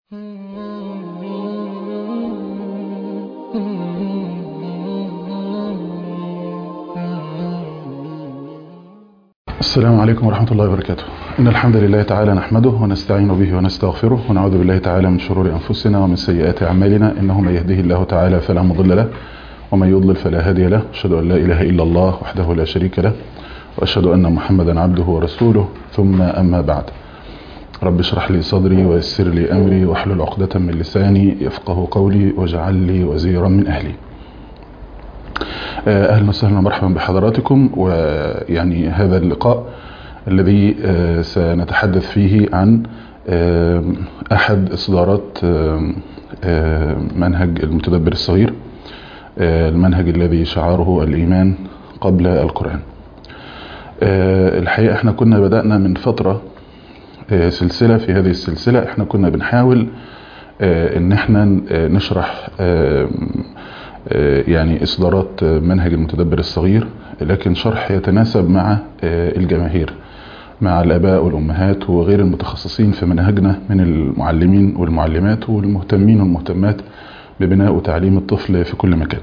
السلام عليكم ورحمة الله وبركاته إن الحمد لله تعالى نحمده ونستعين به ونستغفره ونعوذ بالله تعالى من شرور أنفسنا ومن سيئات أعمالنا إنه من يهده الله تعالى فلا مضل له ومن يضلل فلا هادي له أشهد أن لا إله إلا الله وحده لا شريك له وأشهد أن محمدا عبده ورسوله ثم أما بعد رب اشرح لي صدري ويسر لي أمري واحلل عقدة من لساني يفقه قولي واجعل لي وزيرا من أهلي أهلا وسهلا ومرحبا بحضراتكم ويعني هذا اللقاء الذي سنتحدث فيه عن أحد إصدارات منهج المتدبر الصغير المنهج الذي شعاره الإيمان قبل القرآن الحقيقة احنا كنا بدأنا من فترة سلسلة في هذه السلسلة احنا كنا بنحاول ان احنا نشرح يعني إصدارات منهج المتدبر الصغير لكن شرح يتناسب مع الجماهير مع الآباء والأمهات وغير المتخصصين في منهجنا من المعلمين والمعلمات والمهتمين والمهتمات ببناء وتعليم الطفل في كل مكان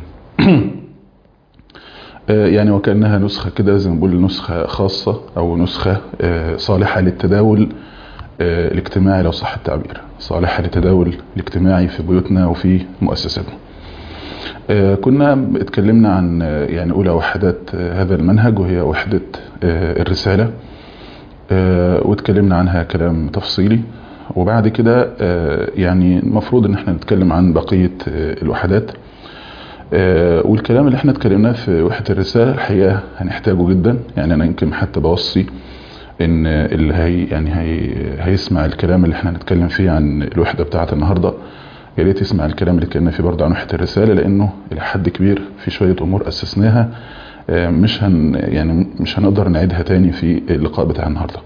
يعني وكأنها نسخة كده زي ما بقول نسخة خاصة أو نسخة صالحة للتداول الاجتماعي لو صح التعبير صالحة للتداول الاجتماعي في بيوتنا وفي مؤسساتنا كنا اتكلمنا عن يعني أولى وحدات هذا المنهج وهي وحدة الرسالة واتكلمنا عنها كلام تفصيلي وبعد كده يعني المفروض ان احنا نتكلم عن بقية الوحدات والكلام اللي احنا اتكلمناه في وحدة الرسالة الحقيقة هنحتاجه جدا يعني انا يمكن حتى بوصي ان اللي هي يعني هي هيسمع الكلام اللي احنا هنتكلم فيه عن الوحدة بتاعة النهارده يا ريت يسمع الكلام اللي اتكلمنا فيه برضه عن وحده الرساله لانه الى حد كبير في شويه امور اسسناها مش هن يعني مش هنقدر نعيدها تاني في اللقاء بتاع النهارده.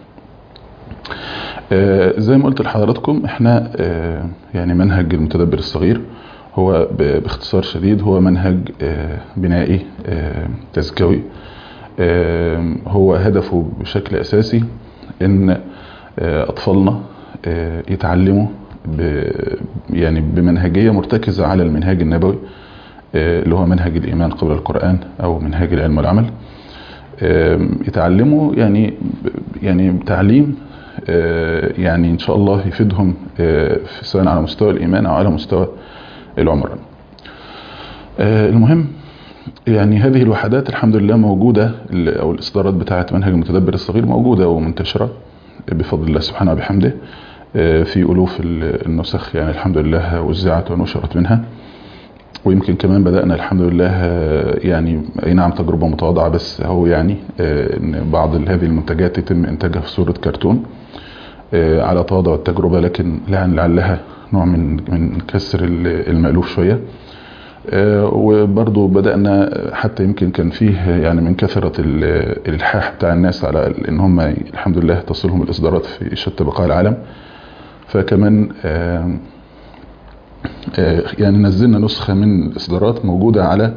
زي ما قلت لحضراتكم احنا يعني منهج المتدبر الصغير هو باختصار شديد هو منهج بنائي تزكوي هو هدفه بشكل اساسي ان اطفالنا يتعلموا يعني بمنهجية مرتكزة على المنهاج النبوي اللي هو منهج الإيمان قبل القرآن أو منهاج العلم والعمل يتعلموا يعني يعني تعليم يعني إن شاء الله يفيدهم سواء على مستوى الإيمان أو على مستوى العمران المهم يعني هذه الوحدات الحمد لله موجودة أو الإصدارات بتاعة منهج المتدبر الصغير موجودة ومنتشرة بفضل الله سبحانه وبحمده في ألوف النسخ يعني الحمد لله وزعت ونشرت منها ويمكن كمان بدأنا الحمد لله يعني أي نعم تجربة متواضعة بس هو يعني أن بعض هذه المنتجات يتم إنتاجها في صورة كرتون على تواضع التجربة لكن لعلها نوع من من كسر المألوف شوية وبرضه بدأنا حتى يمكن كان فيه يعني من كثرة الإلحاح بتاع الناس على إن هم الحمد لله تصلهم الإصدارات في شتى بقاع العالم فكمان آآ آآ يعني نزلنا نسخة من الإصدارات موجودة على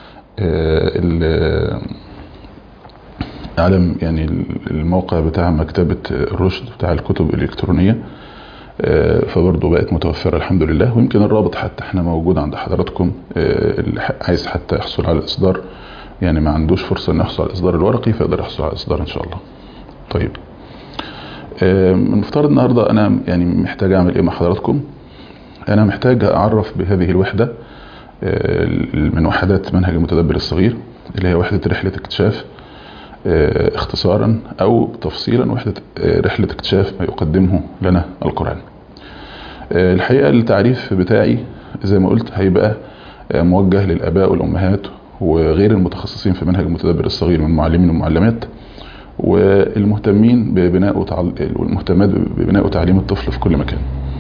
على يعني الموقع بتاع مكتبة الرشد بتاع الكتب الإلكترونية فبرضه بقت متوفرة الحمد لله ويمكن الرابط حتى احنا موجود عند حضراتكم اللي عايز حتى يحصل على الإصدار يعني ما عندوش فرصة انه يحصل على الإصدار الورقي فيقدر يحصل على الإصدار إن شاء الله طيب المفترض النهاردة أنا يعني محتاج أعمل إيه مع حضراتكم أنا محتاج أعرف بهذه الوحدة من وحدات منهج المتدبر الصغير اللي هي وحدة رحلة اكتشاف اختصارا أو تفصيلا وحدة رحلة اكتشاف ما يقدمه لنا القرآن الحقيقة التعريف بتاعي زي ما قلت هيبقى موجه للآباء والأمهات وغير المتخصصين في منهج المتدبر الصغير من المعلمين والمعلمات والمهتمين ببناء وتعل... والمهتمات ببناء وتعليم الطفل في كل مكان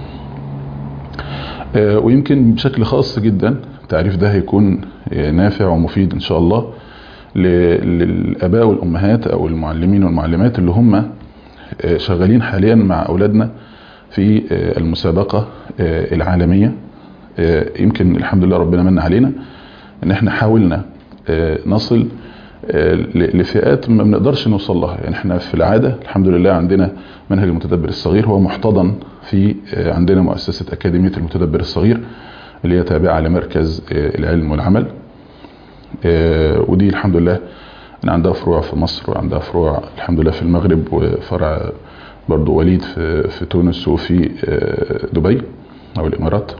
ويمكن بشكل خاص جدا التعريف ده هيكون نافع ومفيد ان شاء الله للاباء والامهات او المعلمين والمعلمات اللي هم شغالين حاليا مع اولادنا في المسابقة العالمية يمكن الحمد لله ربنا من علينا ان احنا حاولنا نصل لفئات ما بنقدرش نوصل لها يعني احنا في العادة الحمد لله عندنا منهج المتدبر الصغير هو محتضن في عندنا مؤسسة أكاديمية المتدبر الصغير اللي هي تابعة لمركز العلم والعمل ودي الحمد لله أنا عندها فروع في مصر وعندها فروع الحمد لله في المغرب وفرع برضو وليد في, في تونس وفي دبي أو الإمارات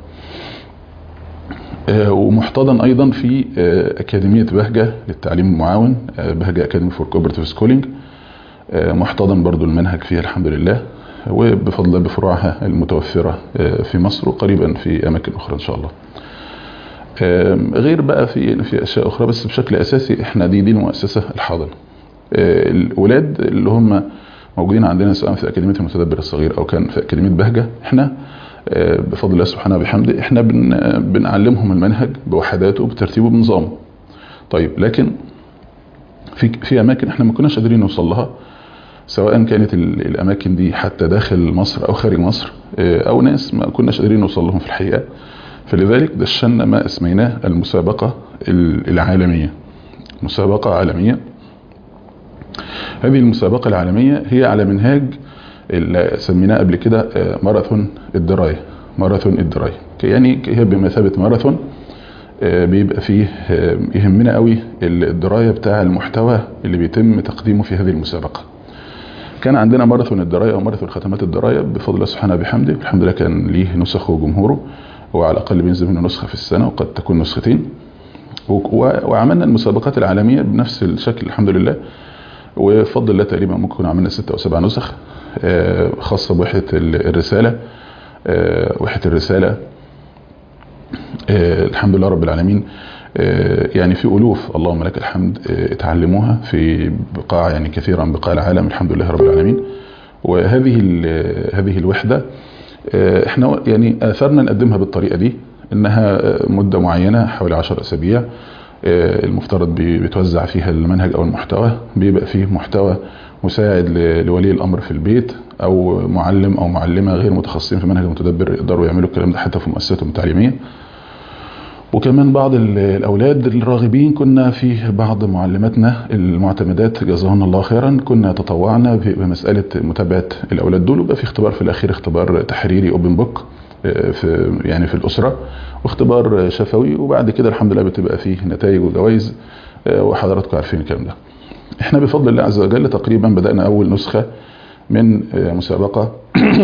ومحتضن ايضا في اكاديميه بهجه للتعليم المعاون بهجه اكاديمي فور كوبرتيف سكولينج محتضن برضو المنهج فيها الحمد لله وبفضل الله بفروعها المتوفره في مصر وقريبا في اماكن اخرى ان شاء الله غير بقى في في اشياء اخرى بس بشكل اساسي احنا دي دي المؤسسه الحاضنه الولاد اللي هم موجودين عندنا سواء في اكاديميه المتدبر الصغير او كان في اكاديميه بهجه احنا بفضل الله سبحانه وبحمده احنا بن بنعلمهم المنهج بوحداته بترتيبه بنظامه طيب لكن في في اماكن احنا ما كناش قادرين نوصل لها سواء كانت الاماكن دي حتى داخل مصر او خارج مصر او ناس ما كناش قادرين نوصل لهم في الحقيقه فلذلك دشنا ما اسميناه المسابقه العالميه مسابقه عالميه هذه المسابقه العالميه هي على منهاج اللي سميناه قبل كده ماراثون الدرايه ماراثون الدرايه يعني هي بمثابه ماراثون بيبقى فيه يهمنا قوي الدرايه بتاع المحتوى اللي بيتم تقديمه في هذه المسابقه كان عندنا ماراثون الدرايه او ماراثون ختمات الدرايه بفضل الله سبحانه وبحمده الحمد لله كان ليه نسخه وجمهوره وعلى الاقل بينزل منه نسخه في السنه وقد تكون نسختين وعملنا المسابقات العالميه بنفس الشكل الحمد لله وبفضل الله تقريبا ممكن عملنا ستة او سبع نسخ خاصة بوحدة الرسالة وحدة الرسالة الحمد لله رب العالمين يعني في ألوف اللهم لك الحمد اتعلموها في بقاع يعني كثيرا من بقاع العالم الحمد لله رب العالمين وهذه هذه الوحدة احنا يعني اثرنا نقدمها بالطريقة دي انها مدة معينة حوالي 10 اسابيع المفترض بيتوزع فيها المنهج او المحتوى بيبقى فيه محتوى مساعد لولي الامر في البيت او معلم او معلمه غير متخصصين في منهج المتدبر يقدروا يعملوا الكلام ده حتى في مؤسساتهم التعليميه وكمان بعض الاولاد الراغبين كنا في بعض معلماتنا المعتمدات جزاهن الله خيرا كنا تطوعنا بمساله متابعه الاولاد دول وبقى في اختبار في الاخير اختبار تحريري اوبن بوك في يعني في الاسره واختبار شفوي وبعد كده الحمد لله بتبقى فيه نتائج وجوائز وحضراتكم عارفين الكلام ده احنا بفضل الله عز وجل تقريبا بدأنا أول نسخة من مسابقة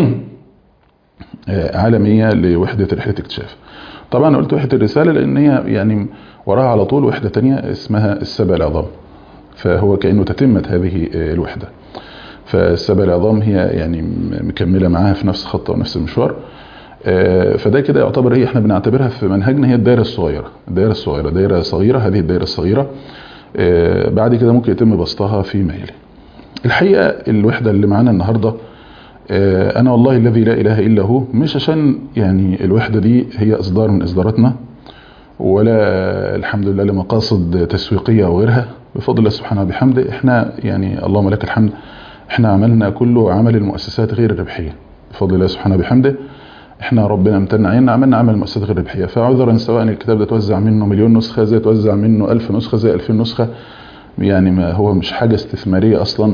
عالمية لوحدة رحلة اكتشاف طبعا قلت وحدة الرسالة لأن هي يعني وراها على طول وحدة تانية اسمها السبع العظام فهو كأنه تتمة هذه الوحدة فالسبع العظام هي يعني مكملة معاها في نفس خطة ونفس المشوار فده كده يعتبر هي احنا بنعتبرها في منهجنا هي الدائرة الصغيرة الدائرة الصغيرة دائرة صغيرة هذه الدائرة الصغيرة بعد كده ممكن يتم بسطها في ميل الحقيقة الوحدة اللي معانا النهاردة أنا والله الذي لا إله إلا هو مش عشان يعني الوحدة دي هي إصدار من إصداراتنا ولا الحمد لله لمقاصد تسويقية أو غيرها بفضل الله سبحانه وبحمده إحنا يعني اللهم لك الحمد إحنا عملنا كله عمل المؤسسات غير الربحية بفضل الله سبحانه وبحمده احنا ربنا امتن علينا عملنا عمل مؤسسات غير ربحيه فعذرا سواء الكتاب ده توزع منه مليون نسخه زي توزع منه ألف نسخه زي 2000 نسخه يعني ما هو مش حاجه استثماريه اصلا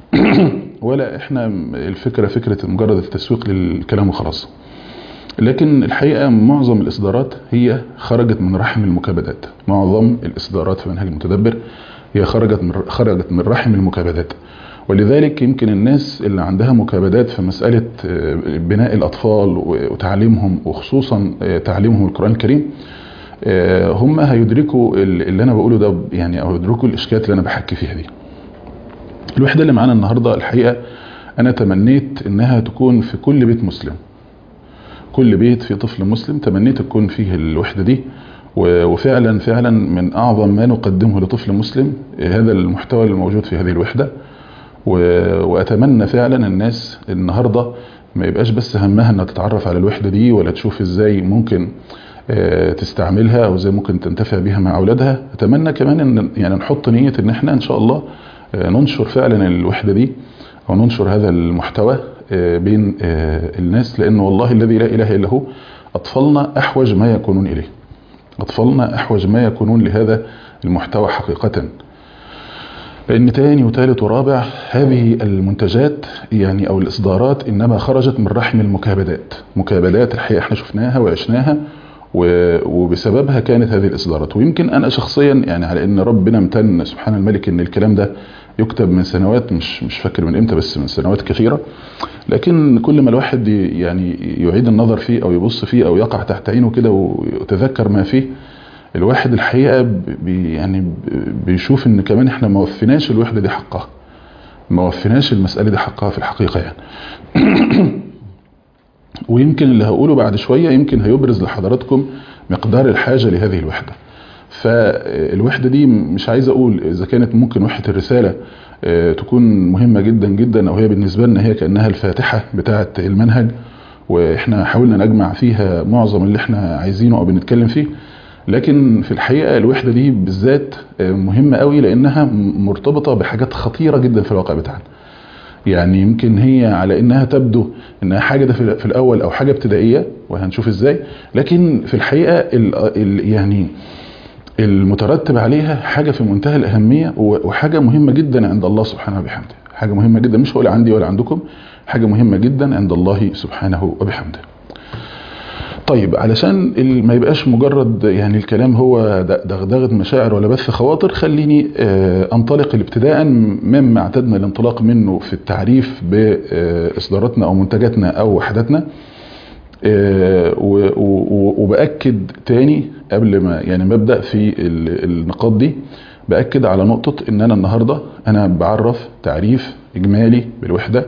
ولا احنا الفكره فكره مجرد التسويق للكلام وخلاص لكن الحقيقه معظم الاصدارات هي خرجت من رحم المكابدات معظم الاصدارات في منهج المتدبر هي خرجت من خرجت من رحم المكابدات ولذلك يمكن الناس اللي عندها مكابدات في مسألة بناء الأطفال وتعليمهم وخصوصا تعليمهم القرآن الكريم هم هيدركوا اللي أنا بقوله ده يعني أو يدركوا الإشكالات اللي أنا بحكي فيها دي الوحدة اللي معانا النهاردة الحقيقة أنا تمنيت إنها تكون في كل بيت مسلم كل بيت فيه طفل مسلم تمنيت تكون فيه الوحدة دي وفعلا فعلا من أعظم ما نقدمه لطفل مسلم هذا المحتوى الموجود في هذه الوحدة واتمنى فعلا الناس النهارده ما يبقاش بس همها انها تتعرف على الوحده دي ولا تشوف ازاي ممكن تستعملها او ازاي ممكن تنتفع بيها مع اولادها اتمنى كمان ان يعني نحط نيه ان احنا ان شاء الله ننشر فعلا الوحده دي او ننشر هذا المحتوى بين الناس لان والله الذي لا اله الا هو اطفالنا احوج ما يكونون اليه اطفالنا احوج ما يكونون لهذا المحتوى حقيقه لان تاني وتالت ورابع هذه المنتجات يعني او الاصدارات انما خرجت من رحم المكابدات مكابدات الحقيقه احنا شفناها وعشناها وبسببها كانت هذه الاصدارات ويمكن انا شخصيا يعني على ان ربنا امتن سبحان الملك ان الكلام ده يكتب من سنوات مش مش فاكر من امتى بس من سنوات كثيره لكن كل ما الواحد يعني يعيد النظر فيه او يبص فيه او يقع تحت عينه كده ويتذكر ما فيه الواحد الحقيقه بي يعني بيشوف ان كمان احنا ما وفيناش الوحده دي حقها ما وفيناش المساله دي حقها في الحقيقه يعني ويمكن اللي هقوله بعد شويه يمكن هيبرز لحضراتكم مقدار الحاجه لهذه الوحده فالوحده دي مش عايز اقول اذا كانت ممكن وحده الرساله تكون مهمه جدا جدا او هي بالنسبه لنا هي كانها الفاتحه بتاعه المنهج واحنا حاولنا نجمع فيها معظم اللي احنا عايزينه او بنتكلم فيه لكن في الحقيقه الوحده دي بالذات مهمه قوي لانها مرتبطه بحاجات خطيره جدا في الواقع بتاعنا يعني يمكن هي على انها تبدو انها حاجه ده في الاول او حاجه ابتدائيه وهنشوف ازاي لكن في الحقيقه ال ال يعني المترتب عليها حاجة في منتهى الأهمية وحاجة مهمة جدا عند الله سبحانه وبحمده حاجة مهمة جدا مش هقول عندي ولا عندكم حاجة مهمة جدا عند الله سبحانه وبحمده طيب علشان ما يبقاش مجرد يعني الكلام هو دغدغة مشاعر ولا بث خواطر خليني انطلق ابتداء مما اعتدنا الانطلاق منه في التعريف باصداراتنا او منتجاتنا او وحداتنا وبأكد تاني قبل ما يعني مبدأ في النقاط دي بأكد على نقطة ان انا النهاردة انا بعرف تعريف اجمالي بالوحدة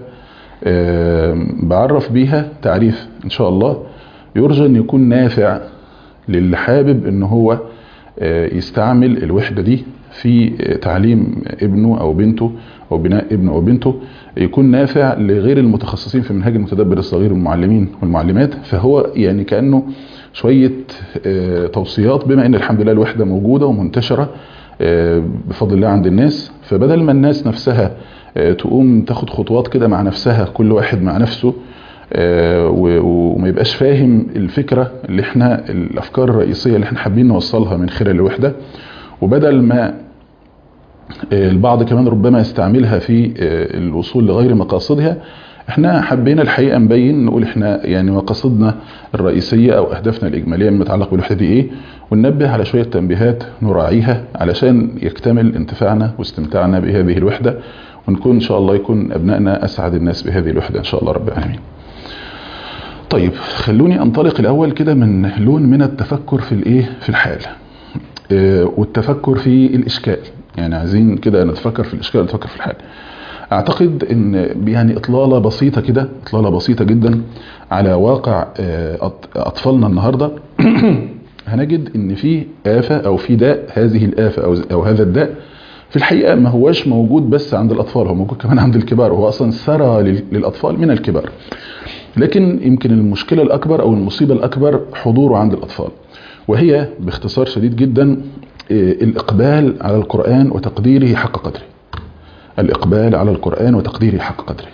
بعرف بيها تعريف ان شاء الله يرجى ان يكون نافع للي حابب ان هو يستعمل الوحدة دي في تعليم ابنه او بنته او بناء ابنه او بنته يكون نافع لغير المتخصصين في منهاج المتدبر الصغير المعلمين والمعلمات فهو يعني كأنه شوية توصيات بما ان الحمد لله الوحدة موجودة ومنتشرة بفضل الله عند الناس فبدل ما الناس نفسها تقوم تاخد خطوات كده مع نفسها كل واحد مع نفسه وما يبقاش فاهم الفكرة اللي احنا الافكار الرئيسية اللي احنا حابين نوصلها من خلال الوحدة وبدل ما البعض كمان ربما يستعملها في الوصول لغير مقاصدها احنا حبينا الحقيقة نبين نقول احنا يعني مقاصدنا الرئيسية او اهدافنا الاجمالية المتعلقة بالوحدة دي ايه وننبه على شوية تنبيهات نراعيها علشان يكتمل انتفاعنا واستمتاعنا بهذه الوحدة ونكون ان شاء الله يكون ابنائنا اسعد الناس بهذه الوحدة ان شاء الله رب العالمين طيب خلوني انطلق الاول كده من لون من التفكر في الايه في الحال اه والتفكر في الاشكال يعني عايزين كده نتفكر في الاشكال نتفكر في الحال اعتقد ان يعني اطلالة بسيطة كده اطلالة بسيطة جدا على واقع اطفالنا النهاردة هنجد ان في آفة او في داء هذه الآفة او, أو هذا الداء في الحقيقة ما هواش موجود بس عند الاطفال هو موجود كمان عند الكبار هو اصلا سرى للاطفال من الكبار لكن يمكن المشكلة الاكبر او المصيبة الاكبر حضوره عند الاطفال وهي باختصار شديد جدا الإقبال على القرآن وتقديره حق قدره الإقبال على القرآن وتقديره حق قدره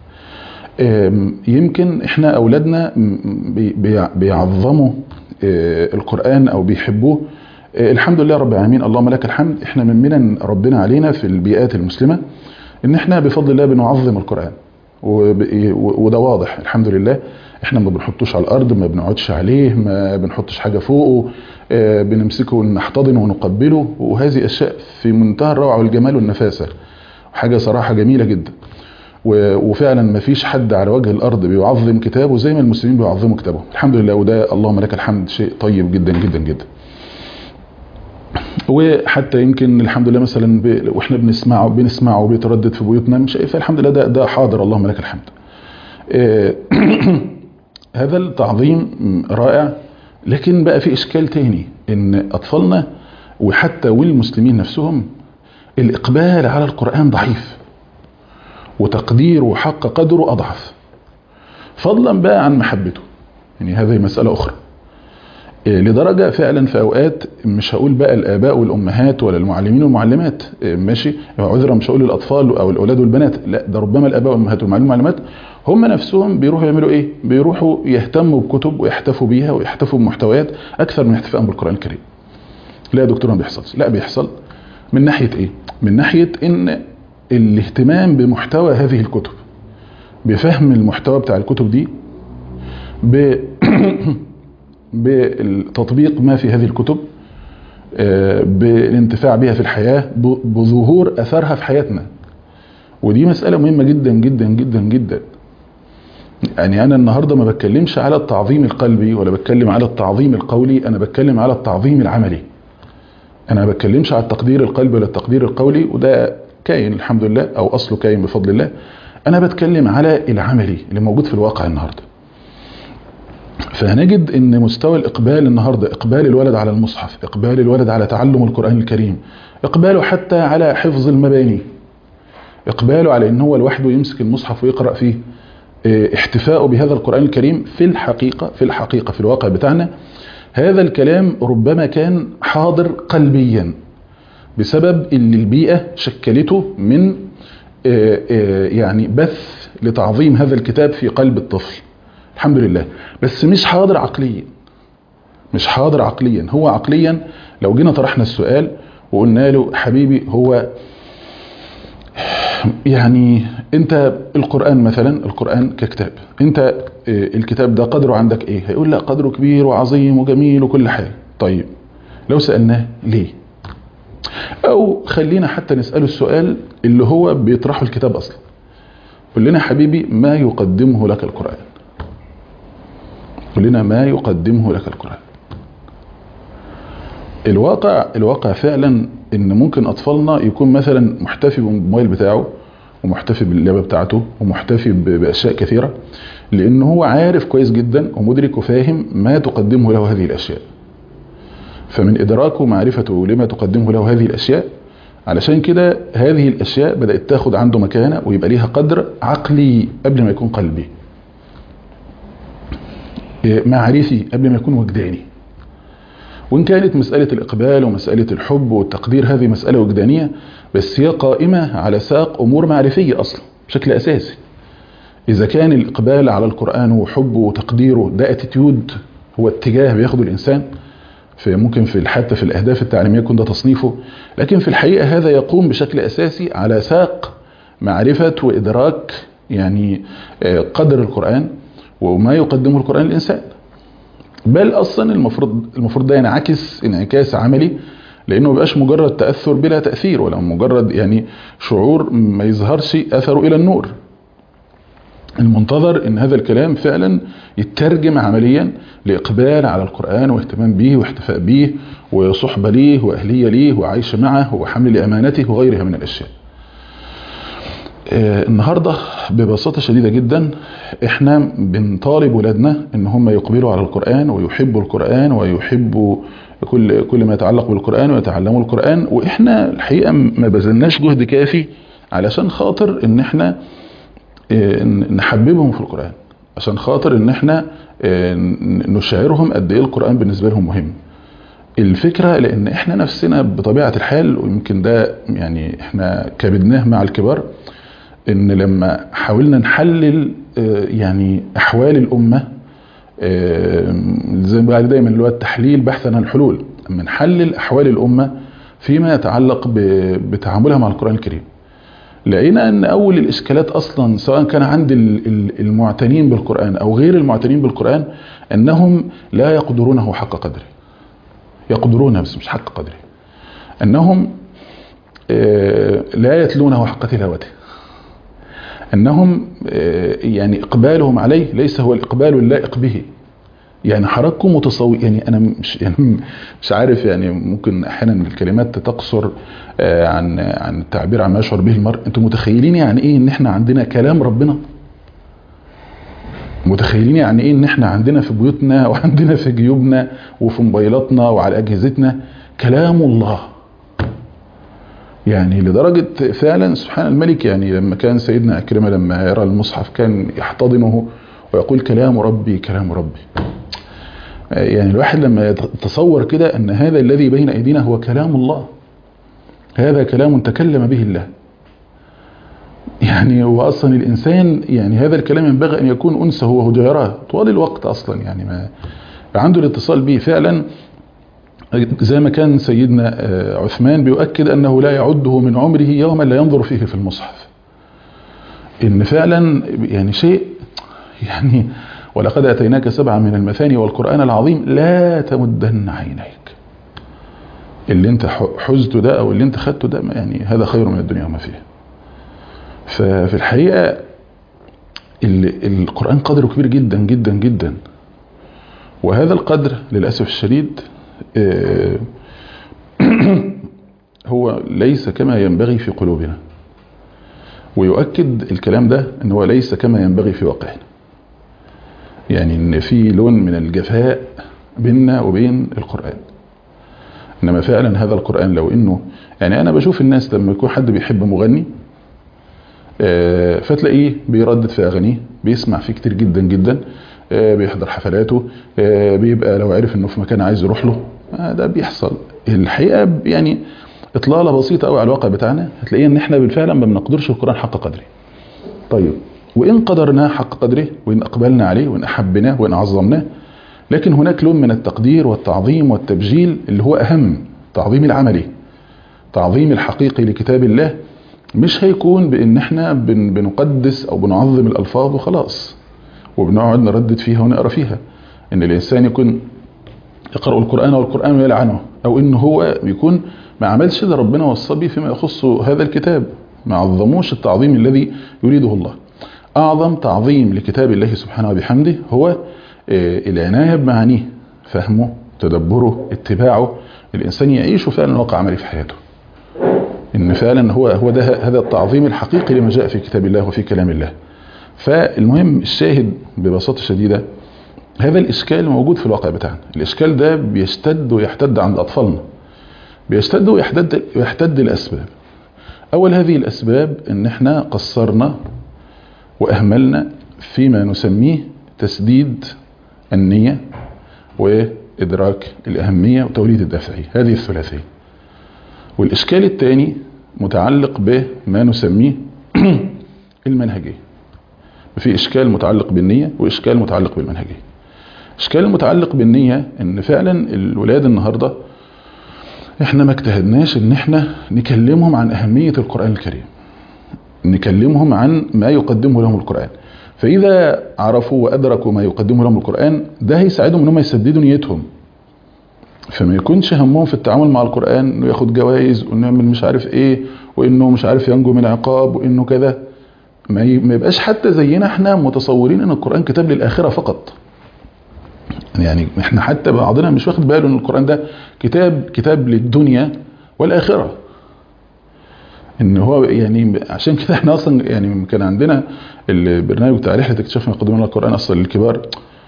يمكن احنا أولادنا بيعظموا القرآن أو بيحبوه الحمد لله رب العالمين اللهم لك الحمد احنا من منن ربنا علينا في البيئات المسلمة ان احنا بفضل الله بنعظم القرآن وده واضح الحمد لله احنا ما بنحطوش على الارض ما بنقعدش عليه ما بنحطش حاجة فوقه بنمسكه ونحتضنه ونقبله وهذه اشياء في منتهى الروعة والجمال والنفاسة حاجة صراحة جميلة جدا وفعلا ما فيش حد على وجه الارض بيعظم كتابه زي ما المسلمين بيعظموا كتابهم الحمد لله وده اللهم لك الحمد شيء طيب جدا جدا جدا وحتى يمكن الحمد لله مثلا ب... واحنا بنسمعه بنسمعه بيتردد في بيوتنا مش فالحمد لله ده ده حاضر اللهم لك الحمد هذا التعظيم رائع لكن بقى في اشكال تاني ان اطفالنا وحتى والمسلمين نفسهم الاقبال على القرآن ضعيف وتقديره حق قدره اضعف فضلا بقى عن محبته يعني هذه مسألة اخرى لدرجة فعلا في اوقات مش هقول بقى الاباء والامهات ولا المعلمين والمعلمات ماشي عذرا مش هقول الاطفال او الاولاد والبنات لا ده ربما الاباء والامهات والمعلمين والمعلمات هم نفسهم بيروحوا يعملوا ايه بيروحوا يهتموا بكتب ويحتفوا بيها ويحتفوا بمحتويات اكثر من احتفائهم بالقران الكريم لا يا دكتور ما بيحصلش لا بيحصل من ناحية ايه من ناحية ان الاهتمام بمحتوى هذه الكتب بفهم المحتوى بتاع الكتب دي ب... بتطبيق ما في هذه الكتب بالانتفاع بها في الحياة بظهور أثرها في حياتنا ودي مسألة مهمة جدا جدا جدا جدا يعني أنا النهاردة ما بتكلمش على التعظيم القلبي ولا بتكلم على التعظيم القولي أنا بتكلم على التعظيم العملي أنا ما بتكلمش على التقدير القلبي ولا التقدير القولي وده كاين الحمد لله أو أصله كاين بفضل الله أنا بتكلم على العملي اللي موجود في الواقع النهاردة فهنجد ان مستوى الاقبال النهاردة اقبال الولد على المصحف اقبال الولد على تعلم القرآن الكريم اقباله حتى على حفظ المباني اقباله على ان هو لوحده يمسك المصحف ويقرأ فيه احتفاؤه بهذا القرآن الكريم في الحقيقة في الحقيقة في الواقع بتاعنا هذا الكلام ربما كان حاضر قلبيا بسبب ان البيئة شكلته من يعني بث لتعظيم هذا الكتاب في قلب الطفل الحمد لله بس مش حاضر عقليا مش حاضر عقليا هو عقليا لو جينا طرحنا السؤال وقلنا له حبيبي هو يعني انت القرآن مثلا القرآن ككتاب انت الكتاب ده قدره عندك ايه هيقول لا قدره كبير وعظيم وجميل وكل حاجة طيب لو سألناه ليه او خلينا حتى نسأله السؤال اللي هو بيطرحه الكتاب اصلا قل لنا حبيبي ما يقدمه لك القرآن قل لنا ما يقدمه لك القرآن الواقع الواقع فعلا ان ممكن اطفالنا يكون مثلا محتفي بالموبايل بتاعه ومحتفي باللعبة بتاعته ومحتفي باشياء كثيرة لان هو عارف كويس جدا ومدرك وفاهم ما تقدمه له هذه الاشياء فمن ادراكه ومعرفته لما تقدمه له هذه الاشياء علشان كده هذه الاشياء بدأت تاخد عنده مكانة ويبقى ليها قدر عقلي قبل ما يكون قلبي معرفي قبل ما يكون وجداني وإن كانت مسألة الإقبال ومسألة الحب والتقدير هذه مسألة وجدانية بس هي قائمة على ساق أمور معرفية أصلا بشكل أساسي إذا كان الإقبال على القرآن وحبه وتقديره ده اتيتيود هو اتجاه بياخده الإنسان في ممكن في حتى في الأهداف التعليمية يكون ده تصنيفه لكن في الحقيقة هذا يقوم بشكل أساسي على ساق معرفة وإدراك يعني قدر القرآن وما يقدمه القرآن للإنسان بل أصلا المفروض المفروض ده ينعكس انعكاس عملي لأنه ما بقاش مجرد تأثر بلا تأثير ولا مجرد يعني شعور ما يظهرش أثره إلى النور المنتظر ان هذا الكلام فعلا يترجم عمليا لإقبال على القرآن واهتمام به واحتفاء به وصحبة ليه وأهلية ليه وعيش معه وحمل لأمانته وغيرها من الأشياء النهاردة ببساطة شديدة جدا احنا بنطالب ولادنا ان هم يقبلوا على القرآن ويحبوا القرآن ويحبوا كل كل ما يتعلق بالقرآن ويتعلموا القرآن واحنا الحقيقة ما بذلناش جهد كافي علشان خاطر ان احنا نحببهم في القرآن عشان خاطر ان احنا نشعرهم قد ايه القرآن بالنسبة لهم مهم الفكرة لان احنا نفسنا بطبيعة الحال ويمكن ده يعني احنا كبدناه مع الكبار ان لما حاولنا نحلل يعني احوال الامة زي ما دايما اللي هو التحليل بحثا عن الحلول لما نحلل احوال الامة فيما يتعلق بتعاملها مع القرآن الكريم لقينا ان اول الاشكالات اصلا سواء كان عند المعتنين بالقرآن او غير المعتنين بالقرآن انهم لا يقدرونه حق قدره يقدرونه بس مش حق قدره انهم لا يتلونه حق تلاوته انهم يعني اقبالهم عليه ليس هو الاقبال اللائق به يعني حرككم متصور يعني انا مش يعني مش عارف يعني ممكن احيانا الكلمات تقصر عن عن التعبير عن ما يشعر به المرء انتم متخيلين يعني ايه ان احنا عندنا كلام ربنا متخيلين يعني ايه ان احنا عندنا في بيوتنا وعندنا في جيوبنا وفي موبايلاتنا وعلى اجهزتنا كلام الله يعني لدرجة فعلا سبحان الملك يعني لما كان سيدنا أكرمة لما يرى المصحف كان يحتضنه ويقول كلام ربي كلام ربي يعني الواحد لما يتصور كده أن هذا الذي بين أيدينا هو كلام الله هذا كلام تكلم به الله يعني هو أصلا الإنسان يعني هذا الكلام ينبغي أن يكون أنسه وهجيراه طوال الوقت أصلا يعني ما عنده الاتصال به فعلا زي ما كان سيدنا عثمان بيؤكد أنه لا يعده من عمره يوما لا ينظر فيه في المصحف إن فعلا يعني شيء يعني ولقد أتيناك سبعا من المثاني والقرآن العظيم لا تمدن عينيك اللي انت حزته ده او اللي انت خدته ده يعني هذا خير من الدنيا وما فيها ففي الحقيقة القرآن قدره كبير جدا جدا جدا وهذا القدر للأسف الشديد هو ليس كما ينبغي في قلوبنا ويؤكد الكلام ده ان هو ليس كما ينبغي في واقعنا يعني ان في لون من الجفاء بيننا وبين القرآن انما فعلا هذا القرآن لو انه يعني انا بشوف الناس لما يكون حد بيحب مغني فتلاقيه بيردد في اغانيه بيسمع فيه كتير جدا جدا بيحضر حفلاته بيبقى لو عرف انه في مكان عايز يروح له ده بيحصل الحقيقة يعني اطلالة بسيطة قوي على الواقع بتاعنا هتلاقيه ان احنا بالفعل ما بنقدرش القرآن حق قدره طيب وان قدرناه حق قدره وان اقبلنا عليه وان احبناه وان عظمناه لكن هناك لون من التقدير والتعظيم والتبجيل اللي هو اهم تعظيم العملي تعظيم الحقيقي لكتاب الله مش هيكون بان احنا بن بنقدس او بنعظم الالفاظ وخلاص وبنقعد نردد فيها ونقرا فيها ان الانسان يكون يقرأ القرآن والقرآن يلعنه او ان هو بيكون ما عملش ده ربنا وصى به فيما يخص هذا الكتاب ما عظموش التعظيم الذي يريده الله اعظم تعظيم لكتاب الله سبحانه وبحمده هو العناية بمعانيه فهمه تدبره اتباعه الانسان يعيش فعلا واقع عملي في حياته ان فعلا هو هو ده هذا التعظيم الحقيقي لما جاء في كتاب الله وفي كلام الله فالمهم الشاهد ببساطة شديدة هذا الإشكال موجود في الواقع بتاعنا الإشكال ده بيشتد ويحتد عند أطفالنا بيشتد ويحتد, ويحتد الأسباب أول هذه الأسباب إن احنا قصرنا وأهملنا فيما نسميه تسديد النية وإدراك الأهمية وتوليد الدافعية هذه الثلاثية والإشكال الثاني متعلق بما نسميه المنهجية في إشكال متعلق بالنية وإشكال متعلق بالمنهجية إشكال المتعلق بالنية إن فعلا الولاد النهاردة إحنا ما اجتهدناش إن إحنا نكلمهم عن أهمية القرآن الكريم نكلمهم عن ما يقدمه لهم القرآن فإذا عرفوا وأدركوا ما يقدمه لهم القرآن ده هيساعدهم إنهم يسددوا نيتهم فما يكونش همهم في التعامل مع القرآن إنه ياخد جوائز وإنه يعمل مش عارف إيه وإنه مش عارف ينجو من عقاب وإنه كذا ما يبقاش حتى زينا احنا متصورين ان القرآن كتاب للآخرة فقط يعني احنا حتى بعضنا مش واخد باله ان القرآن ده كتاب كتاب للدنيا والآخرة ان هو يعني عشان كده احنا اصلا يعني كان عندنا البرنامج بتاع رحلة اكتشاف ما يقدمون القرآن اصلا للكبار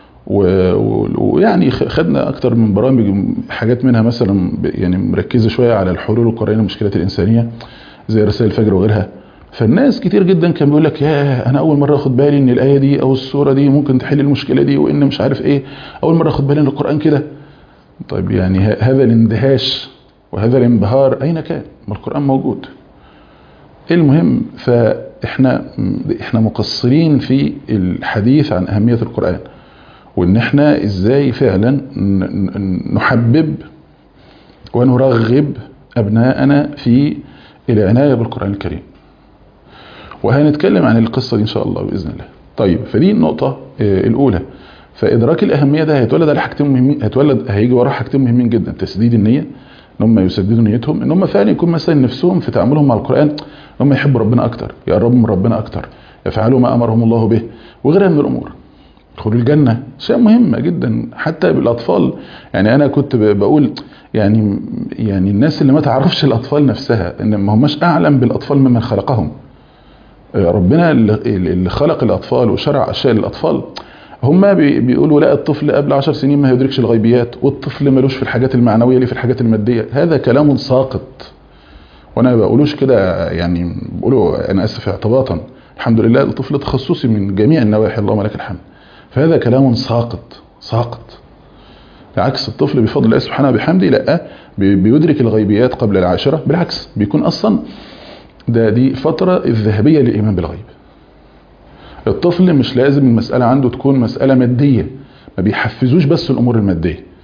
ويعني خدنا اكتر من برامج حاجات منها مثلا يعني مركزة شوية على الحلول القرآنية للمشكلات الانسانية زي رسائل الفجر وغيرها فالناس كتير جدا كان بيقول لك يا انا اول مره اخد بالي ان الايه دي او السوره دي ممكن تحل المشكله دي وان مش عارف ايه اول مره اخد بالي ان القران كده طيب يعني هذا الاندهاش وهذا الانبهار اين كان ما القران موجود المهم فاحنا احنا مقصرين في الحديث عن اهميه القران وان احنا ازاي فعلا نحبب ونرغب ابناءنا في العنايه بالقران الكريم وهنتكلم عن القصة دي إن شاء الله بإذن الله طيب فدي النقطة الأولى فإدراك الأهمية ده هيتولد على حاجتين مهمين هيتولد هيجي وراه حاجتين مهمين جدا تسديد النية ان هم يسددوا نيتهم ان هم فعلا يكون مثلا نفسهم في تعاملهم مع القرآن ان هم يحبوا ربنا أكتر يقربوا من ربنا أكتر يفعلوا ما أمرهم الله به وغيرها من الأمور دخول الجنة شيء مهمة جدا حتى بالأطفال يعني أنا كنت بقول يعني يعني الناس اللي ما تعرفش الأطفال نفسها إن ما هماش أعلم بالأطفال ممن خلقهم ربنا اللي خلق الأطفال وشرع أشياء للأطفال هم بيقولوا لا الطفل قبل عشر سنين ما يدركش الغيبيات والطفل ملوش في الحاجات المعنوية اللي في الحاجات المادية هذا كلام ساقط وانا ما بقولوش كده يعني بقوله انا اسف اعتباطا الحمد لله الطفل تخصصي من جميع النواحي اللهم لك الحمد فهذا كلام ساقط ساقط بالعكس الطفل بفضل الله سبحانه وبحمده لا بيدرك الغيبيات قبل العاشرة بالعكس بيكون اصلا ده دي فترة الذهبية للإيمان بالغيب الطفل مش لازم المسألة عنده تكون مسألة مادية ما بيحفزوش بس الأمور المادية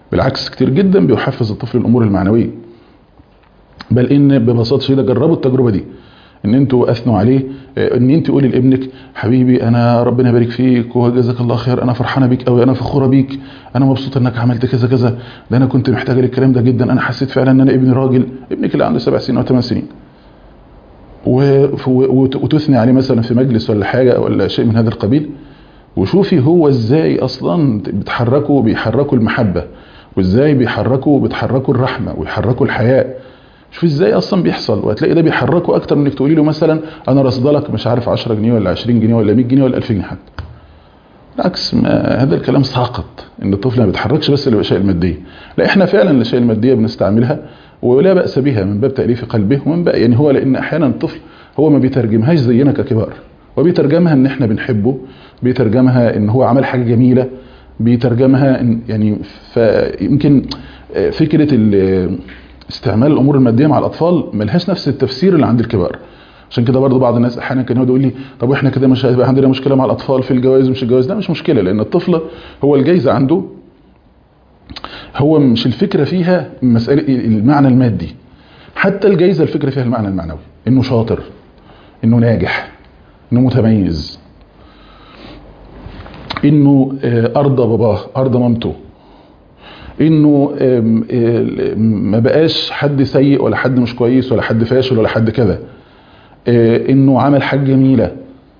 بالعكس كتير جدا بيحفز الطفل الامور المعنويه بل ان ببساطه شديده جربوا التجربه دي ان انتوا اثنوا عليه ان انت قولي لابنك حبيبي انا ربنا يبارك فيك وجزاك الله خير انا فرحانه بيك قوي انا فخوره بيك انا مبسوطه انك عملت كذا كذا ده انا كنت محتاجه للكلام ده جدا انا حسيت فعلا ان انا ابني راجل ابنك اللي عنده سبع سنين او ثمان سنين وتثني عليه مثلا في مجلس ولا حاجه ولا شيء من هذا القبيل وشوفي هو ازاي اصلا بتحركوا بيحركوا المحبه وازاي بيحركوا بتحركوا الرحمه ويحركوا الحياء شوف ازاي اصلا بيحصل وهتلاقي ده بيحركه اكتر من انك تقولي له مثلا انا رصد لك مش عارف 10 جنيه ولا 20 جنيه ولا 100 جنيه ولا 1000 جنيه حتى بالعكس هذا الكلام ساقط ان الطفل ما بيتحركش بس للاشياء الماديه لا احنا فعلا الاشياء الماديه بنستعملها ولا باس بها من باب تاليف قلبه ومن باب يعني هو لان احيانا الطفل هو ما بيترجمهاش زينا ككبار وبيترجمها ان احنا بنحبه بيترجمها ان هو عمل حاجه جميله بيترجمها إن يعني فيمكن فكره استعمال الامور الماديه مع الاطفال ملهاش نفس التفسير اللي عند الكبار عشان كده برضو بعض الناس احيانا كان يقعد يقول لي طب واحنا كده مش هيبقى عندنا مشكله مع الاطفال في الجواز مش الجواز ده مش مشكله لان الطفل هو الجايزه عنده هو مش الفكره فيها مساله المعنى المادي حتى الجايزه الفكره فيها المعنى المعنوي انه شاطر انه ناجح انه متميز انه ارضى باباه ارضى مامته انه ما بقاش حد سيء ولا حد مش كويس ولا حد فاشل ولا حد كذا انه عمل حاجه جميله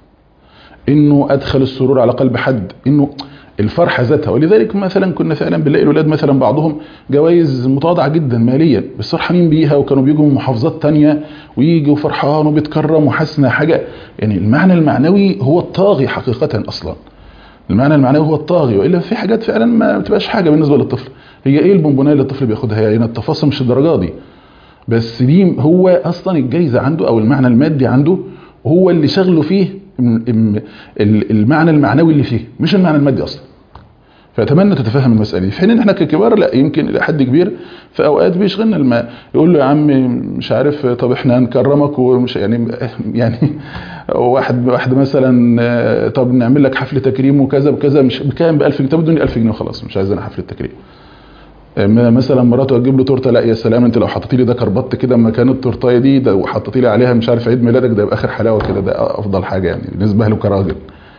انه ادخل السرور على قلب حد انه الفرحه ذاتها ولذلك مثلا كنا فعلا بنلاقي الاولاد مثلا بعضهم جوائز متواضعه جدا ماليا بس فرحانين بيها وكانوا بيجوا من محافظات تانية ويجي وفرحان وبيتكرم وحاسس حاجه يعني المعنى المعنوي هو الطاغي حقيقه اصلا المعنى المعنوي هو الطاغي والا في حاجات فعلا ما بتبقاش حاجه بالنسبه للطفل هي ايه البونبونيه اللي الطفل بياخدها يعني التفاصيل مش الدرجه دي بس دي هو اصلا الجايزه عنده او المعنى المادي عنده هو اللي شغله فيه المعنى المعنوي اللي فيه مش المعنى المادي اصلا فاتمنى تتفهم المساله دي في حين ان احنا ككبار لا يمكن الى حد كبير في اوقات بيشغلنا الماء يقول له يا عم مش عارف طب احنا هنكرمك ومش يعني يعني واحد واحد مثلا طب نعمل لك حفل تكريم وكذا بكذا مش بكام ب 1000 جنيه طب ادوني 1000 جنيه وخلاص مش عايز انا حفله تكريم مثلا مراته هتجيب له تورته لا يا سلام انت لو حطيتي لي ده كربط كده مكان التورتايه دي ده وحطيتي لي عليها مش عارف عيد ميلادك ده يبقى اخر حلاوه كده ده افضل حاجه يعني بالنسبه له كراجل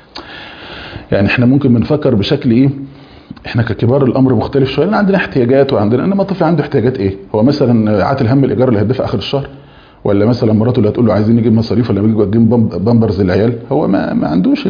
يعني احنا ممكن بنفكر بشكل ايه احنا ككبار الامر مختلف شويه لان عندنا احتياجات وعندنا انما الطفل عنده احتياجات ايه هو مثلا عاتل هم الايجار اللي هيدفع اخر الشهر ولا مثلا مراته اللي هتقول له عايزين نجيب مصاريف ولا نجيب بامبرز للعيال هو ما ما عندوش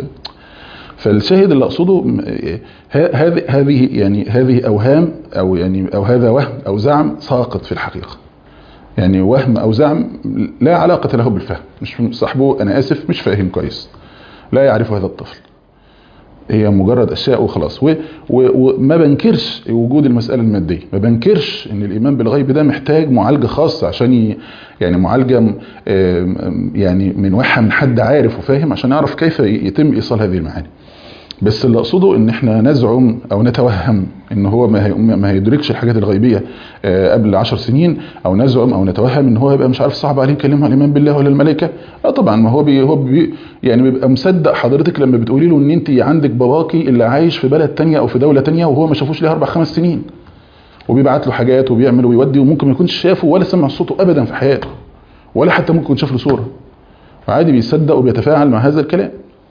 فالشاهد اللي اقصده هذه هذه يعني هذه اوهام او يعني او هذا وهم او زعم ساقط في الحقيقه يعني وهم او زعم لا علاقه له بالفهم مش صاحبه انا اسف مش فاهم كويس لا يعرف هذا الطفل هي مجرد اشياء وخلاص وما بنكرش وجود المساله الماديه ما بنكرش ان الايمان بالغيب ده محتاج معالجه خاصه عشان ي... يعني معالجه يعني من وحى من حد عارف وفاهم عشان يعرف كيف يتم ايصال هذه المعاني بس اللي اقصده ان احنا نزعم او نتوهم ان هو ما, هي ما هيدركش الحاجات الغيبيه قبل عشر سنين او نزعم او نتوهم ان هو يبقى مش عارف صعب عليه يكلمه عن الايمان بالله ولا الملائكه لا طبعا ما هو بي هو بي يعني بيبقى مصدق حضرتك لما بتقولي له ان انت عندك باباكي اللي عايش في بلد تانية او في دوله تانية وهو ما شافوش ليه اربع خمس سنين وبيبعت له حاجات وبيعمل ويودي وممكن ما يكونش شافه ولا سمع صوته ابدا في حياته ولا حتى ممكن شاف له صوره فعادي بيصدق وبيتفاعل مع هذا الكلام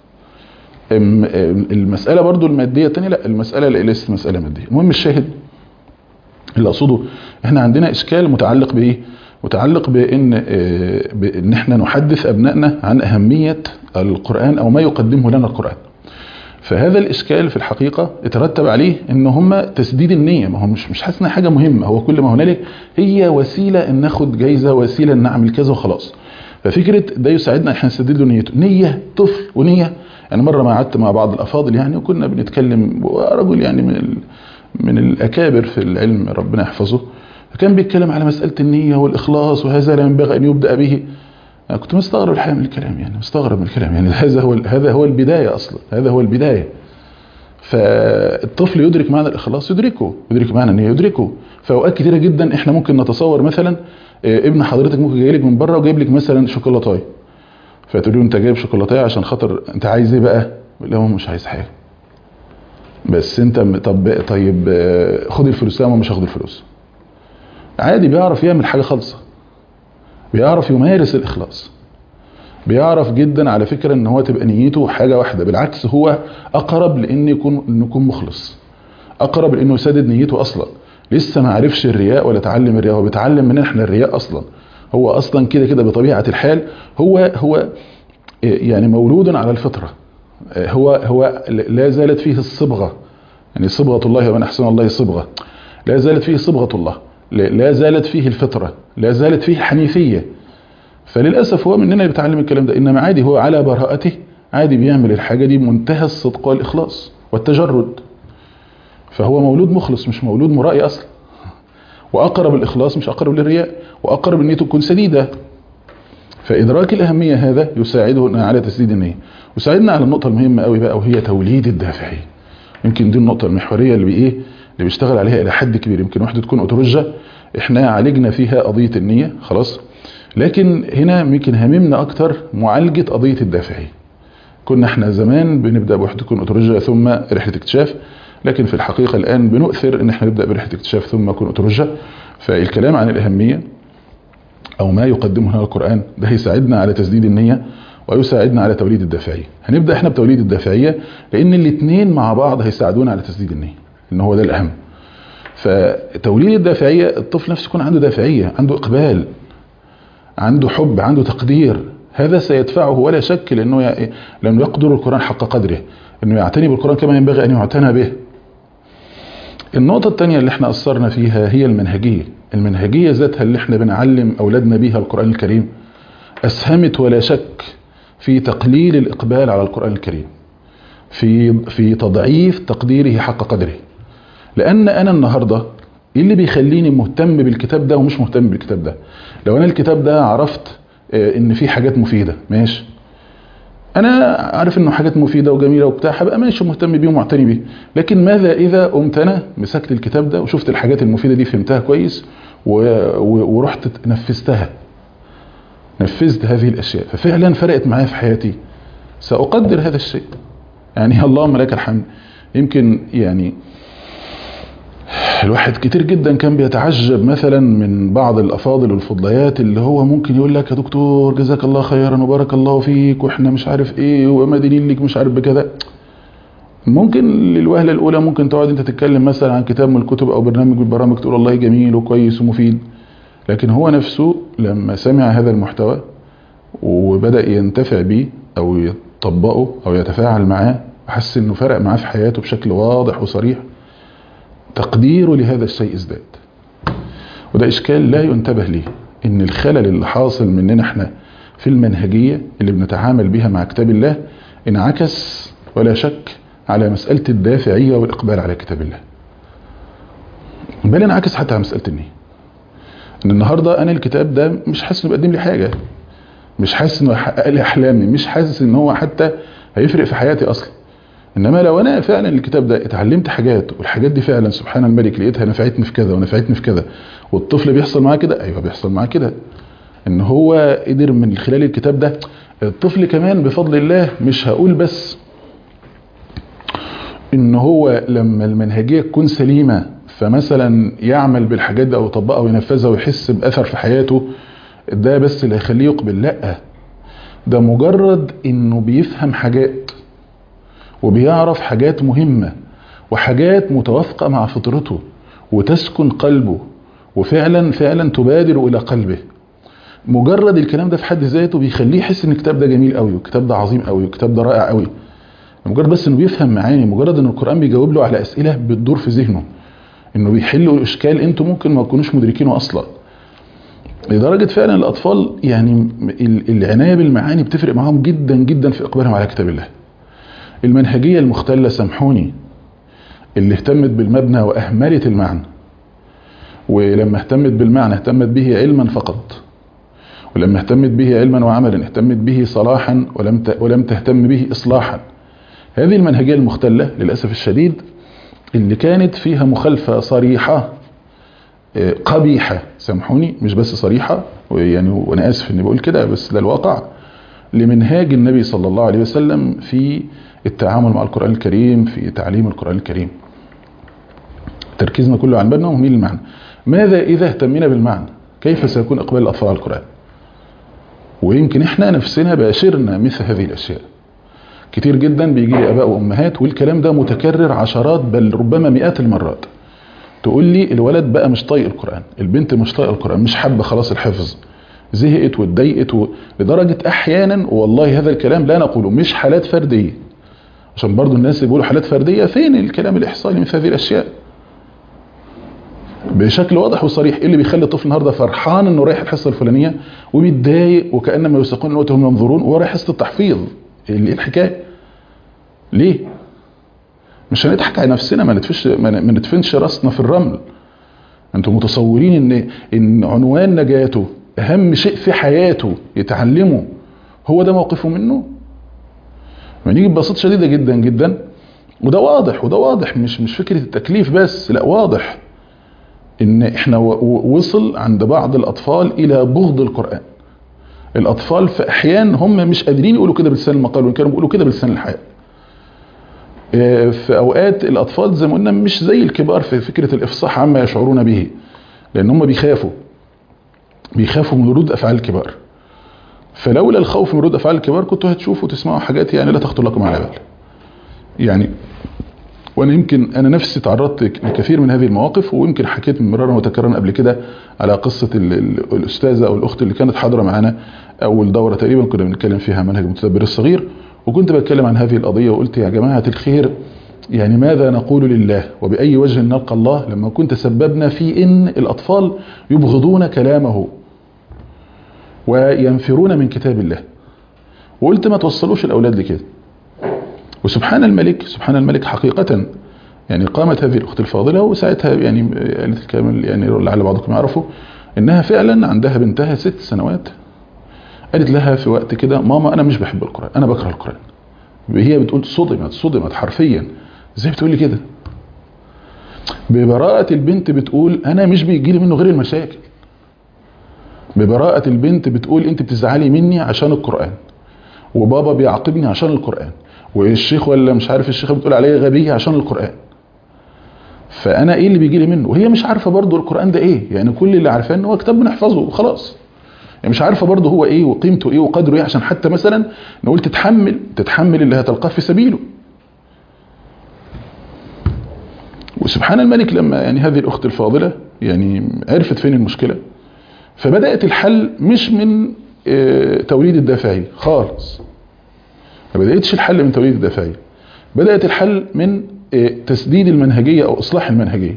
المسألة برضو المادية الثانية لا المسألة ليست مسألة مادية المهم الشاهد اللي أقصده احنا عندنا إشكال متعلق بإيه متعلق بإن, بإن احنا نحدث أبنائنا عن أهمية القرآن أو ما يقدمه لنا القرآن فهذا الإشكال في الحقيقة يترتب عليه إن هم تسديد النية ما هو مش مش حاسس حاجة مهمة هو كل ما هنالك هي وسيلة إن ناخد جايزة وسيلة إن نعمل كذا وخلاص ففكرة ده يساعدنا احنا نسدد له نيته نية طفل ونية يعني مرة ما قعدت مع بعض الأفاضل يعني وكنا بنتكلم رجل يعني من ال... من الأكابر في العلم ربنا يحفظه فكان بيتكلم على مسألة النية والإخلاص وهذا لا ينبغي أن يبدأ به أنا كنت مستغرب الحقيقة من الكلام يعني مستغرب من الكلام يعني هذا هو هذا هو البداية أصلا هذا هو البداية فالطفل يدرك معنى الإخلاص يدركه يدرك معنى النية يدركه فأوقات كتيرة جدا إحنا ممكن نتصور مثلا ابن حضرتك ممكن جاي لك من بره وجايب لك مثلا شوكولاتايه فتقول له انت جايب شوكولاتايه عشان خاطر انت عايز ايه بقى؟ لا هو مش عايز حاجه بس انت م- طب طيب آه، خد الفلوس لا ما مش هاخد الفلوس عادي بيعرف يعمل حاجه خالصه بيعرف يمارس الاخلاص بيعرف جدا على فكره ان هو تبقى نيته حاجه واحده بالعكس هو اقرب لان يكون انه يكون مخلص اقرب لانه يسدد نيته اصلا لسه ما عرفش الرياء ولا تعلم الرياء هو بيتعلم من احنا الرياء اصلا هو اصلا كده كده بطبيعه الحال هو هو يعني مولود على الفطره هو هو لا زالت فيه الصبغه يعني صبغه الله ومن احسن الله صبغه لا زالت فيه صبغه الله لا لا زالت فيه الفطره لا زالت فيه الحنيفيه فللاسف هو مننا اللي بيتعلم الكلام ده انما عادي هو على براءته عادي بيعمل الحاجه دي بمنتهى الصدق والاخلاص والتجرد فهو مولود مخلص مش مولود مرائي اصلا واقرب الاخلاص مش اقرب للرياء واقرب ان تكون سديده فادراك الاهميه هذا يساعدنا على تسديد النيه يساعدنا على النقطه المهمه قوي بقى وهي توليد الدافعيه يمكن دي النقطه المحوريه اللي بايه اللي بيشتغل عليها الى حد كبير يمكن واحده تكون اوتورجه احنا عالجنا فيها قضيه النيه خلاص لكن هنا يمكن هممنا اكتر معالجه قضيه الدافعيه كنا احنا زمان بنبدا بواحده تكون اوتورجه ثم رحله اكتشاف لكن في الحقيقه الان بنؤثر ان احنا نبدا برحله اكتشاف ثم نكون اوتورجه فالكلام عن الاهميه او ما يقدمه لنا القران ده هيساعدنا على تسديد النيه ويساعدنا على توليد الدافعيه هنبدا احنا بتوليد الدافعيه لان الاثنين مع بعض هيساعدونا على تسديد النيه ان هو ده الاهم فتوليد الدافعيه الطفل نفسه يكون عنده دافعيه عنده اقبال عنده حب عنده تقدير هذا سيدفعه ولا شك لانه ي... لم يقدر القران حق قدره انه يعتني بالقران كما ينبغي ان يعتنى به النقطة الثانية اللي احنا أثرنا فيها هي المنهجية المنهجية ذاتها اللي احنا بنعلم أولادنا بيها القرآن الكريم أسهمت ولا شك في تقليل الإقبال على القرآن الكريم في في تضعيف تقديره حق قدره لأن أنا النهاردة إيه اللي بيخليني مهتم بالكتاب ده ومش مهتم بالكتاب ده لو أنا الكتاب ده عرفت آه، إن فيه حاجات مفيدة ماشي انا عارف انه حاجات مفيده وجميله وبتاع هبقى ماشي مهتم بيه ومعتني بيه لكن ماذا اذا قمت انا مسكت الكتاب ده وشفت الحاجات المفيده دي فهمتها كويس و... و... ورحت نفذتها نفذت هذه الاشياء ففعلا فرقت معايا في حياتي ساقدر هذا الشيء يعني اللهم لك الحمد يمكن يعني الواحد كتير جدا كان بيتعجب مثلا من بعض الافاضل والفضليات اللي هو ممكن يقول لك يا دكتور جزاك الله خيرا وبارك الله فيك واحنا مش عارف ايه ومدينين ليك مش عارف بكذا ممكن للوهلة الاولى ممكن تقعد انت تتكلم مثلا عن كتاب من الكتب او برنامج من البرامج تقول والله جميل وكويس ومفيد لكن هو نفسه لما سمع هذا المحتوى وبدأ ينتفع بيه او يطبقه او يتفاعل معاه حس انه فرق معاه في حياته بشكل واضح وصريح تقديره لهذا الشيء ازداد وده اشكال لا ينتبه ليه ان الخلل اللي حاصل مننا احنا في المنهجية اللي بنتعامل بها مع كتاب الله انعكس ولا شك على مسألة الدافعية والإقبال على كتاب الله بل انعكس حتى على مسألة النية ان النهاردة انا الكتاب ده مش حاسس انه بيقدم لي حاجة مش حاسس انه يحقق لي احلامي مش حاسس ان هو حتى هيفرق في حياتي اصلا انما لو انا فعلا الكتاب ده اتعلمت حاجات والحاجات دي فعلا سبحان الملك لقيتها نفعتني في كذا ونفعتني في كذا والطفل بيحصل معاه كده ايوه بيحصل معاه كده ان هو قدر من خلال الكتاب ده الطفل كمان بفضل الله مش هقول بس ان هو لما المنهجيه تكون سليمه فمثلا يعمل بالحاجات دي او يطبقها وينفذها ويحس باثر في حياته ده بس اللي هيخليه يقبل لا ده مجرد انه بيفهم حاجات وبيعرف حاجات مهمة وحاجات متوافقة مع فطرته وتسكن قلبه وفعلا فعلا تبادر إلى قلبه مجرد الكلام ده في حد ذاته بيخليه يحس ان الكتاب ده جميل قوي والكتاب ده عظيم قوي والكتاب ده رائع قوي مجرد بس انه بيفهم معاني مجرد ان القرآن بيجاوب له على اسئلة بتدور في ذهنه انه بيحل اشكال انتوا ممكن ما تكونوش مدركينه اصلا لدرجة فعلا الاطفال يعني العناية بالمعاني بتفرق معاهم جدا جدا في اقبالهم على كتاب الله المنهجية المختلة سامحوني اللي اهتمت بالمبنى واهملت المعنى ولما اهتمت بالمعنى اهتمت به علما فقط ولما اهتمت به علما وعملا اهتمت به صلاحا ولم ولم تهتم به اصلاحا هذه المنهجيه المختله للاسف الشديد اللي كانت فيها مخالفه صريحه قبيحه سامحوني مش بس صريحه يعني وانا اسف اني بقول كده بس ده الواقع لمنهاج النبي صلى الله عليه وسلم في التعامل مع القرآن الكريم في تعليم القرآن الكريم تركيزنا كله عن بالنا ومين المعنى ماذا إذا اهتمينا بالمعنى كيف سيكون إقبال الأطفال على القرآن ويمكن احنا نفسنا باشرنا مثل هذه الأشياء كتير جدا بيجي لي اباء وامهات والكلام ده متكرر عشرات بل ربما مئات المرات تقول لي الولد بقى مش طايق القران البنت مش طايقه القران مش حابه خلاص الحفظ زهقت واتضايقت و... لدرجه احيانا والله هذا الكلام لا نقوله مش حالات فرديه عشان برضو الناس اللي بيقولوا حالات فرديه فين الكلام الاحصائي مثل هذه الاشياء بشكل واضح وصريح ايه اللي بيخلي الطفل النهارده فرحان انه رايح الحصه الفلانيه وبيتضايق وكانما يساقون الوقت هم ينظرون وهو رايح حصه التحفيظ ايه الحكايه ليه مش هنضحك على نفسنا ما ندفش ما ندفنش راسنا في الرمل انتم متصورين ان ان عنوان نجاته اهم شيء في حياته يتعلمه هو ده موقفه منه ما نيجي ببساطه شديده جدا جدا وده واضح وده واضح مش مش فكره التكليف بس لا واضح ان احنا وصل عند بعض الاطفال الى بغض القران الاطفال في احيان هم مش قادرين يقولوا كده بلسان المقال وان كانوا بيقولوا كده بلسان الحياه في اوقات الاطفال زي ما قلنا مش زي الكبار في فكره الافصاح عما يشعرون به لان هم بيخافوا بيخافوا من ردود افعال الكبار فلولا الخوف من ردود افعال الكبار كنتوا هتشوفوا وتسمعوا حاجات يعني لا تخطر لكم على بال يعني وانا يمكن انا نفسي تعرضت لكثير من هذه المواقف ويمكن حكيت مرارا وتكرارا قبل كده على قصه الاستاذه او الاخت اللي كانت حاضره معانا اول دوره تقريبا كنا بنتكلم فيها منهج المتدبر الصغير وكنت بتكلم عن هذه القضيه وقلت يا جماعه الخير يعني ماذا نقول لله وباي وجه نلقى الله لما كنت سببنا في ان الاطفال يبغضون كلامه وينفرون من كتاب الله وقلت ما توصلوش الاولاد لكده وسبحان الملك سبحان الملك حقيقة يعني قامت هذه الأخت الفاضلة وساعتها يعني قالت الكامل يعني لعل بعضكم يعرفوا إنها فعلا عندها بنتها ست سنوات قالت لها في وقت كده ماما أنا مش بحب القرآن أنا بكره القرآن هي بتقول صدمت صدمت حرفيا ازاي بتقول لي كده ببراءة البنت بتقول أنا مش بيجي لي منه غير المشاكل ببراءة البنت بتقول أنت بتزعلي مني عشان القرآن وبابا بيعاقبني عشان القرآن والشيخ ولا مش عارف الشيخه بتقول عليا غبيه عشان القران فانا ايه اللي بيجي لي منه وهي مش عارفه برضو القران ده ايه يعني كل اللي عارفاه ان هو كتاب بنحفظه وخلاص يعني مش عارفه برضو هو ايه وقيمته ايه وقدره ايه عشان حتى مثلا نقول تتحمل تتحمل اللي هتلقاه في سبيله وسبحان الملك لما يعني هذه الاخت الفاضله يعني عرفت فين المشكله فبدات الحل مش من اه توليد الدافعي خالص ما بدأتش الحل من توليد الدافعية بدأت الحل من تسديد المنهجية أو إصلاح المنهجية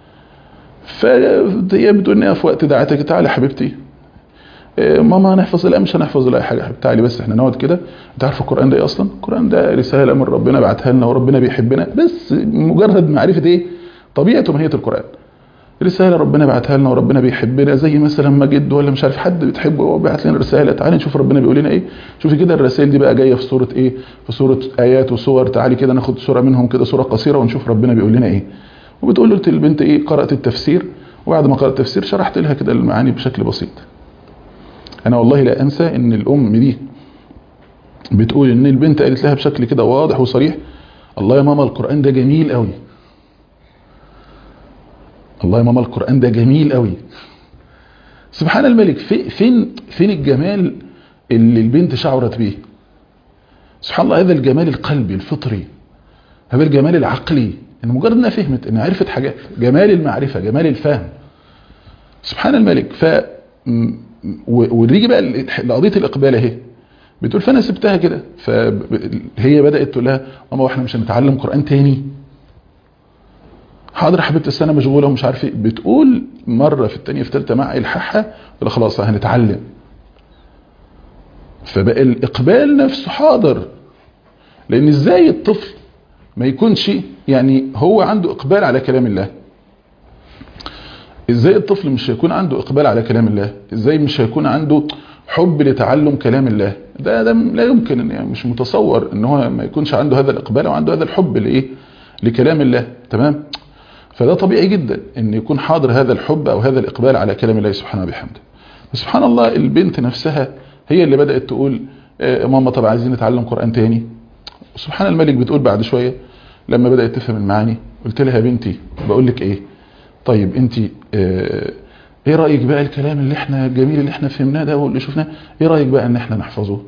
فهي بتقول لي في وقت دعتك تعالي يا حبيبتي ماما هنحفظ لا مش هنحفظ لا حاجة حبيبتي تعالي بس احنا نقعد كده انت عارف القرآن ده ايه أصلا القرآن ده رسالة من ربنا بعتها لنا وربنا بيحبنا بس مجرد معرفة ايه طبيعة وماهية القرآن رسالة ربنا بعتها لنا وربنا بيحبنا زي مثلا ما جد ولا مش عارف حد بتحبه هو بعت لنا رسالة تعالي نشوف ربنا بيقول لنا ايه شوفي كده الرسائل دي بقى جاية في صورة ايه في صورة ايات وصور تعالي كده ناخد صورة منهم كده صورة قصيرة ونشوف ربنا بيقول لنا ايه وبتقول له البنت ايه قرأت التفسير وبعد ما قرأت التفسير شرحت لها كده المعاني بشكل بسيط انا والله لا انسى ان الام دي بتقول ان البنت قالت لها بشكل كده واضح وصريح الله يا ماما القرآن ده جميل قوي الله يا ماما القرآن ده جميل قوي سبحان الملك في فين فين الجمال اللي البنت شعرت به سبحان الله هذا الجمال القلبي الفطري هذا الجمال العقلي ان مجرد انها فهمت انها عرفت حاجات جمال المعرفة جمال الفهم سبحان الملك ف ونيجي بقى لقضيه الاقبال اهي بتقول فانا سبتها كده فهي بدات تقول لها ماما واحنا مش هنتعلم قران تاني حاضر يا حبيبتي السنه مشغوله ومش عارف ايه بتقول مره في الثانيه في ثالثه مع الحاحها تقول خلاص هنتعلم فبقى الاقبال نفسه حاضر لان ازاي الطفل ما يكونش يعني هو عنده اقبال على كلام الله ازاي الطفل مش هيكون عنده اقبال على كلام الله ازاي مش هيكون عنده حب لتعلم كلام الله ده ده لا يمكن يعني مش متصور ان هو ما يكونش عنده هذا الاقبال وعنده هذا الحب لايه لكلام الله تمام فده طبيعي جدا ان يكون حاضر هذا الحب او هذا الاقبال على كلام الله سبحانه وبحمده سبحان الله البنت نفسها هي اللي بدأت تقول آه، ماما طب عايزين نتعلم قرآن تاني سبحان الملك بتقول بعد شوية لما بدأت تفهم المعاني قلت لها يا بنتي بقول لك ايه طيب انت اه ايه رأيك بقى الكلام اللي احنا الجميل اللي احنا فهمناه ده واللي شفناه ايه رأيك بقى ان احنا نحفظه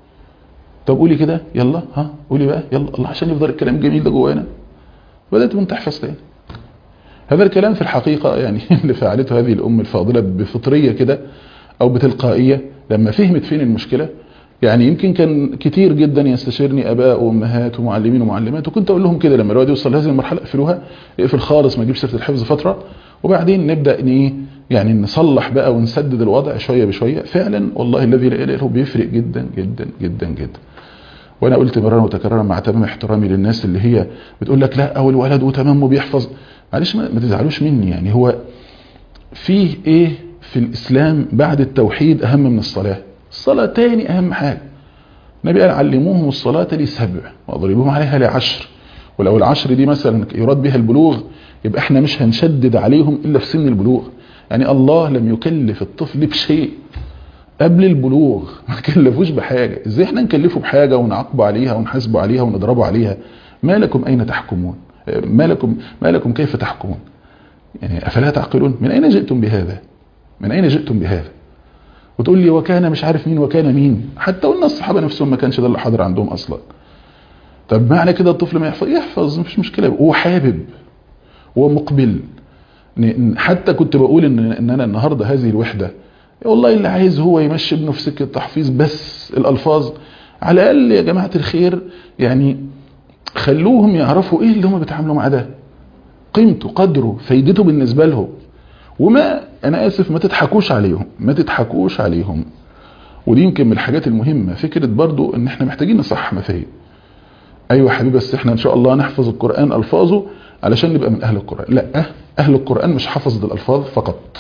طب قولي كده يلا ها قولي بقى يلا الله عشان يفضل الكلام الجميل ده جوانا بدأت من تحفظ تاني هذا الكلام في الحقيقة يعني اللي فعلته هذه الأم الفاضلة بفطرية كده أو بتلقائية لما فهمت فين المشكلة يعني يمكن كان كتير جدا يستشيرني اباء وامهات ومعلمين ومعلمات وكنت اقول لهم كده لما الواد يوصل لهذه المرحله اقفلوها اقفل خالص ما تجيبش سيره الحفظ فتره وبعدين نبدا ان ايه يعني نصلح بقى ونسدد الوضع شويه بشويه فعلا والله الذي لا اله الا هو بيفرق جدا جدا جدا جدا وانا قلت مرارا وتكرارا مع تمام احترامي للناس اللي هي بتقول لك لا او الولد وتمام وبيحفظ معلش ما ما تزعلوش مني يعني هو فيه ايه في الاسلام بعد التوحيد اهم من الصلاه الصلاة تاني أهم حاجة النبي قال علموهم الصلاة لسبع واضربوهم عليها لعشر ولو العشر دي مثلا يراد بها البلوغ يبقى احنا مش هنشدد عليهم إلا في سن البلوغ يعني الله لم يكلف الطفل بشيء قبل البلوغ ما كلفوش بحاجة ازاي احنا نكلفه بحاجة ونعاقبه عليها ونحاسبه عليها ونضربه عليها ما لكم أين تحكمون ما لكم, ما لكم كيف تحكمون يعني أفلا تعقلون من أين جئتم بهذا من أين جئتم بهذا وتقول لي وكان مش عارف مين وكان مين حتى قلنا الصحابة نفسهم ما كانش ده اللي حاضر عندهم أصلا طب معنى كده الطفل ما يحفظ يحفظ مفيش مشكلة هو حابب هو مقبل حتى كنت بقول ان, إن أنا النهاردة هذه الوحدة والله اللي عايز هو يمشي ابنه في سكة تحفيظ بس الألفاظ على الأقل يا جماعة الخير يعني خلوهم يعرفوا ايه اللي هم بيتعاملوا مع ده قيمته قدره فايدته بالنسبة لهم وما انا اسف ما تضحكوش عليهم ما تضحكوش عليهم ودي يمكن من الحاجات المهمة فكرة برضو ان احنا محتاجين نصحح مفاهيم ايوه حبيبي بس احنا ان شاء الله نحفظ القرآن الفاظه علشان نبقى من اهل القرآن لا اهل القرآن مش حفظت الالفاظ فقط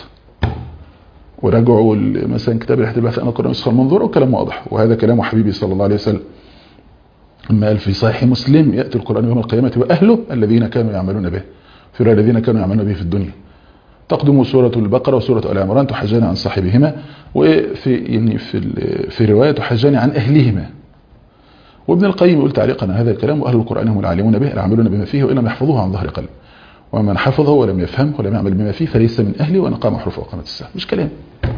وراجعوا مثلا كتاب الاحتباء في انا القرآن نسخة المنظور وكلام واضح وهذا كلام حبيبي صلى الله عليه وسلم اما قال في صحيح مسلم يأتي القرآن يوم القيامة واهله الذين كانوا يعملون به في الذين كانوا يعملون به في الدنيا تقدم سورة البقرة وسورة آل عمران تحجان عن صاحبهما وفي يعني في في رواية تحجان عن أهلهما وابن القيم يقول تعليقا على هذا الكلام وأهل القرآن هم العالمون به العاملون بما فيه وإن لم يحفظوه عن ظهر قلب ومن حفظه ولم يفهمه ولم يعمل بما فيه فليس من أهله وأن قام حروفه وقامت الساعة مش كلام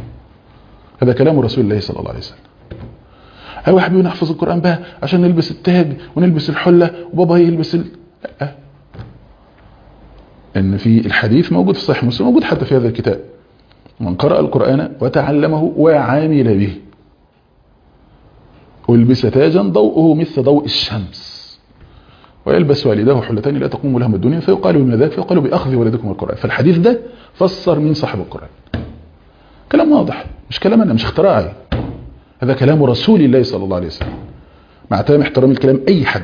هذا كلام رسول الله صلى الله عليه وسلم أيوة حبيبي نحفظ القرآن بقى عشان نلبس التاج ونلبس الحلة وبابا يلبس ال... لا ان في الحديث موجود في صحيح مسلم موجود حتى في هذا الكتاب من قرأ القرآن وتعلمه وعامل به ألبس تاجا ضوءه مثل ضوء الشمس ويلبس والداه حلتان لا تقوم لهم الدنيا فيقال بما ذاك فيقال بأخذ ولدكم القرآن فالحديث ده فسر من صاحب القرآن كلام واضح مش كلام أنا مش اختراعي هذا كلام رسول الله صلى الله عليه وسلم مع تمام احترام الكلام أي حد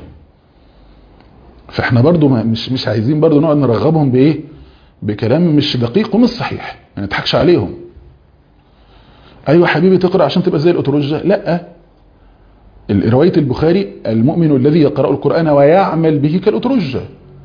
فاحنا برضو ما مش مش عايزين برضو نقعد نرغبهم بايه بكلام مش دقيق ومش صحيح ما نضحكش عليهم ايوه حبيبي تقرا عشان تبقى زي الاتروجه لا روايه البخاري المؤمن الذي يقرا القران ويعمل به كالاتروجه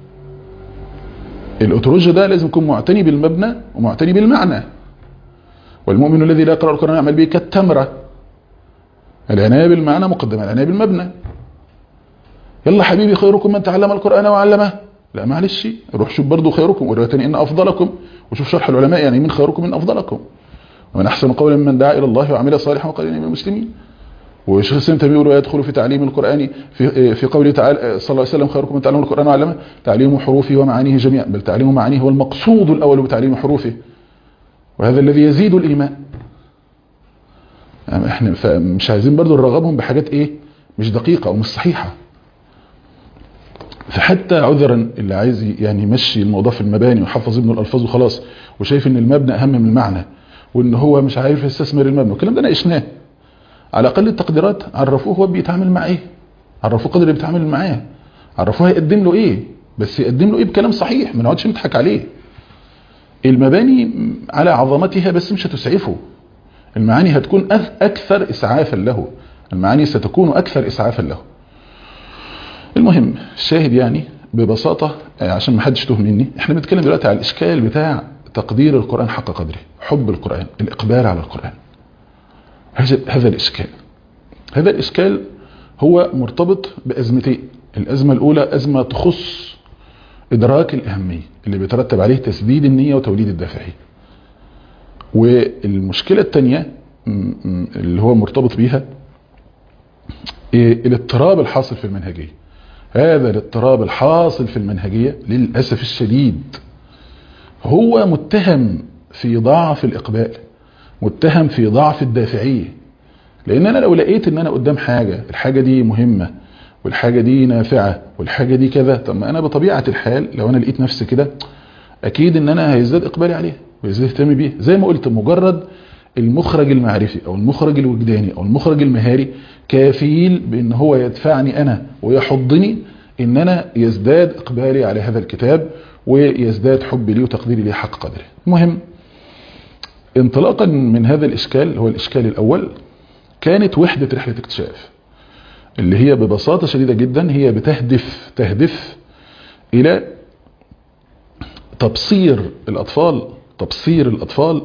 الاتروجه ده لازم يكون معتني بالمبنى ومعتني بالمعنى والمؤمن الذي لا يقرا القران ويعمل به كالتمره العنايه بالمعنى مقدمه العنايه بالمبنى يلا حبيبي خيركم من تعلم القرآن وعلمه لا معلش روح شوف برضو خيركم ورواية إن أفضلكم وشوف شرح العلماء يعني من خيركم من أفضلكم ومن أحسن قولا من دعا إلى الله وعمل صالحا وقال إني من المسلمين وشيخ الإسلام تيمية يقول ويدخل في تعليم القرآن في في قوله تعالى صلى الله عليه وسلم خيركم من تعلم القرآن وعلمه تعليم حروفه ومعانيه جميعا بل تعليم معانيه هو المقصود الأول بتعليم حروفه وهذا الذي يزيد الإيمان يعني احنا مش عايزين برضو نرغبهم بحاجات ايه مش دقيقة ومش صحيحة فحتى عذرا اللي عايز يعني يمشي الموضوع في المباني ويحفظ ابنه الالفاظ وخلاص وشايف ان المبنى اهم من المعنى وان هو مش عارف يستثمر المبنى والكلام ده ناقشناه على اقل التقديرات عرفوه هو بيتعامل مع ايه عرفوه قدر اللي بيتعامل معاه عرفوه هيقدم له ايه بس يقدم له ايه بكلام صحيح ما نقعدش نضحك عليه المباني على عظمتها بس مش هتسعفه المعاني هتكون اكثر اسعافا له المعاني ستكون اكثر اسعافا له المهم الشاهد يعني ببساطة عشان ما حدش توه مني احنا بنتكلم دلوقتي على الاشكال بتاع تقدير القرآن حق قدره حب القرآن الاقبال على القرآن هذا الاشكال هذا الإشكال هو مرتبط بأزمتين الأزمة الأولى أزمة تخص إدراك الأهمية اللي بيترتب عليه تسديد النية وتوليد الدافعية والمشكلة الثانية اللي هو مرتبط بيها الاضطراب الحاصل في المنهجية هذا الاضطراب الحاصل في المنهجية للأسف الشديد هو متهم في ضعف الإقبال متهم في ضعف الدافعية لأن أنا لو لقيت أن أنا قدام حاجة الحاجة دي مهمة والحاجة دي نافعة والحاجة دي كذا طب ما أنا بطبيعة الحال لو أنا لقيت نفسي كده أكيد أن أنا هيزداد إقبالي عليها ويزداد اهتمامي بيها زي ما قلت مجرد المخرج المعرفي أو المخرج الوجداني أو المخرج المهاري كافيل بأن هو يدفعني أنا ويحضني أن أنا يزداد إقبالي على هذا الكتاب ويزداد حبي لي وتقديري لي حق قدره المهم انطلاقا من هذا الإشكال هو الإشكال الأول كانت وحدة رحلة اكتشاف اللي هي ببساطة شديدة جدا هي بتهدف تهدف إلى تبصير الأطفال تبصير الأطفال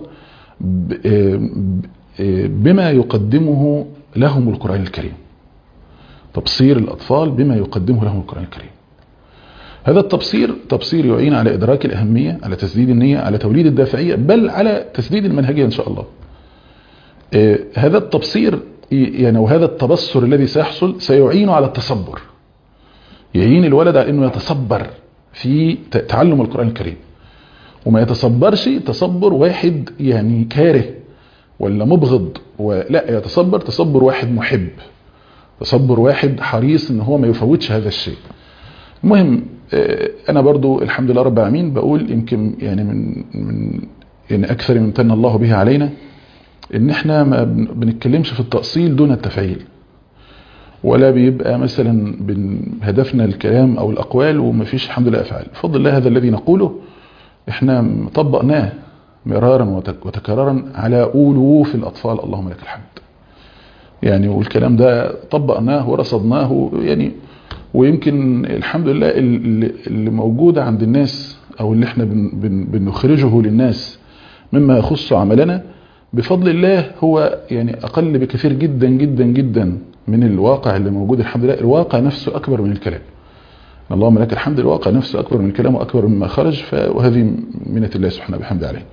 بما يقدمه لهم القرآن الكريم تبصير الأطفال بما يقدمه لهم القرآن الكريم هذا التبصير تبصير يعين على إدراك الأهمية على تسديد النية على توليد الدافعية بل على تسديد المنهجية إن شاء الله هذا التبصير يعني وهذا التبصر الذي سيحصل سيعين على التصبر يعين الولد على أنه يتصبر في تعلم القرآن الكريم وما يتصبرش تصبر واحد يعني كاره ولا مبغض ولا يتصبر تصبر واحد محب تصبر واحد حريص ان هو ما يفوتش هذا الشيء المهم انا برضو الحمد لله رب العالمين بقول يمكن يعني من من يعني اكثر من امتن الله به علينا ان احنا ما بنتكلمش في التأصيل دون التفعيل ولا بيبقى مثلا هدفنا الكلام او الاقوال ومفيش الحمد لله افعال بفضل الله هذا الذي نقوله احنا طبقناه مرارا وتكرارا على ألوف الأطفال اللهم لك الحمد يعني والكلام ده طبقناه ورصدناه يعني ويمكن الحمد لله اللي موجود عند الناس أو اللي احنا بن بن بنخرجه للناس مما يخص عملنا بفضل الله هو يعني أقل بكثير جدا جدا جدا من الواقع اللي موجود الحمد لله الواقع نفسه أكبر من الكلام اللهم لك الحمد الواقع نفسه أكبر من الكلام وأكبر مما خرج وهذه منة الله سبحانه بحمد عليه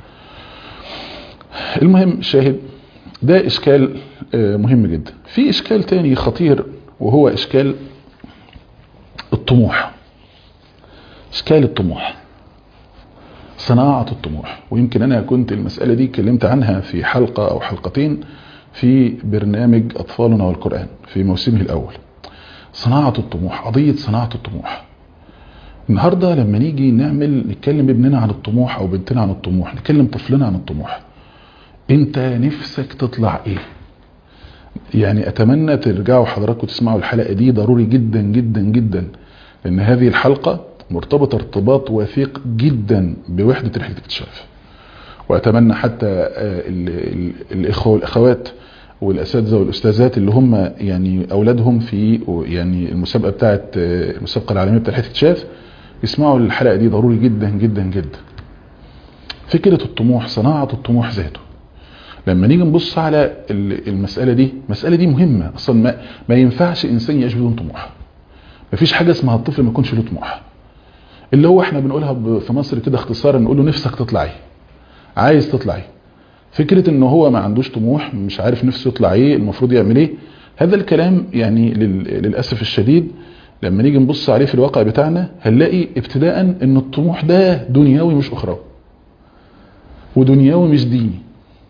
المهم الشاهد ده إشكال مهم جدا في إشكال تاني خطير وهو إشكال الطموح إشكال الطموح صناعة الطموح ويمكن أنا كنت المسألة دي اتكلمت عنها في حلقة أو حلقتين في برنامج أطفالنا والقرآن في موسمه الأول صناعة الطموح قضية صناعة الطموح النهاردة لما نيجي نعمل نتكلم ابننا عن الطموح أو بنتنا عن الطموح نتكلم طفلنا عن الطموح انت نفسك تطلع ايه يعني اتمنى ترجعوا حضراتكم تسمعوا الحلقة دي ضروري جدا جدا جدا لان هذه الحلقة مرتبطة ارتباط وثيق جدا بوحدة رحلة الاكتشاف واتمنى حتى الاخوة والاخوات والاساتذه والاستاذات اللي هم يعني اولادهم في يعني المسابقه بتاعه المسابقه العالميه بتاعه الاكتشاف يسمعوا الحلقه دي ضروري جدا جدا جدا فكره الطموح صناعه الطموح ذاته لما نيجي نبص على المساله دي المساله دي مهمه اصلا ما, ما ينفعش انسان يعيش بدون طموح مفيش حاجه اسمها الطفل ما يكونش له طموح اللي هو احنا بنقولها في مصر كده اختصارا نقول له نفسك تطلع ايه عايز تطلع ايه فكرة ان هو ما عندوش طموح مش عارف نفسه يطلع ايه المفروض يعمل ايه هذا الكلام يعني للأسف الشديد لما نيجي نبص عليه في الواقع بتاعنا هنلاقي ابتداء ان الطموح ده دنيوي مش اخروي ودنيوي مش ديني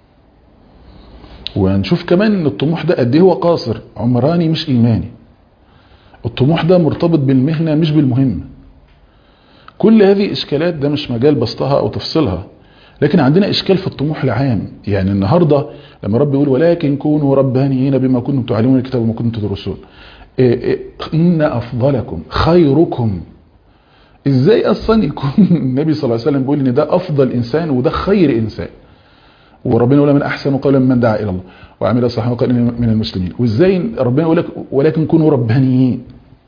وهنشوف كمان ان الطموح ده قد ايه هو قاصر عمراني مش ايماني الطموح ده مرتبط بالمهنة مش بالمهمة كل هذه اشكالات ده مش مجال بسطها او تفصيلها لكن عندنا اشكال في الطموح العام يعني النهاردة لما رب يقول ولكن كونوا ربانيين بما كنتم تعلمون الكتاب وما كنتم تدرسون إيه إيه ان افضلكم خيركم ازاي اصلا يكون النبي صلى الله عليه وسلم بيقول ان ده افضل انسان وده خير انسان وربنا يقول من احسن قولا من دعا الى الله وعمل صالحا وقال من المسلمين وازاي ربنا يقول لك ولكن كونوا ربانيين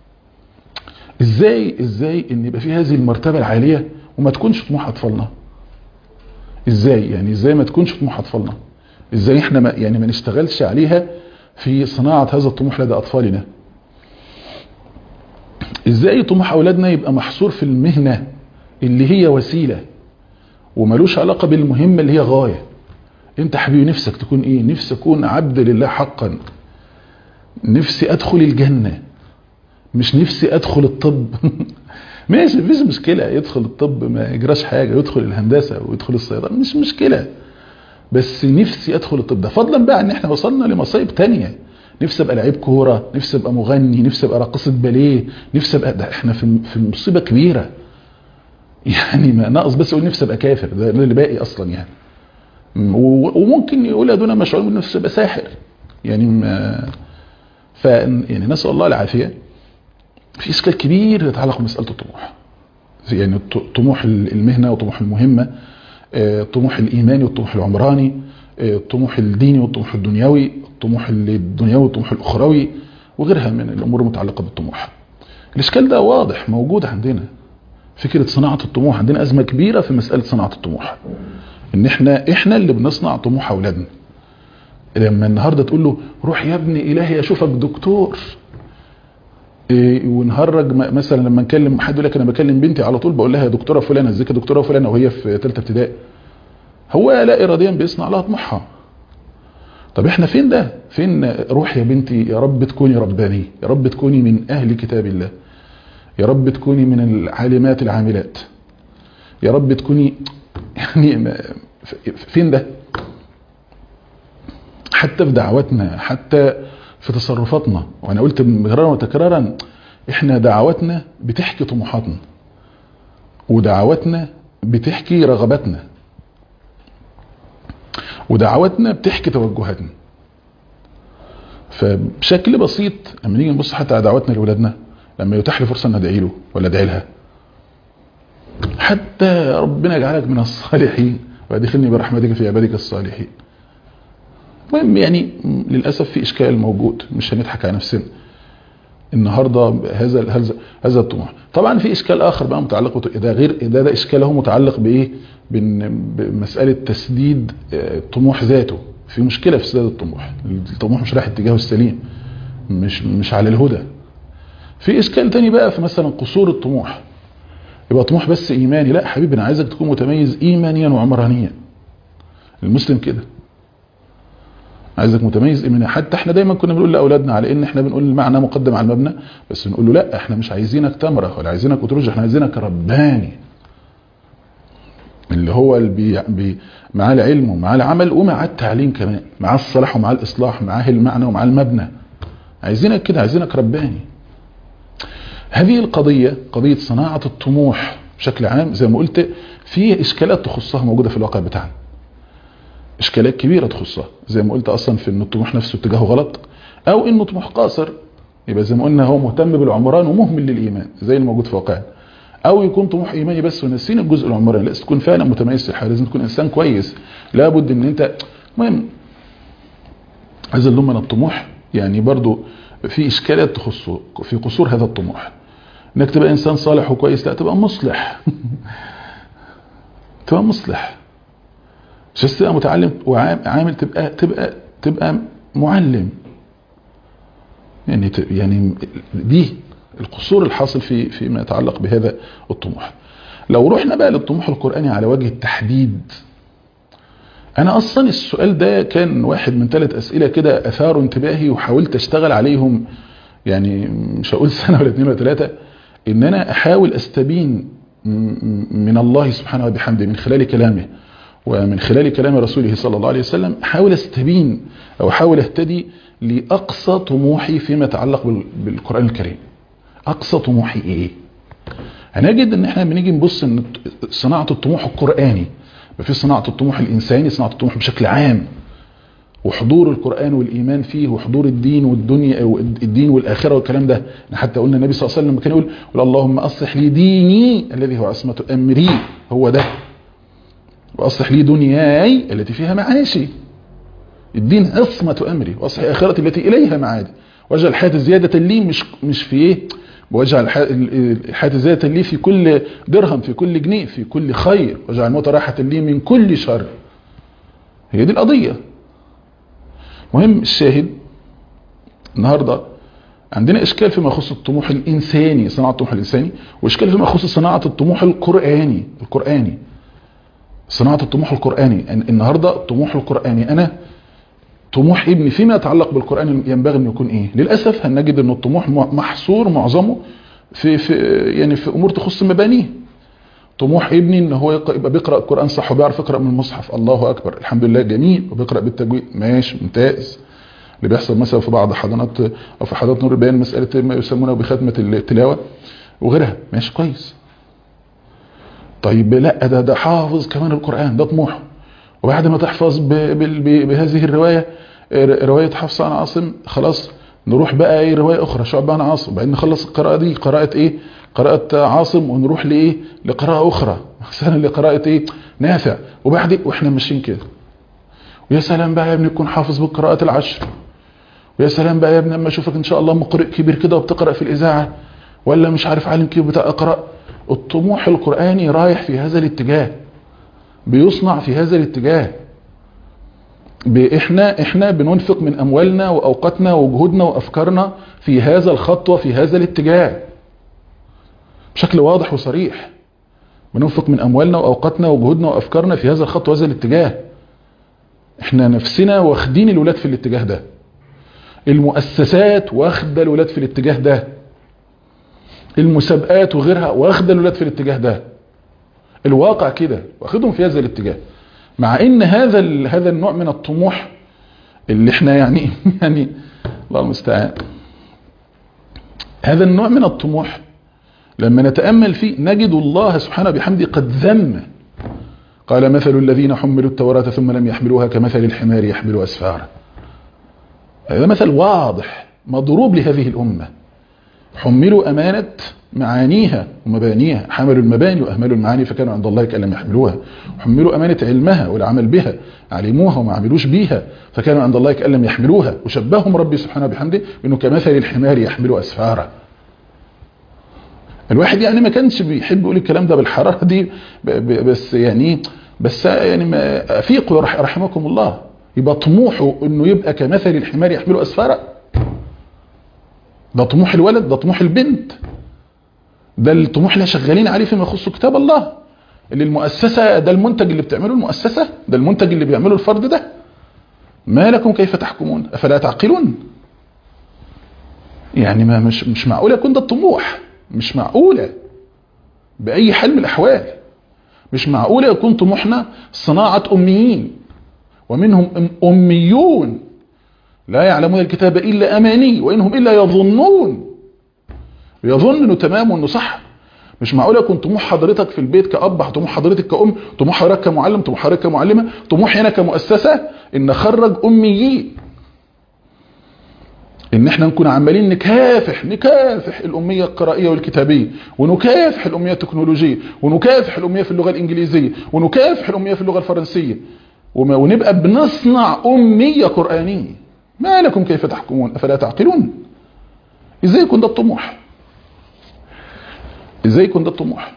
ازاي ازاي ان يبقى في هذه المرتبه العاليه وما تكونش طموح اطفالنا ازاي يعني ازاي ما تكونش طموح اطفالنا ازاي احنا ما يعني ما نشتغلش عليها في صناعة هذا الطموح لدى أطفالنا ازاي طموح أولادنا يبقى محصور في المهنة اللي هي وسيلة وملوش علاقة بالمهمة اللي هي غاية انت حبيبي نفسك تكون ايه نفسي اكون عبد لله حقا نفسي ادخل الجنة مش نفسي ادخل الطب ماشي مفيش مشكلة يدخل الطب ما يجراش حاجة يدخل الهندسة ويدخل الصيدلة مش مشكلة بس نفسي ادخل الطب ده فضلا بقى ان احنا وصلنا لمصايب تانية نفسي ابقى لعيب كورة نفسي ابقى مغني نفسي ابقى راقصة باليه نفسي ابقى ده احنا في في مصيبة كبيرة يعني ما ناقص بس اقول نفسي ابقى كافر ده اللي باقي اصلا يعني وممكن يقول يا دون مشعور من نفسه يبقى ساحر يعني ما ف يعني نسال الله العافيه في اشكال كبير يتعلق بمساله الطموح يعني طموح المهنه وطموح المهمه الطموح الايماني والطموح العمراني الطموح الديني والطموح الدنيوي الطموح الدنيوي والطموح الاخروي وغيرها من الامور المتعلقه بالطموح الاشكال ده واضح موجود عندنا فكره صناعه الطموح عندنا ازمه كبيره في مساله صناعه الطموح ان احنا احنا اللي بنصنع طموح اولادنا لما النهارده تقول له روح يا ابني الهي اشوفك دكتور إيه ونهرج مثلا لما نكلم حد يقول لك انا بكلم بنتي على طول بقول لها يا دكتوره فلانه ازيك يا دكتوره فلانه وهي في ثالثه ابتدائي هو لا اراديا بيصنع لها طموحها طب احنا فين ده فين روح يا بنتي يا رب تكوني ربانيه يا رب تكوني من اهل كتاب الله يا رب تكوني من العالمات العاملات يا رب تكوني يعني فين ده حتى في دعواتنا حتى في تصرفاتنا وانا قلت مرارا وتكرارا احنا دعواتنا بتحكي طموحاتنا ودعواتنا بتحكي رغباتنا ودعواتنا بتحكي توجهاتنا فبشكل بسيط لما نيجي نبص حتى على دعواتنا لاولادنا لما يتاح لي فرصه ان ادعي له ولا ادعي لها حتى ربنا يجعلك من الصالحين ويدخلني برحمتك في عبادك الصالحين المهم يعني للاسف في اشكال موجود مش هنضحك على نفسنا النهارده هذا هذا هذا الطموح طبعا في اشكال اخر بقى متعلق ده غير ده ده اشكال هو متعلق بايه بمساله تسديد الطموح ذاته في مشكله في سداد الطموح الطموح مش رايح اتجاهه السليم مش مش على الهدى في اشكال تاني بقى في مثلا قصور الطموح يبقى طموح بس ايماني لا حبيبي انا عايزك تكون متميز ايمانيا وعمرانيا المسلم كده عايزك متميز ايمانيا حتى احنا دايما كنا بنقول لاولادنا على ان احنا بنقول المعنى مقدم على المبنى بس نقول له لا احنا مش عايزينك تمره ولا عايزينك اترج احنا عايزينك رباني اللي هو اللي بي بي معاه العلم ومعاه العمل ومعاه التعليم كمان معاه الصلاح ومعاه الاصلاح معاه المعنى ومعاه المبنى عايزينك كده عايزينك رباني هذه القضية قضية صناعة الطموح بشكل عام زي ما قلت في اشكالات تخصها موجودة في الواقع بتاعنا اشكالات كبيرة تخصها زي ما قلت اصلا في ان الطموح نفسه اتجاهه غلط او انه طموح قاصر يبقى زي ما قلنا هو مهتم بالعمران ومهمل للايمان زي الموجود في واقعنا او يكون طموح ايماني بس ونسين الجزء العمراني لازم تكون فعلا متميز في الحياه لازم تكون انسان كويس لابد ان انت المهم هذا اللون من الطموح يعني برضو في اشكالات تخصه في قصور هذا الطموح انك تبقى انسان صالح وكويس لا تبقى مصلح تبقى مصلح مش بس تبقى متعلم وعامل تبقى تبقى تبقى معلم يعني يعني دي القصور الحاصل في فيما يتعلق بهذا الطموح لو رحنا بقى للطموح القرآني على وجه التحديد انا اصلا السؤال ده كان واحد من ثلاث اسئله كده اثاروا انتباهي وحاولت اشتغل عليهم يعني مش هقول سنه ولا اثنين ولا ثلاثه ان انا احاول استبين من الله سبحانه وبحمده من خلال كلامه ومن خلال كلام رسوله صلى الله عليه وسلم احاول استبين او احاول اهتدي لاقصى طموحي فيما يتعلق بالقران الكريم اقصى طموحي ايه هنجد ان احنا بنيجي نبص ان صناعه الطموح القراني في صناعه الطموح الانساني صناعه الطموح بشكل عام وحضور القرآن والإيمان فيه وحضور الدين والدنيا والدين والآخرة والكلام ده حتى قلنا النبي صلى الله عليه وسلم كان يقول اللهم أصلح لي ديني الذي هو عصمة أمري هو ده وأصلح لي دنياي التي فيها معاشي الدين عصمة أمري وأصلح آخرتي التي إليها معادي واجعل الحياة زيادة لي مش مش في إيه واجعل الحياة زيادة لي في كل درهم في كل جنيه في كل خير واجعل الموت راحة لي من كل شر هي دي القضية مهم الشاهد النهارده عندنا اشكال فيما يخص الطموح الانساني صناعه الطموح الانساني واشكال فيما يخص صناعه الطموح القراني القراني صناعه الطموح القراني النهارده الطموح القراني انا طموح ابني فيما يتعلق بالقران ينبغي ان يكون ايه للاسف هنجد ان الطموح محصور معظمه في في يعني في امور تخص مبانيه طموح ابني ان هو يبقى بيقرا القران صح وبيعرف يقرا من المصحف الله اكبر الحمد لله جميل وبيقرا بالتجويد ماشي ممتاز اللي بيحصل مثلا في بعض حضانات او في حضانات نور البيان مساله ما يسمونه بختمه التلاوه وغيرها ماشي كويس طيب لا ده ده حافظ كمان القران ده طموحه وبعد ما تحفظ ب ب ب بهذه الروايه روايه حفص عن عاصم خلاص نروح بقى ايه روايه اخرى شعب عن عاصم بعدين نخلص القراءه دي قراءه ايه قراءه عاصم ونروح لايه لقراءه اخرى مثلا لقراءه ايه نافع وبعد واحنا ماشيين كده ويا سلام بقى يا ابني تكون حافظ بالقراءات العشر ويا سلام بقى يا ابني اما اشوفك ان شاء الله مقرئ كبير كده وبتقرا في الاذاعه ولا مش عارف عالم كبير بتاع اقرا الطموح القراني رايح في هذا الاتجاه بيصنع في هذا الاتجاه احنا احنا بننفق من اموالنا واوقاتنا وجهودنا وافكارنا في هذا الخطوه في هذا الاتجاه بشكل واضح وصريح بننفق من اموالنا واوقاتنا وجهودنا وافكارنا في هذا الخط وهذا الاتجاه احنا نفسنا واخدين الولاد في الاتجاه ده المؤسسات واخده الولاد في الاتجاه ده المسابقات وغيرها واخده الولاد في الاتجاه ده الواقع كده واخدهم في هذا الاتجاه مع ان هذا هذا النوع من الطموح اللي احنا يعني يعني الله المستعان هذا النوع من الطموح لما نتأمل فيه نجد الله سبحانه بحمده قد ذم قال مثل الذين حملوا التوراة ثم لم يحملوها كمثل الحمار يحمل أسفارا هذا مثل واضح مضروب لهذه الأمة حملوا أمانة معانيها ومبانيها حملوا المباني وأهملوا المعاني فكانوا عند الله كأن لم يحملوها حملوا أمانة علمها والعمل بها علموها وما عملوش بيها فكانوا عند الله كأن لم يحملوها وشبههم ربي سبحانه بحمده بأنه كمثل الحمار يحمل أسفارا الواحد يعني ما كانش بيحب يقول الكلام ده بالحرارة دي بس يعني بس يعني ما افيقوا رحمكم الله يبقى طموحه انه يبقى كمثل الحمار يحمل اسفارا ده طموح الولد ده طموح البنت ده الطموح اللي شغالين عليه فيما يخص كتاب الله اللي المؤسسة ده المنتج اللي بتعمله المؤسسة ده المنتج اللي بيعمله الفرد ده ما لكم كيف تحكمون افلا تعقلون يعني ما مش مش معقول يكون ده الطموح مش معقولة بأي حال من الأحوال مش معقولة يكون طموحنا صناعة أميين ومنهم أميون لا يعلمون الكتاب إلا أماني وإنهم إلا يظنون يظن أنه تمام وأنه صح مش معقولة يكون طموح حضرتك في البيت كأب طموح حضرتك كأم طموح حضرتك كمعلم طموح حضرتك كمعلمة طموح هنا كمؤسسة إن نخرج أميين ان احنا نكون عمالين نكافح نكافح الاميه القرائيه والكتابيه ونكافح الاميه التكنولوجيه ونكافح الاميه في اللغه الانجليزيه ونكافح الاميه في اللغه الفرنسيه ونبقى بنصنع اميه قرانيه ما لكم كيف تحكمون افلا تعقلون ازاي يكون ده الطموح ازاي يكون ده الطموح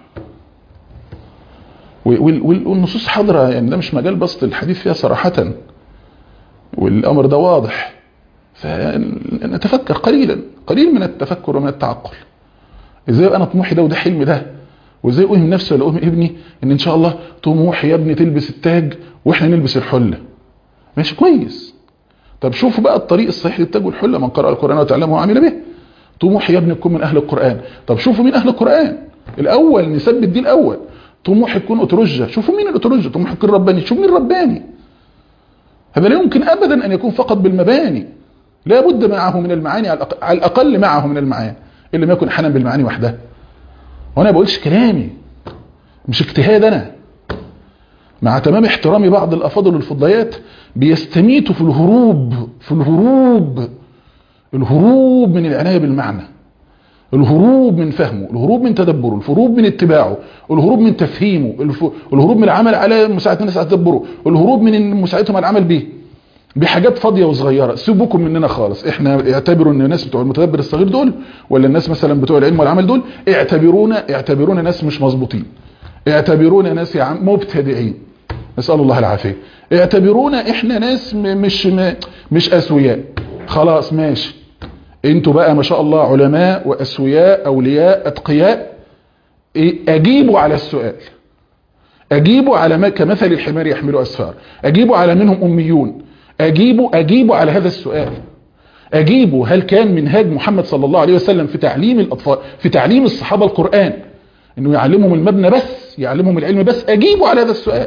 والنصوص حاضره يعني ده مش مجال بسط الحديث فيها صراحه والامر ده واضح فنتفكر قليلا قليل من التفكر ومن التعقل ازاي انا طموحي ده وده حلمي ده وازاي اوهم نفسي ولا اوهم ابني ان ان شاء الله طموحي يا ابني تلبس التاج واحنا نلبس الحله ماشي كويس طب شوفوا بقى الطريق الصحيح للتاج والحله من قرأ القرآن وتعلمه وعمل به طموحي يا ابني تكون من اهل القرآن طب شوفوا مين اهل القرآن الاول نثبت دي الاول طموحي تكون اترجه شوفوا مين الاترجه طموحي يكون رباني شوف مين رباني هذا لا يمكن ابدا ان يكون فقط بالمباني لا بد معه من المعاني على الأقل معه من المعاني إن لم يكن حنا بالمعاني وحدها وأنا بقولش كلامي مش اجتهاد أنا مع تمام احترامي بعض الأفاضل والفضليات بيستميتوا في الهروب في الهروب الهروب من العناية بالمعنى الهروب من فهمه الهروب من تدبره الهروب من اتباعه الهروب من تفهيمه الهروب من العمل على مساعدة الناس على تدبره الهروب من مساعدتهم على العمل به بحاجات فاضيه وصغيره سيبوكم مننا خالص احنا اعتبروا ان الناس بتوع المتدبر الصغير دول ولا الناس مثلا بتوع العلم والعمل دول اعتبرونا اعتبرونا ناس مش مظبوطين اعتبرونا ناس يا عم مبتدئين نسال الله العافيه اعتبرونا احنا ناس مش مش اسوياء خلاص ماشي انتوا بقى ما شاء الله علماء واسوياء اولياء اتقياء إيه؟ اجيبوا على السؤال اجيبوا على ما كمثل الحمار يحمل اسفار اجيبوا على منهم اميون اجيبوا اجيبوا على هذا السؤال اجيبوا هل كان منهاج محمد صلى الله عليه وسلم في تعليم الاطفال في تعليم الصحابه القران انه يعلمهم المبنى بس يعلمهم العلم بس اجيبوا على هذا السؤال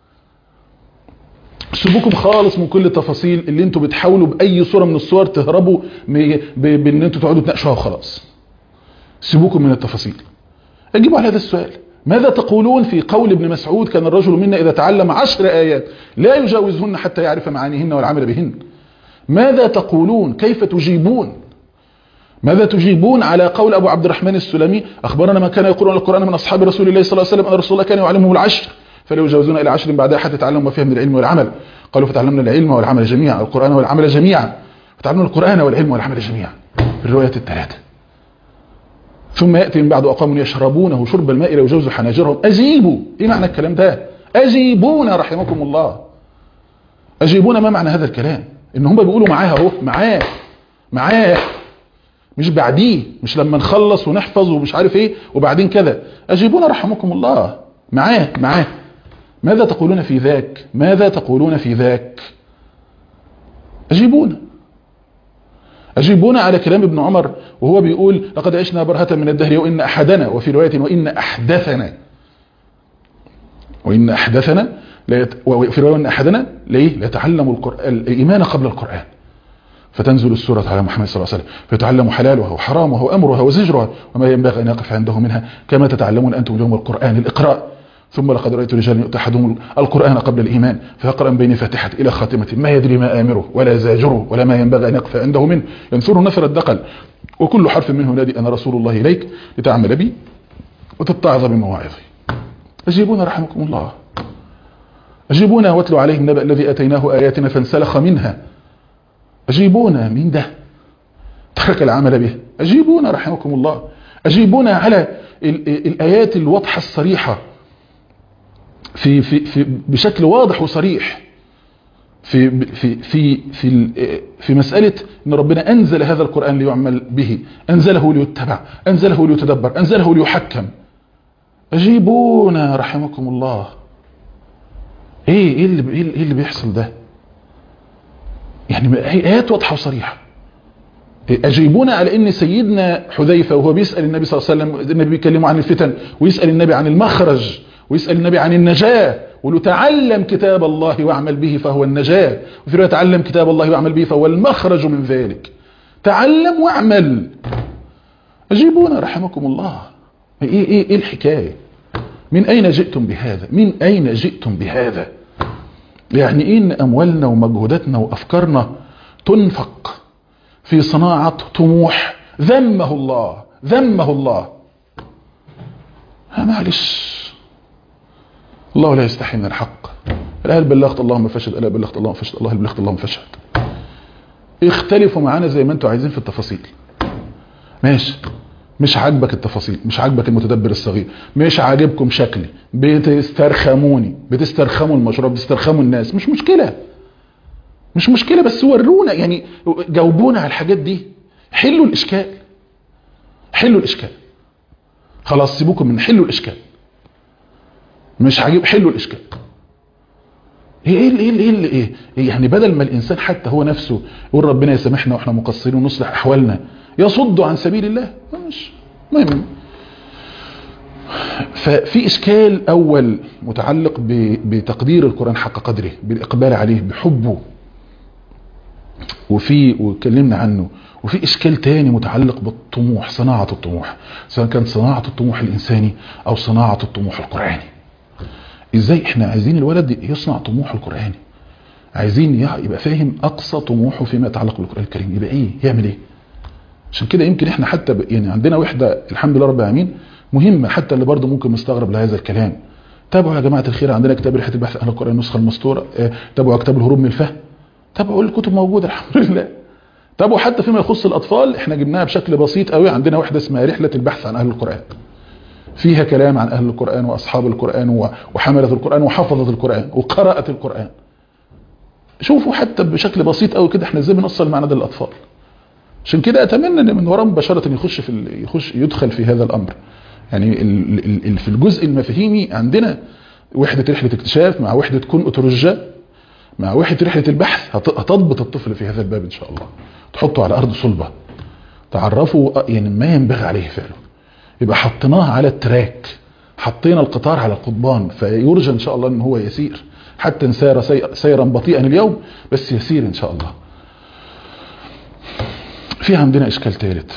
سيبوكم خالص من كل التفاصيل اللي انتوا بتحاولوا باي صوره من الصور تهربوا بان انتوا تقعدوا تناقشوها وخلاص سيبوكم من التفاصيل اجيبوا على هذا السؤال ماذا تقولون في قول ابن مسعود كان الرجل منا إذا تعلم عشر آيات لا يجاوزهن حتى يعرف معانيهن والعمل بهن ماذا تقولون كيف تجيبون ماذا تجيبون على قول أبو عبد الرحمن السلمي أخبرنا ما كان يقولون القرآن من أصحاب رسول الله صلى الله عليه وسلم أن رسول الله كان يعلمهم العشر فلا يجاوزون إلى عشر بعدها حتى تعلموا ما فيها من العلم والعمل قالوا فتعلمنا العلم والعمل جميعا القرآن والعمل جميعا فتعلمنا القرآن والعلم والعمل جميعا في الرواية الثلاثة ثم يأتي من بعد أقام يشربونه شرب الماء لا يجوز حناجرهم أجيبوا إيه معنى الكلام ده أجيبونا رحمكم الله أجيبونا ما معنى هذا الكلام إن هم بيقولوا معاه اهو معاه معاه مش بعديه مش لما نخلص ونحفظ ومش عارف ايه وبعدين كذا أجيبونا رحمكم الله معاه معاه ماذا تقولون في ذاك ماذا تقولون في ذاك أجيبونا أجيبونا على كلام ابن عمر وهو بيقول لقد عشنا برهة من الدهر وإن أحدنا وفي رواية وإن أحدثنا وإن أحدثنا وفي رواية وإن أحدنا ليه ليتعلم القرآن الإيمان قبل القرآن فتنزل السورة على محمد صلى الله عليه وسلم فيتعلم حلالها وحرامها وأمرها وزجرها وما ينبغي أن يقف عنده منها كما تتعلمون أنتم اليوم القرآن الإقراء ثم لقد رأيت رجال يؤتى أحدهم القرآن قبل الإيمان فيقرأ بين فاتحة إلى خاتمة ما يدري ما آمره ولا زاجره ولا ما ينبغي أن يقف عنده منه ينثره نفر الدقل وكل حرف منه نادي أنا رسول الله إليك لتعمل بي وتتعظ بمواعظي أجيبونا رحمكم الله أجيبونا واتلوا عليهم نبأ الذي أتيناه آياتنا فانسلخ منها أجيبونا مين ده ترك العمل به أجيبونا رحمكم الله أجيبونا على الآيات الواضحة الصريحة في في في بشكل واضح وصريح في في في في في مسألة ان ربنا انزل هذا القرآن ليعمل به انزله ليتبع انزله ليتدبر انزله ليحكم اجيبونا رحمكم الله ايه ايه اللي ايه اللي بيحصل ده يعني ايات واضحه وصريحه اجيبونا على ان سيدنا حذيفه وهو بيسال النبي صلى الله عليه وسلم النبي بيكلمه عن الفتن ويسال النبي عن المخرج ويسال النبي عن النجاه وله تعلم كتاب الله واعمل به فهو النجاه وفي روايه تعلم كتاب الله واعمل به فهو المخرج من ذلك تعلم واعمل اجيبونا رحمكم الله ايه ايه ايه الحكايه من اين جئتم بهذا من اين جئتم بهذا يعني ايه ان اموالنا ومجهوداتنا وافكارنا تنفق في صناعة طموح ذمه الله ذمه الله ها معلش الله لا يستحي من الحق الآن بلغت اللهم فشهد الآن بلغت اللهم فشهد الله بلغت اللهم فشهد اختلفوا معانا زي ما انتوا عايزين في التفاصيل ماشي مش عاجبك التفاصيل مش عاجبك المتدبر الصغير مش عاجبكم شكلي بتسترخموني بتسترخموا المشروع بتسترخموا الناس مش مشكلة مش مشكلة بس ورونا يعني جاوبونا على الحاجات دي حلوا الإشكال حلوا الإشكال خلاص سيبوكم من حلوا الإشكال مش عاجب حلوا الإشكال ايه ايه ايه ايه ايه ايه يعني بدل ما الانسان حتى هو نفسه يقول ربنا يسامحنا واحنا مقصرين ونصلح احوالنا يصد عن سبيل الله مش مهم ففي اشكال اول متعلق بتقدير القرآن حق قدره بالاقبال عليه بحبه وفي واتكلمنا عنه وفي اشكال تاني متعلق بالطموح صناعة الطموح سواء كان صناعة الطموح الانساني او صناعة الطموح القرآني ازاي احنا عايزين الولد يصنع طموح القرآني عايزين يبقى فاهم اقصى طموحه فيما يتعلق بالقرآن الكريم يبقى ايه يعمل ايه عشان كده يمكن احنا حتى يعني عندنا وحدة الحمد لله رب العالمين مهمة حتى اللي برضه ممكن مستغرب لهذا الكلام تابعوا يا جماعة الخير عندنا كتاب رحلة البحث عن القرآن النسخة المسطورة اه تابعوا كتاب الهروب من الفهم تابعوا الكتب موجودة الحمد لله تابعوا حتى فيما يخص الأطفال احنا جبناها بشكل بسيط قوي عندنا وحدة اسمها رحلة البحث عن أهل القرآن فيها كلام عن أهل القرآن وأصحاب القرآن وحملة القرآن وحفظة القرآن وقراءة القرآن شوفوا حتى بشكل بسيط قوي كده احنا ازاي بنوصل المعنى ده للأطفال عشان كده اتمنى ان من وراه مباشره يخش في ال- يخش يدخل في هذا الامر يعني ال- ال- ال- في الجزء المفاهيمي عندنا وحده رحله اكتشاف مع وحده كون اوتورجا مع وحده رحله البحث هت- هتضبط الطفل في هذا الباب ان شاء الله تحطه على ارض صلبه تعرفه يعني ما ينبغي عليه فعله يبقى حطيناه على التراك حطينا القطار على القضبان فيرجى ان شاء الله ان هو يسير حتى ان سار سي- سيرا بطيئا اليوم بس يسير ان شاء الله في عندنا اشكال ثالث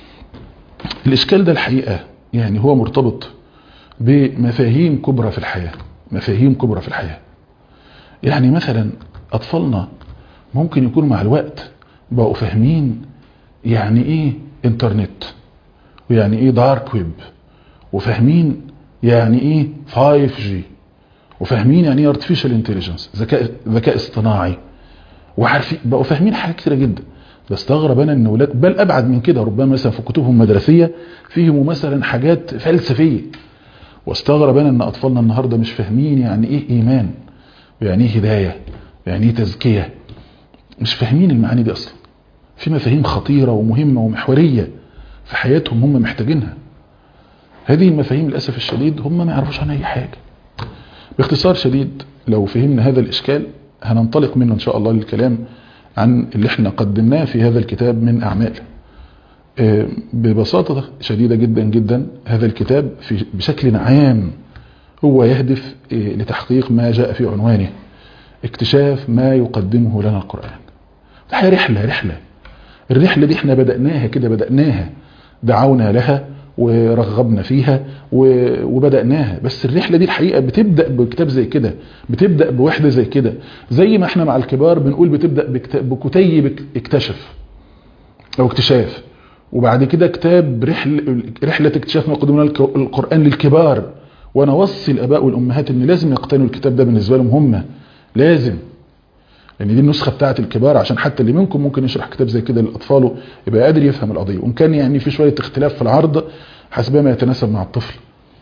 الاشكال ده الحقيقه يعني هو مرتبط بمفاهيم كبرى في الحياه مفاهيم كبرى في الحياه يعني مثلا اطفالنا ممكن يكونوا مع الوقت بقوا فاهمين يعني ايه انترنت ويعني ايه دارك ويب وفاهمين يعني ايه 5G وفاهمين يعني ايه artificial intelligence ذكاء ذكاء اصطناعي وعارفين بقوا فاهمين حاجات كتيره جدا بستغرب انا ان ولاد بل ابعد من كده ربما مثلا في كتبهم المدرسيه فيهم مثلا حاجات فلسفيه واستغرب انا ان اطفالنا النهارده مش فاهمين يعني ايه ايمان ويعني ايه هدايه ويعني ايه تزكيه مش فاهمين المعاني دي اصلا في مفاهيم خطيره ومهمه ومحوريه في حياتهم هم محتاجينها هذه المفاهيم للاسف الشديد هم ما يعرفوش عنها اي حاجه باختصار شديد لو فهمنا هذا الاشكال هننطلق منه ان شاء الله للكلام عن اللي احنا قدمناه في هذا الكتاب من اعمال آه، ببساطة شديدة جدا جدا هذا الكتاب في بشكل عام هو يهدف آه، لتحقيق ما جاء في عنوانه اكتشاف ما يقدمه لنا القرآن هي رحلة رحلة الرحلة دي احنا بدأناها كده بدأناها دعونا لها ورغبنا فيها و- وبدأناها بس الرحلة دي الحقيقة بتبدأ بكتاب زي كده بتبدأ بوحدة زي كده زي ما احنا مع الكبار بنقول بتبدأ بكتاب بكتيب اك- اكتشف او اكتشاف وبعد كده كتاب رحل رحلة اكتشاف ما يقدمنا الك- القرآن للكبار وانا اوصي الاباء والامهات ان لازم يقتنوا الكتاب ده بالنسبة لهم هم لازم لان دي النسخه بتاعه الكبار عشان حتى اللي منكم ممكن يشرح كتاب زي كده لاطفاله يبقى قادر يفهم القضيه وان كان يعني في شويه اختلاف في العرض حسب ما يتناسب مع الطفل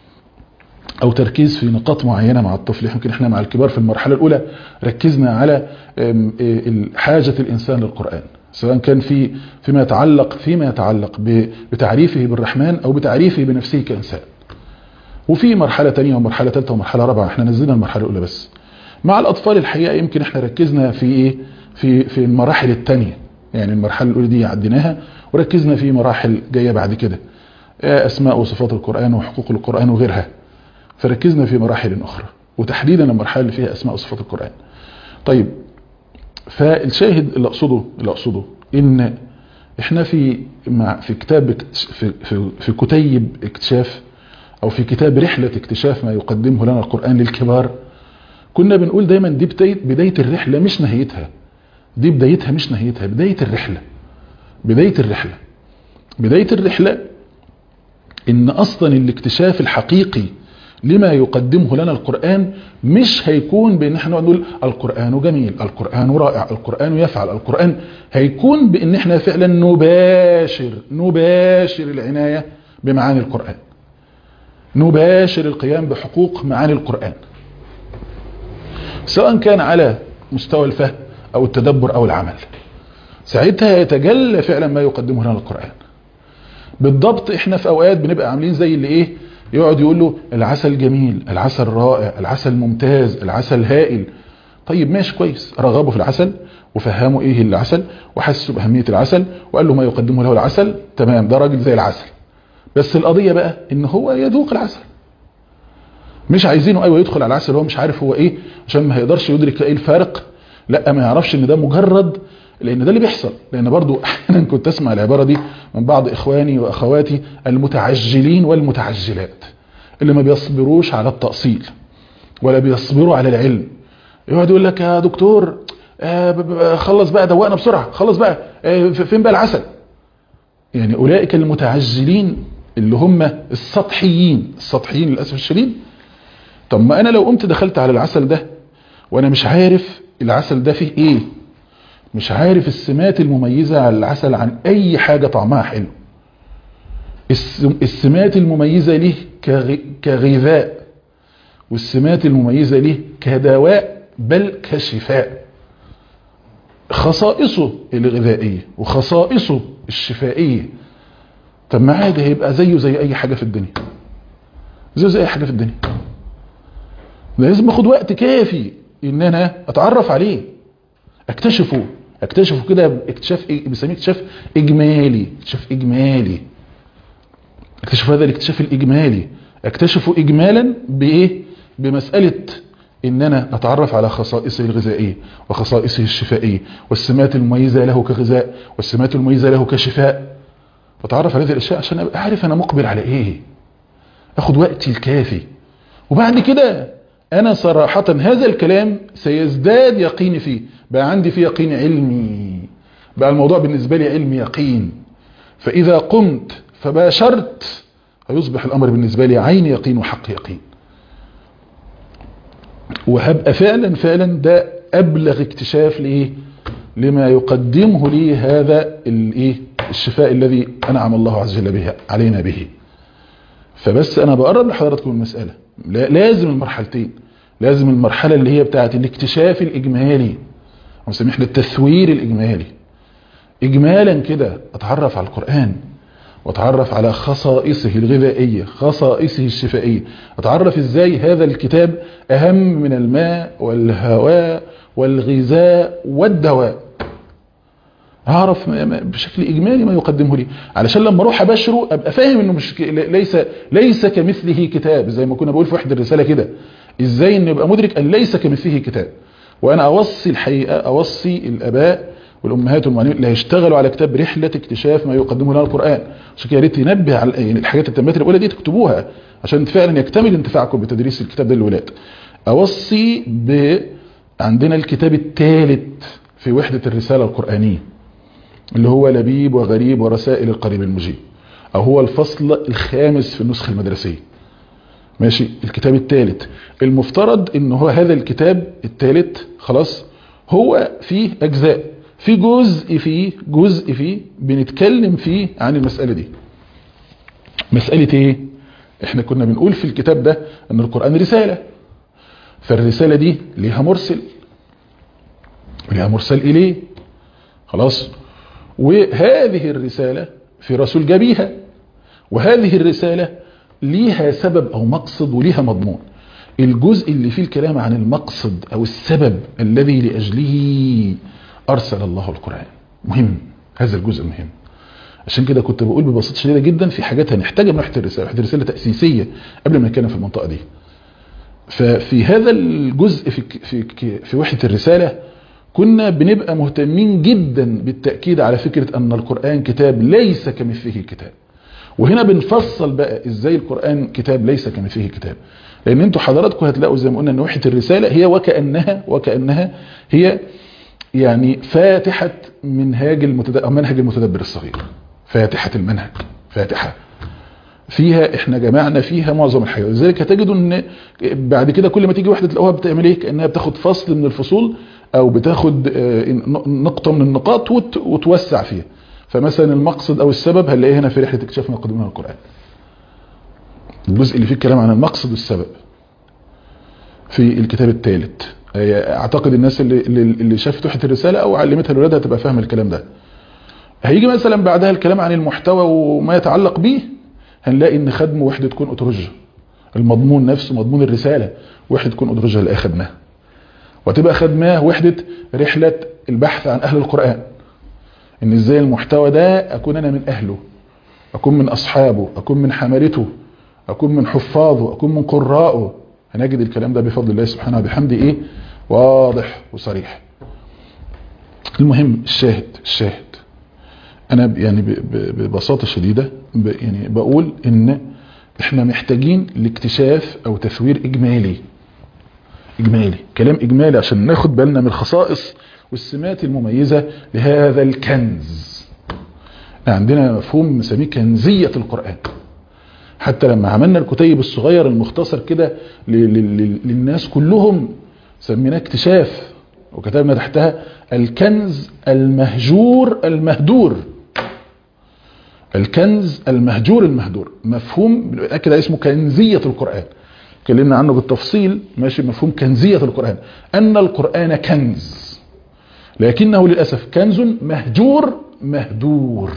او تركيز في نقاط معينه مع الطفل يمكن احنا مع الكبار في المرحله الاولى ركزنا على أم، إيه، حاجه الانسان للقران سواء كان في فيما يتعلق فيما يتعلق ب- بتعريفه بالرحمن او بتعريفه بنفسه كانسان وفي مرحله ثانيه ومرحله ثالثه ومرحله رابعه احنا نزلنا المرحله الاولى بس مع الاطفال الحقيقه يمكن احنا ركزنا في ايه في في المراحل الثانيه يعني المرحله الاولى دي عديناها وركزنا في مراحل جايه بعد كده آه، اسماء وصفات القران وحقوق القران وغيرها فركزنا في مراحل اخرى وتحديدا المرحله اللي فيها اسماء وصفات القران طيب فالشاهد اللي اقصده اللي اقصده ان احنا في مع في كتاب اكت- في في, في كتيب اكتشاف او في كتاب رحله اكتشاف ما يقدمه لنا القران للكبار كنا بنقول دايما دي بداية, بداية الرحلة مش نهايتها دي بدايتها مش نهايتها بداية الرحلة بداية الرحلة بداية الرحلة ان اصلا الاكتشاف الحقيقي لما يقدمه لنا القرآن مش هيكون بان احنا نقعد نقول القرآن جميل القرآن رائع القرآن يفعل القرآن هيكون بان احنا فعلا نباشر نباشر العناية بمعاني القرآن نباشر القيام بحقوق معاني القرآن سواء كان على مستوى الفهم او التدبر او العمل ساعتها يتجلى فعلا ما يقدمه لنا القرآن بالضبط احنا في اوقات بنبقى عاملين زي اللي ايه يقعد يقول له العسل جميل العسل رائع العسل ممتاز العسل هائل طيب ماشي كويس رغبه في العسل وفهمه ايه العسل وحسه باهميه العسل وقال له ما يقدمه له العسل تمام ده راجل زي العسل بس القضيه بقى ان هو يذوق العسل مش عايزينه ايوه يدخل على العسل هو مش عارف هو ايه عشان ما هيقدرش يدرك ايه الفارق لا ما يعرفش ان ده مجرد لان ده اللي بيحصل لان برضو احيانا كنت اسمع العباره دي من بعض اخواني واخواتي المتعجلين والمتعجلات اللي ما بيصبروش على التاصيل ولا بيصبروا على العلم يقعد يقول لك يا دكتور آه ب- ب- خلص بقى دوقنا بسرعه خلص بقى آه ف- فين بقى العسل يعني اولئك المتعجلين اللي هم السطحيين السطحيين للاسف الشديد طب ما انا لو قمت دخلت على العسل ده وانا مش عارف العسل ده فيه ايه مش عارف السمات المميزة على العسل عن اي حاجة طعمها حلو الس- السمات المميزة ليه كغ- كغذاء والسمات المميزة ليه كدواء بل كشفاء خصائصه الغذائية وخصائصه الشفائية طب ما عادي هيبقى زيه زي اي حاجة في الدنيا زيه زي اي حاجة في الدنيا لازم اخد وقت كافي ان انا اتعرف عليه اكتشفه اكتشفه كده اكتشاف إيه؟ بنسميه اكتشاف اجمالي اكتشاف اجمالي اكتشف هذا الاكتشاف الاجمالي اكتشفه اجمالا بايه بمسألة ان انا اتعرف على خصائصه الغذائية وخصائصه الشفائية والسمات المميزة له كغذاء والسمات المميزة له كشفاء واتعرف على هذه الاشياء عشان ابقى عارف انا مقبل على ايه اخد وقتي الكافي وبعد كده انا صراحة هذا الكلام سيزداد يقيني فيه بقى عندي فيه يقين علمي بقى الموضوع بالنسبة لي علم يقين فاذا قمت فباشرت هيصبح الامر بالنسبة لي عين يقين وحق يقين وهبقى فعلا فعلا ده ابلغ اكتشاف لايه لما يقدمه لي هذا الايه الشفاء الذي انعم الله عز وجل به علينا به فبس انا بقرب لحضراتكم المسألة لازم المرحلتين لازم المرحلة اللي هي بتاعت الاكتشاف الاجمالي او سميح للتثوير الاجمالي اجمالا كده اتعرف على القرآن واتعرف على خصائصه الغذائية خصائصه الشفائية اتعرف ازاي هذا الكتاب اهم من الماء والهواء والغذاء والدواء اعرف بشكل اجمالي ما يقدمه لي علشان لما اروح ابشره ابقى فاهم انه مش ليس ليس كمثله كتاب زي ما كنا بقول في واحد الرساله كده ازاي ان يبقى مدرك ان ليس كمثله كتاب وانا اوصي الحقيقه اوصي الاباء والامهات والمعلمين اللي هيشتغلوا على كتاب رحله اكتشاف ما يقدمه لنا القران عشان كده يا ريت ينبه على يعني الحاجات التنبيهات الاولى دي تكتبوها عشان فعلا يكتمل انتفاعكم بتدريس الكتاب ده للولاد اوصي ب عندنا الكتاب الثالث في وحده الرساله القرانيه اللي هو لبيب وغريب ورسائل القريب المجيب او هو الفصل الخامس في النسخه المدرسيه ماشي الكتاب الثالث المفترض ان هو هذا الكتاب الثالث خلاص هو فيه اجزاء في جزء فيه جزء فيه بنتكلم فيه عن المسألة دي مسألة ايه احنا كنا بنقول في الكتاب ده ان القرآن رسالة فالرسالة دي ليها مرسل ليها مرسل اليه خلاص وهذه الرسالة في رسول جابيها وهذه الرسالة ليها سبب او مقصد وليها مضمون الجزء اللي فيه الكلام عن المقصد او السبب الذي لأجله أرسل الله القرآن مهم هذا الجزء مهم عشان كده كنت بقول ببساطة شديدة جدا في حاجات هنحتاجها من وحدة الرسالة وحدة الرسالة تأسيسية قبل ما نتكلم في المنطقة دي ففي هذا الجزء في في في وحدة الرسالة كنا بنبقى مهتمين جدا بالتأكيد على فكرة أن القرآن كتاب ليس كمثله كتاب وهنا بنفصل بقى ازاي القرآن كتاب ليس كمثله كتاب لان انتوا حضراتكم هتلاقوا زي ما قلنا ان وحدة الرسالة هي وكأنها وكأنها هي يعني فاتحة منهاج المتدبر منهج المتدبر الصغير فاتحة المنهج فاتحة فيها احنا جمعنا فيها معظم الحاجات لذلك هتجدوا ان بعد كده كل ما تيجي واحدة تلاقوها بتعمل ايه كأنها بتاخد فصل من الفصول او بتاخد نقطة من النقاط وتوسع فيها فمثلا المقصد او السبب هنلاقيه هنا في رحلة اكتشاف ما يقدمه القرآن الجزء اللي فيه الكلام عن المقصد والسبب في الكتاب الثالث اعتقد الناس اللي اللي شافت وحده الرساله او علمتها لاولادها تبقى فاهمه الكلام ده هيجي مثلا بعدها الكلام عن المحتوى وما يتعلق به هنلاقي ان خدم وحده تكون اترجه المضمون نفسه مضمون الرساله وحده تكون اترجه اللي خدناها وتبقى خدماه وحده رحله البحث عن اهل القران ان ازاي المحتوى ده اكون انا من اهله اكون من اصحابه اكون من حملته اكون من حفاظه اكون من قرائه هنجد الكلام ده بفضل الله سبحانه وبحمده ايه واضح وصريح المهم الشاهد الشاهد انا يعني ببساطة شديدة يعني بقول ان احنا محتاجين لاكتشاف او تثوير اجمالي اجمالي كلام اجمالي عشان ناخد بالنا من الخصائص والسمات المميزة لهذا الكنز عندنا مفهوم نسميه كنزية القرآن حتى لما عملنا الكتيب الصغير المختصر كده للناس كلهم سميناه اكتشاف وكتبنا تحتها الكنز المهجور المهدور الكنز المهجور المهدور مفهوم بنأكد اسمه كنزية القرآن اتكلمنا عنه بالتفصيل ماشي مفهوم كنزية القرآن أن القرآن كنز لكنه للأسف كنز مهجور مهدور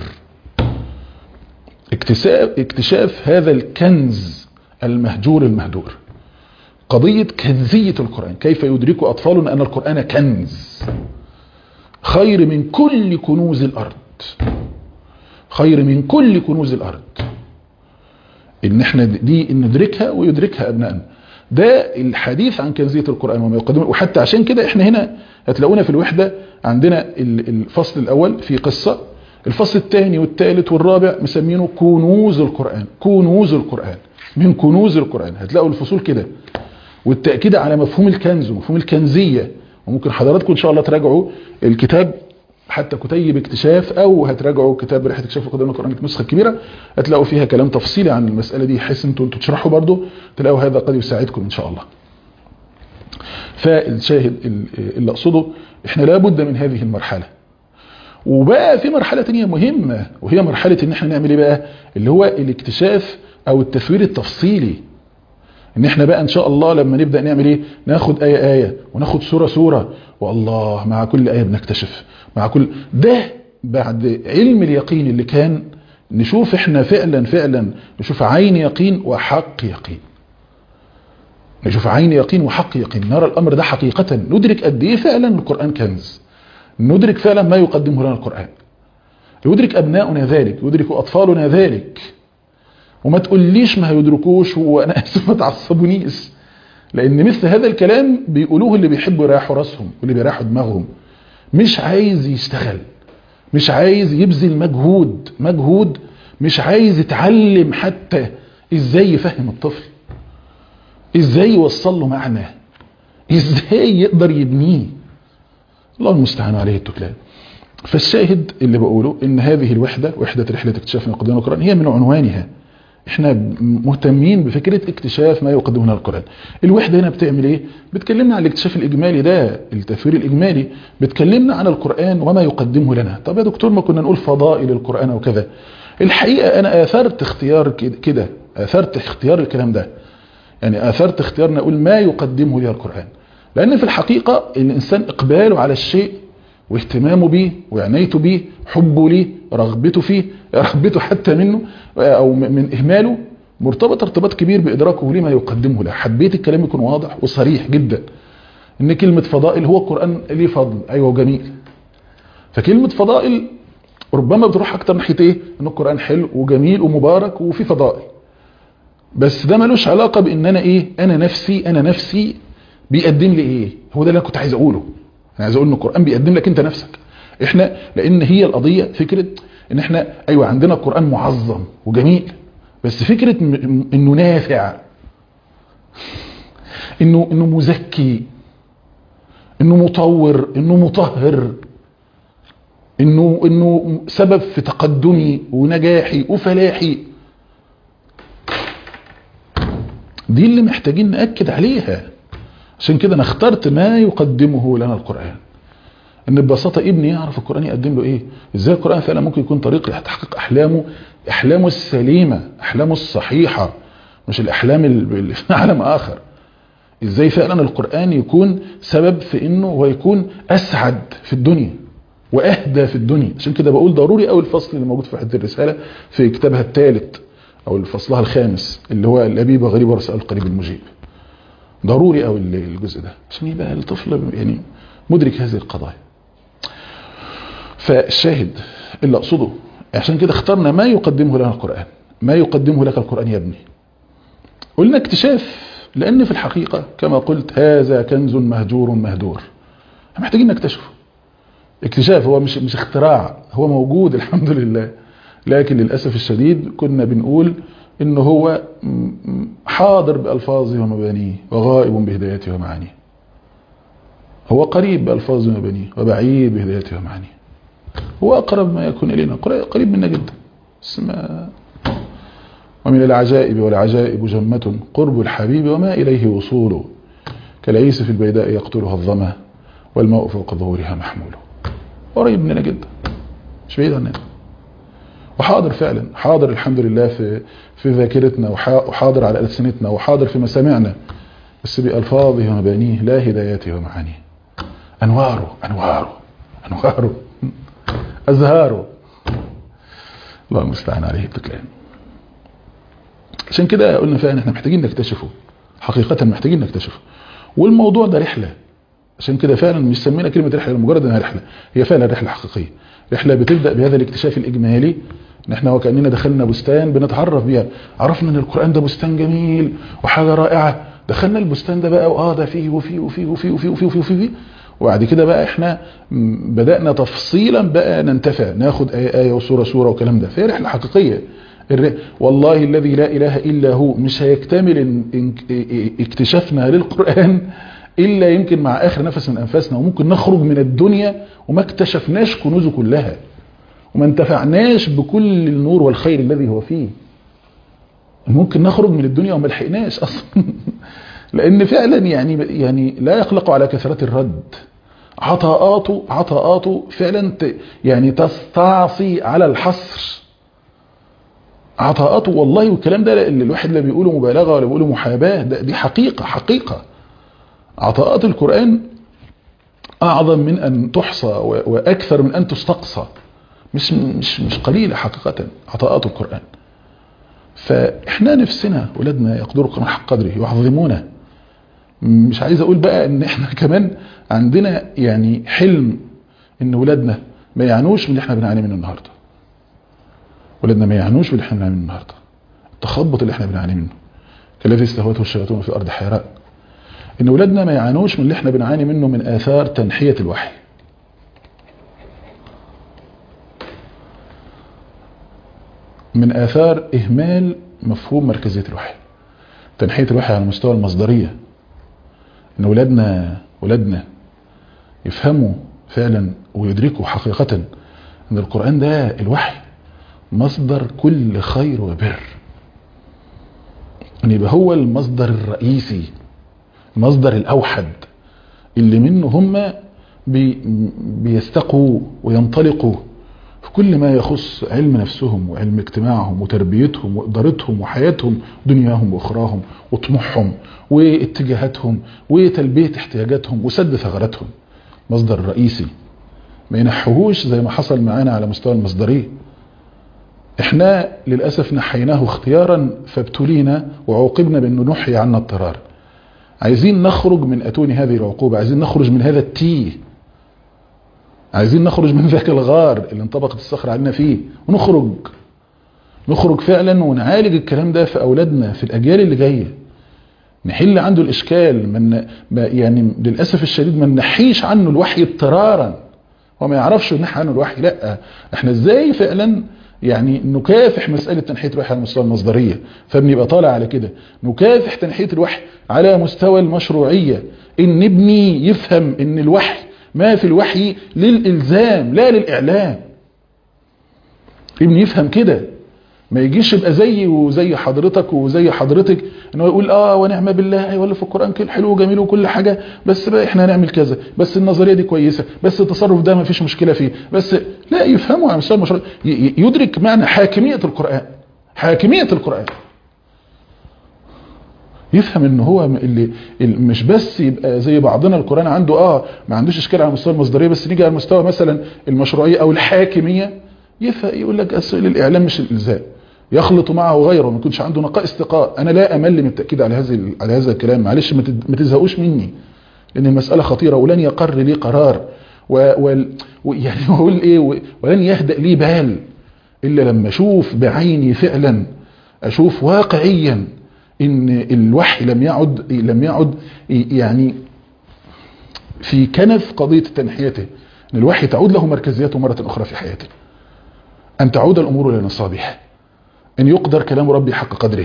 اكتساب اكتشاف هذا الكنز المهجور المهدور قضية كنزية القرآن كيف يدرك أطفالنا أن القرآن كنز خير من كل كنوز الأرض خير من كل كنوز الأرض إن احنا دي ندركها ويدركها أبنائنا ده الحديث عن كنزية القرآن وما يقدمه وحتى عشان كده احنا هنا هتلاقونا في الوحدة عندنا الفصل الأول في قصة الفصل الثاني والثالث والرابع مسمينه كنوز القرآن كنوز القرآن من كنوز القرآن هتلاقوا الفصول كده والتأكيد على مفهوم الكنز ومفهوم الكنزية وممكن حضراتكم إن شاء الله تراجعوا الكتاب حتى كتيب اكتشاف او هتراجعوا كتاب رحله اكتشاف القرآن القرآن النسخه الكبيره هتلاقوا فيها كلام تفصيلي عن المساله دي حيث انتوا تشرحوا برضو تلاقوا هذا قد يساعدكم ان شاء الله فالشاهد اللي اقصده احنا لابد من هذه المرحله وبقى في مرحله ثانيه مهمه وهي مرحله ان احنا نعمل ايه بقى اللي هو الاكتشاف او التثوير التفصيلي ان احنا بقى ان شاء الله لما نبدا نعمل ايه ناخد ايه ايه وناخد سوره سوره والله مع كل ايه بنكتشف مع كل ده بعد علم اليقين اللي كان نشوف احنا فعلا فعلا نشوف عين يقين وحق يقين نشوف عين يقين وحق يقين نرى الامر ده حقيقة ندرك قد ايه فعلا القرآن كنز ندرك فعلا ما يقدمه لنا القرآن يدرك ابناؤنا ذلك يدرك اطفالنا ذلك وما تقوليش ما هيدركوش وانا اسف ما تعصبونيش لان مثل هذا الكلام بيقولوه اللي بيحبوا يريحوا راسهم واللي بيريحوا دماغهم مش عايز يشتغل مش عايز يبذل مجهود مجهود مش عايز يتعلم حتى ازاي يفهم الطفل ازاي يوصل له معنى ازاي يقدر يبنيه الله المستعان عليه التكلان فالشاهد اللي بقوله ان هذه الوحدة وحدة رحلة اكتشاف ما يقدمه القرآن هي من عنوانها احنا مهتمين بفكرة اكتشاف ما يقدمه لنا القرآن الوحدة هنا بتعمل ايه بتكلمنا عن الاكتشاف الاجمالي ده التفسير الاجمالي بتكلمنا عن القرآن وما يقدمه لنا طب يا دكتور ما كنا نقول فضائل القرآن وكذا الحقيقة انا اثرت اختيار كده اثرت اختيار الكلام ده يعني اثرت اختيارنا اقول ما يقدمه لي القرآن لان في الحقيقة الانسان اقباله على الشيء واهتمامه بيه وعنايته بيه حبه ليه رغبته فيه رغبته حتى منه او من اهماله مرتبط ارتباط كبير بادراكه لما يقدمه له حبيت الكلام يكون واضح وصريح جدا ان كلمة فضائل هو القرآن ليه فضل ايوه جميل فكلمة فضائل ربما بتروح اكتر ناحية ايه ان القرآن حلو وجميل ومبارك وفيه فضائل بس ده ملوش علاقة بان انا ايه انا نفسي انا نفسي بيقدم لي ايه هو ده اللي انا كنت عايز اقوله انا عايز اقول ان القرآن بيقدم لك انت نفسك احنا لان هي القضية فكرة ان احنا ايوه عندنا القرآن معظم وجميل بس فكرة انه نافع انه انه مزكي انه مطور انه مطهر انه انه سبب في تقدمي ونجاحي وفلاحي دي اللي محتاجين نأكد عليها عشان كده انا اخترت ما يقدمه لنا القرآن ان ببساطة ابني يعرف القرآن يقدم له ايه ازاي القرآن فعلا ممكن يكون طريق لتحقيق احلامه احلامه السليمة احلامه الصحيحة مش الاحلام اللي في عالم اخر ازاي فعلا القرآن يكون سبب في انه هو يكون اسعد في الدنيا واهدى في الدنيا عشان كده بقول ضروري قوي الفصل اللي موجود في حد الرسالة في كتابها الثالث او فصلها الخامس اللي هو الابيب غريب ورسائل القريب المجيب ضروري قوي الجزء ده عشان يبقى الطفل يعني مدرك هذه القضايا فالشاهد اللي اقصده عشان كده اخترنا ما يقدمه لنا القرآن ما يقدمه لك القرآن يا ابني قلنا اكتشاف لان في الحقيقة كما قلت هذا كنز مهجور مهدور محتاجين نكتشفه اكتشاف هو مش مش اختراع هو موجود الحمد لله لكن للأسف الشديد كنا بنقول ان هو حاضر بألفاظه ومبانيه وغائب بهدايته ومعانيه هو قريب بألفاظه ومبانيه وبعيد بهدايته ومعانيه هو أقرب ما يكون إلينا قريب منا جدا اسمه ومن العجائب والعجائب جمة قرب الحبيب وما إليه وصوله كالعيس في البيداء يقتلها الظما والماء فوق ظهورها محمول قريب مننا جدا مش بعيد عننا وحاضر فعلا حاضر الحمد لله في في ذاكرتنا وحاضر على ألسنتنا وحاضر في مسامعنا بس بألفاظه ومبانيه لا هداياته ومعانيه أنواره أنواره انواره ازهاره الله المستعان عليه التكلان عشان كده قلنا فعلا احنا محتاجين نكتشفه حقيقة محتاجين نكتشفه والموضوع ده رحلة عشان كده فعلا مش سمينا كلمة رحلة لمجرد انها رحلة هي فعلا رحلة حقيقية رحلة بتبدأ بهذا الاكتشاف الإجمالي ان احنا وكأننا دخلنا بستان بنتعرف بيها عرفنا ان القرآن ده بستان جميل وحاجة رائعة دخلنا البستان ده بقى واه ده فيه وفيه وفيه وفيه وفيه وفيه وفيه, وفيه وبعد كده بقى احنا بدأنا تفصيلا بقى ننتفع ناخد آية آية وصورة صورة وكلام ده فهي رحلة حقيقية والله الذي لا إله إلا هو مش هيكتمل إن اكتشافنا للقرآن إلا يمكن مع آخر نفس من أنفاسنا وممكن نخرج من الدنيا وما اكتشفناش كنوزه كلها وما انتفعناش بكل النور والخير الذي هو فيه ممكن نخرج من الدنيا وما لحقناش أصلا لأن فعلا يعني يعني لا يقلق على كثرة الرد عطاءاته عطاءاته فعلا يعني تستعصي على الحصر عطاءاته والله والكلام ده اللي الواحد لا بيقوله مبالغة ولا بيقوله محاباة ده دي حقيقة حقيقة عطاءات القرآن أعظم من أن تحصى وأكثر من أن تستقصى مش مش مش قليلة حقيقة عطاءات القرآن فإحنا نفسنا ولادنا يقدروا القرآن حق قدره يعظمونه مش عايز أقول بقى إن إحنا كمان عندنا يعني حلم إن ولادنا ما يعنوش من اللي إحنا بنعاني منه النهارده ولادنا ما يعنوش باللي احنا بنعاني منه النهارده التخبط اللي احنا بنعاني منه كالذي استهوته الشياطين في ارض حيراء ان ولادنا ما يعانوش من اللي احنا بنعاني منه من اثار تنحيه الوحي من اثار اهمال مفهوم مركزيه الوحي تنحيه الوحي على مستوى المصدريه ان ولادنا ولادنا يفهموا فعلا ويدركوا حقيقه ان القران ده الوحي مصدر كل خير وبر ان يبقى هو المصدر الرئيسي المصدر الاوحد اللي منه هم بي بيستقوا وينطلقوا في كل ما يخص علم نفسهم وعلم اجتماعهم وتربيتهم وإدارتهم وحياتهم دنياهم وأخراهم وطموحهم واتجاهاتهم وتلبية احتياجاتهم وسد ثغراتهم مصدر رئيسي ما ينحوهوش زي ما حصل معانا على مستوى المصدريه احنا للأسف نحيناه اختيارا فابتلينا وعوقبنا بأنه نحي عنا اضطرار عايزين نخرج من أتون هذه العقوبة عايزين نخرج من هذا التيه عايزين نخرج من ذاك الغار اللي انطبقت الصخرة علينا فيه ونخرج نخرج فعلا ونعالج الكلام ده في أولادنا في الأجيال اللي جاية نحل عنده الإشكال من يعني للأسف الشديد ما نحيش عنه الوحي اضطرارا وما يعرفش نحي عنه الوحي لا احنا ازاي فعلا يعني نكافح مسألة تنحية الوحي على مستوى المصدرية فابني يبقى طالع على كده نكافح تنحية الوحي على مستوى المشروعية ان ابني يفهم ان الوحي ما في الوحي للإلزام لا للإعلام ابني يفهم كده ما يجيش يبقى زي وزي حضرتك وزي حضرتك انه يقول اه ونعم بالله ولا في القرآن كل حلو وجميل وكل حاجة بس بقى احنا هنعمل كذا بس النظرية دي كويسة بس التصرف ده ما فيش مشكلة فيه بس لا يفهموا على مستوى المشروع يدرك معنى حاكمية القرآن حاكمية القرآن يفهم ان هو اللي مش بس يبقى زي بعضنا القرآن عنده اه ما عندوش اشكال على مستوى المصدرية بس نيجي على مستوى مثلا المشروعية او الحاكمية يقول لك اصل الاعلام مش الالزام يخلط معه غيره ما يكونش عنده نقاء استقاء انا لا امل من التاكيد على هذا على هذا الكلام معلش ما تزهقوش مني لان المساله خطيره ولن يقر لي قرار ويعني اقول ايه ولن يهدأ لي بال الا لما اشوف بعيني فعلا اشوف واقعيا ان الوحي لم يعد لم يعد يعني في كنف قضيه تنحيته ان الوحي تعود له مركزيته مره اخرى في حياته ان تعود الامور الى نصابها ان يقدر كلام ربي حق قدره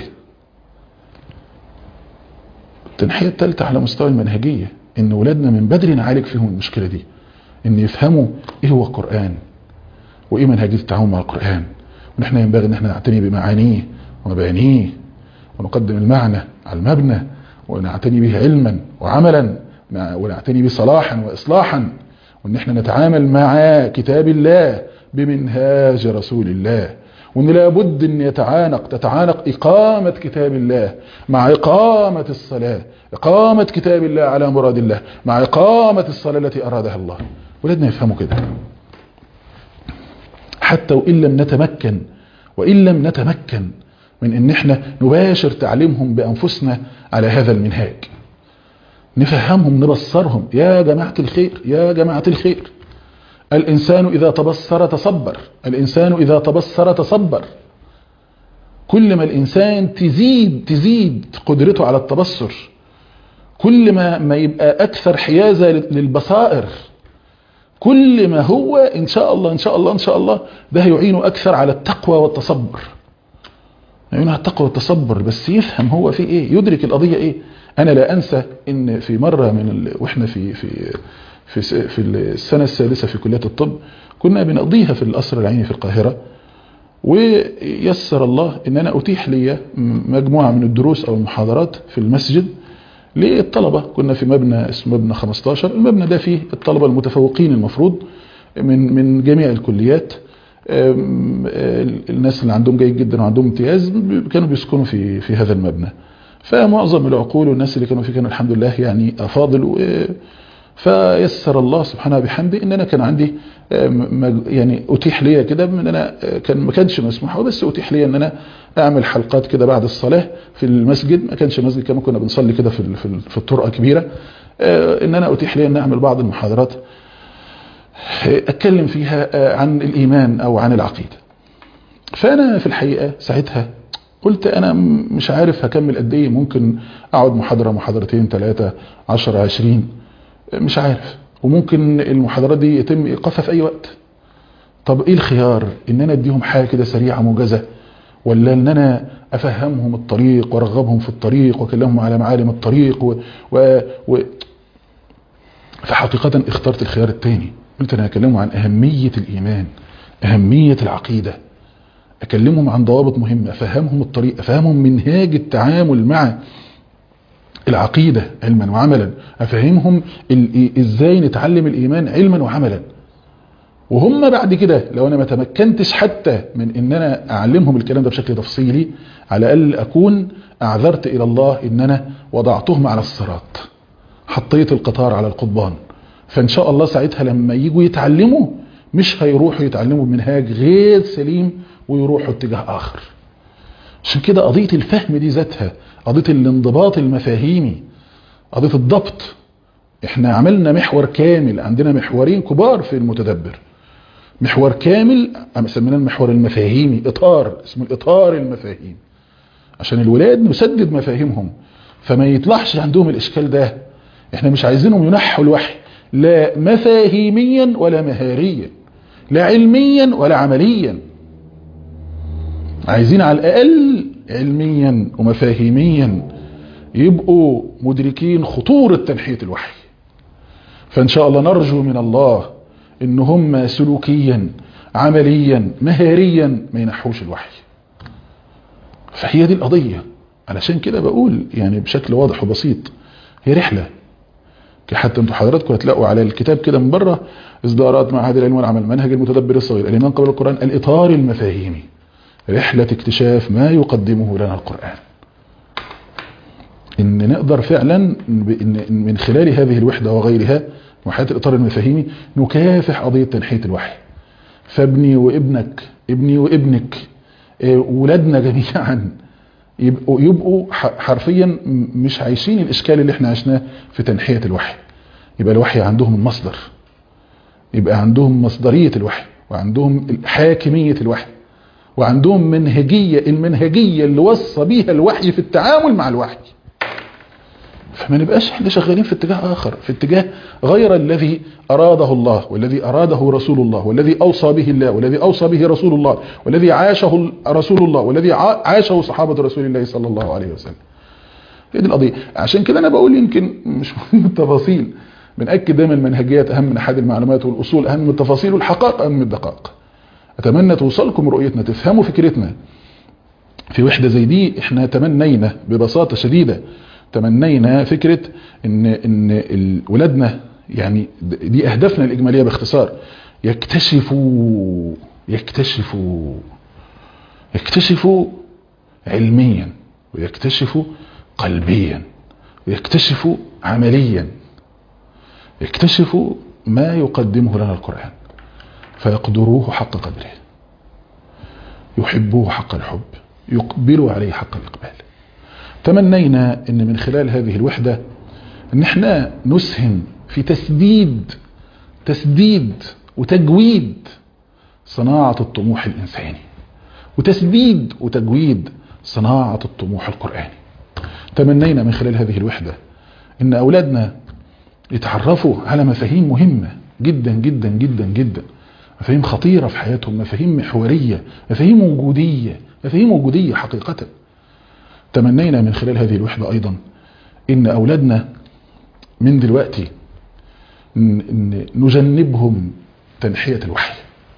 التنحية الثالثة على مستوى المنهجية ان ولادنا من بدري نعالج فيهم المشكلة دي ان يفهموا ايه هو القرآن وايه منهجية التعامل مع القرآن ونحن ينبغي ان احنا نعتني بمعانيه ومبانيه ونقدم المعنى على المبنى ونعتني به علما وعملا ونعتني به صلاحا واصلاحا وان احنا نتعامل مع كتاب الله بمنهاج رسول الله وان لابد ان يتعانق تتعانق اقامة كتاب الله مع اقامة الصلاة اقامة كتاب الله على مراد الله مع اقامة الصلاة التي ارادها الله ولادنا يفهموا كده حتى وإن لم نتمكن وإن لم نتمكن من ان احنا نباشر تعليمهم بانفسنا على هذا المنهاج نفهمهم نبصرهم يا جماعة الخير يا جماعة الخير الانسان اذا تبصر تصبر الانسان اذا تبصر تصبر كل ما الانسان تزيد تزيد قدرته على التبصر كل ما ما يبقى اكثر حيازة للبصائر كل ما هو ان شاء الله ان شاء الله ان شاء الله ده يعينه اكثر على التقوى والتصبر يعينه على التقوى والتصبر بس يفهم هو في ايه يدرك القضية ايه انا لا انسى ان في مرة من ال... واحنا في في في في السنة السادسة في كلية الطب كنا بنقضيها في القصر العيني في القاهرة ويسر الله ان انا اتيح لي مجموعة من الدروس او المحاضرات في المسجد للطلبة كنا في مبنى اسمه مبنى 15 المبنى ده فيه الطلبة المتفوقين المفروض من من جميع الكليات الناس اللي عندهم جيد جدا وعندهم امتياز كانوا بيسكنوا في في هذا المبنى فمعظم العقول والناس اللي كانوا فيه كانوا الحمد لله يعني افاضل فيسر الله سبحانه بحمده ان انا كان عندي يعني اتيح لي كده ان انا كان ما كانش مسموح بس اتيح لي ان انا اعمل حلقات كده بعد الصلاه في المسجد ما كانش مسجد كما كنا بنصلي كده في في الطرقه كبيره ان انا اتيح لي ان اعمل بعض المحاضرات اتكلم فيها عن الايمان او عن العقيده فانا في الحقيقه ساعتها قلت انا مش عارف هكمل قد ايه ممكن اقعد محاضره محاضرتين ثلاثه 10 20 مش عارف وممكن المحاضرات دي يتم ايقافها في اي وقت طب ايه الخيار ان انا اديهم حاجه كده سريعه موجزه ولا ان انا افهمهم الطريق وارغبهم في الطريق واكلمهم على معالم الطريق و... و... و... فحقيقه اخترت الخيار الثاني قلت انا هكلمهم عن اهميه الايمان اهميه العقيده اكلمهم عن ضوابط مهمه افهمهم الطريق افهمهم منهاج التعامل مع العقيدة علما وعملا أفهمهم إزاي نتعلم الإيمان علما وعملا وهم بعد كده لو أنا ما تمكنتش حتى من إن أنا أعلمهم الكلام ده بشكل تفصيلي على الأقل أكون أعذرت إلى الله إن أنا وضعتهم على الصراط حطيت القطار على القضبان فإن شاء الله ساعتها لما يجوا يتعلموا مش هيروحوا يتعلموا بمنهاج غير سليم ويروحوا اتجاه آخر عشان كده قضية الفهم دي ذاتها قضية الانضباط المفاهيمي قضية الضبط احنا عملنا محور كامل عندنا محورين كبار في المتدبر محور كامل سميناه المحور المفاهيمي اطار اسمه الاطار المفاهيمي عشان الولاد نسدد مفاهيمهم فما يطلعش عندهم الاشكال ده احنا مش عايزينهم ينحوا الوحي لا مفاهيميا ولا مهاريا لا علميا ولا عمليا عايزين على الاقل علميا ومفاهيميا يبقوا مدركين خطورة تنحية الوحي فإن شاء الله نرجو من الله إن هم سلوكيا عمليا مهاريا ما ينحوش الوحي فهي دي القضية علشان كده بقول يعني بشكل واضح وبسيط هي رحلة حتى انتوا حضراتكم هتلاقوا على الكتاب كده من بره اصدارات معهد العلم والعمل منهج المتدبر الصغير الايمان قبل القرآن الاطار المفاهيمي رحلة اكتشاف ما يقدمه لنا القرآن ان نقدر فعلا من خلال هذه الوحدة وغيرها وحياة الإطار المفاهيمي نكافح قضية تنحية الوحي فابني وابنك ابني وابنك ولادنا جميعا يبقوا, يبقوا حرفيا مش عايشين الإشكال اللي احنا عشناه في تنحية الوحي يبقى الوحي عندهم المصدر يبقى عندهم مصدرية الوحي وعندهم حاكمية الوحي وعندهم منهجية المنهجية اللي وصى بيها الوحي في التعامل مع الوحي فما نبقاش احنا شغالين في اتجاه آخر في اتجاه غير الذي أراده الله والذي أراده رسول الله والذي أوصى به الله والذي أوصى به رسول الله والذي عاشه رسول الله والذي عاشه صحابة رسول الله صلى الله عليه وسلم هي دي القضية عشان كده أنا بقول يمكن مش مهم التفاصيل بنأكد دايما المنهجيات أهم من أحد المعلومات والأصول أهم من التفاصيل والحقائق أهم من الدقائق أتمنى توصلكم رؤيتنا تفهموا فكرتنا في وحدة زي دي احنا تمنينا ببساطة شديدة تمنينا فكرة ان, إن ولادنا يعني دي أهدافنا الإجمالية باختصار يكتشفوا يكتشفوا يكتشفوا علميا ويكتشفوا قلبيا ويكتشفوا عمليا يكتشفوا ما يقدمه لنا القرآن فيقدروه حق قدره يحبوه حق الحب يقبلوا عليه حق الإقبال تمنينا ان من خلال هذه الوحدة ان احنا نسهم في تسديد تسديد وتجويد صناعة الطموح الإنساني وتسديد وتجويد صناعة الطموح القرآني تمنينا من خلال هذه الوحدة ان أولادنا يتعرفوا على مفاهيم مهمة جدا جدا جدا جدا مفاهيم خطيرة في حياتهم مفاهيم محورية مفاهيم وجودية مفاهيم وجودية حقيقة تمنينا من خلال هذه الوحدة أيضا إن أولادنا من دلوقتي نجنبهم تنحية الوحي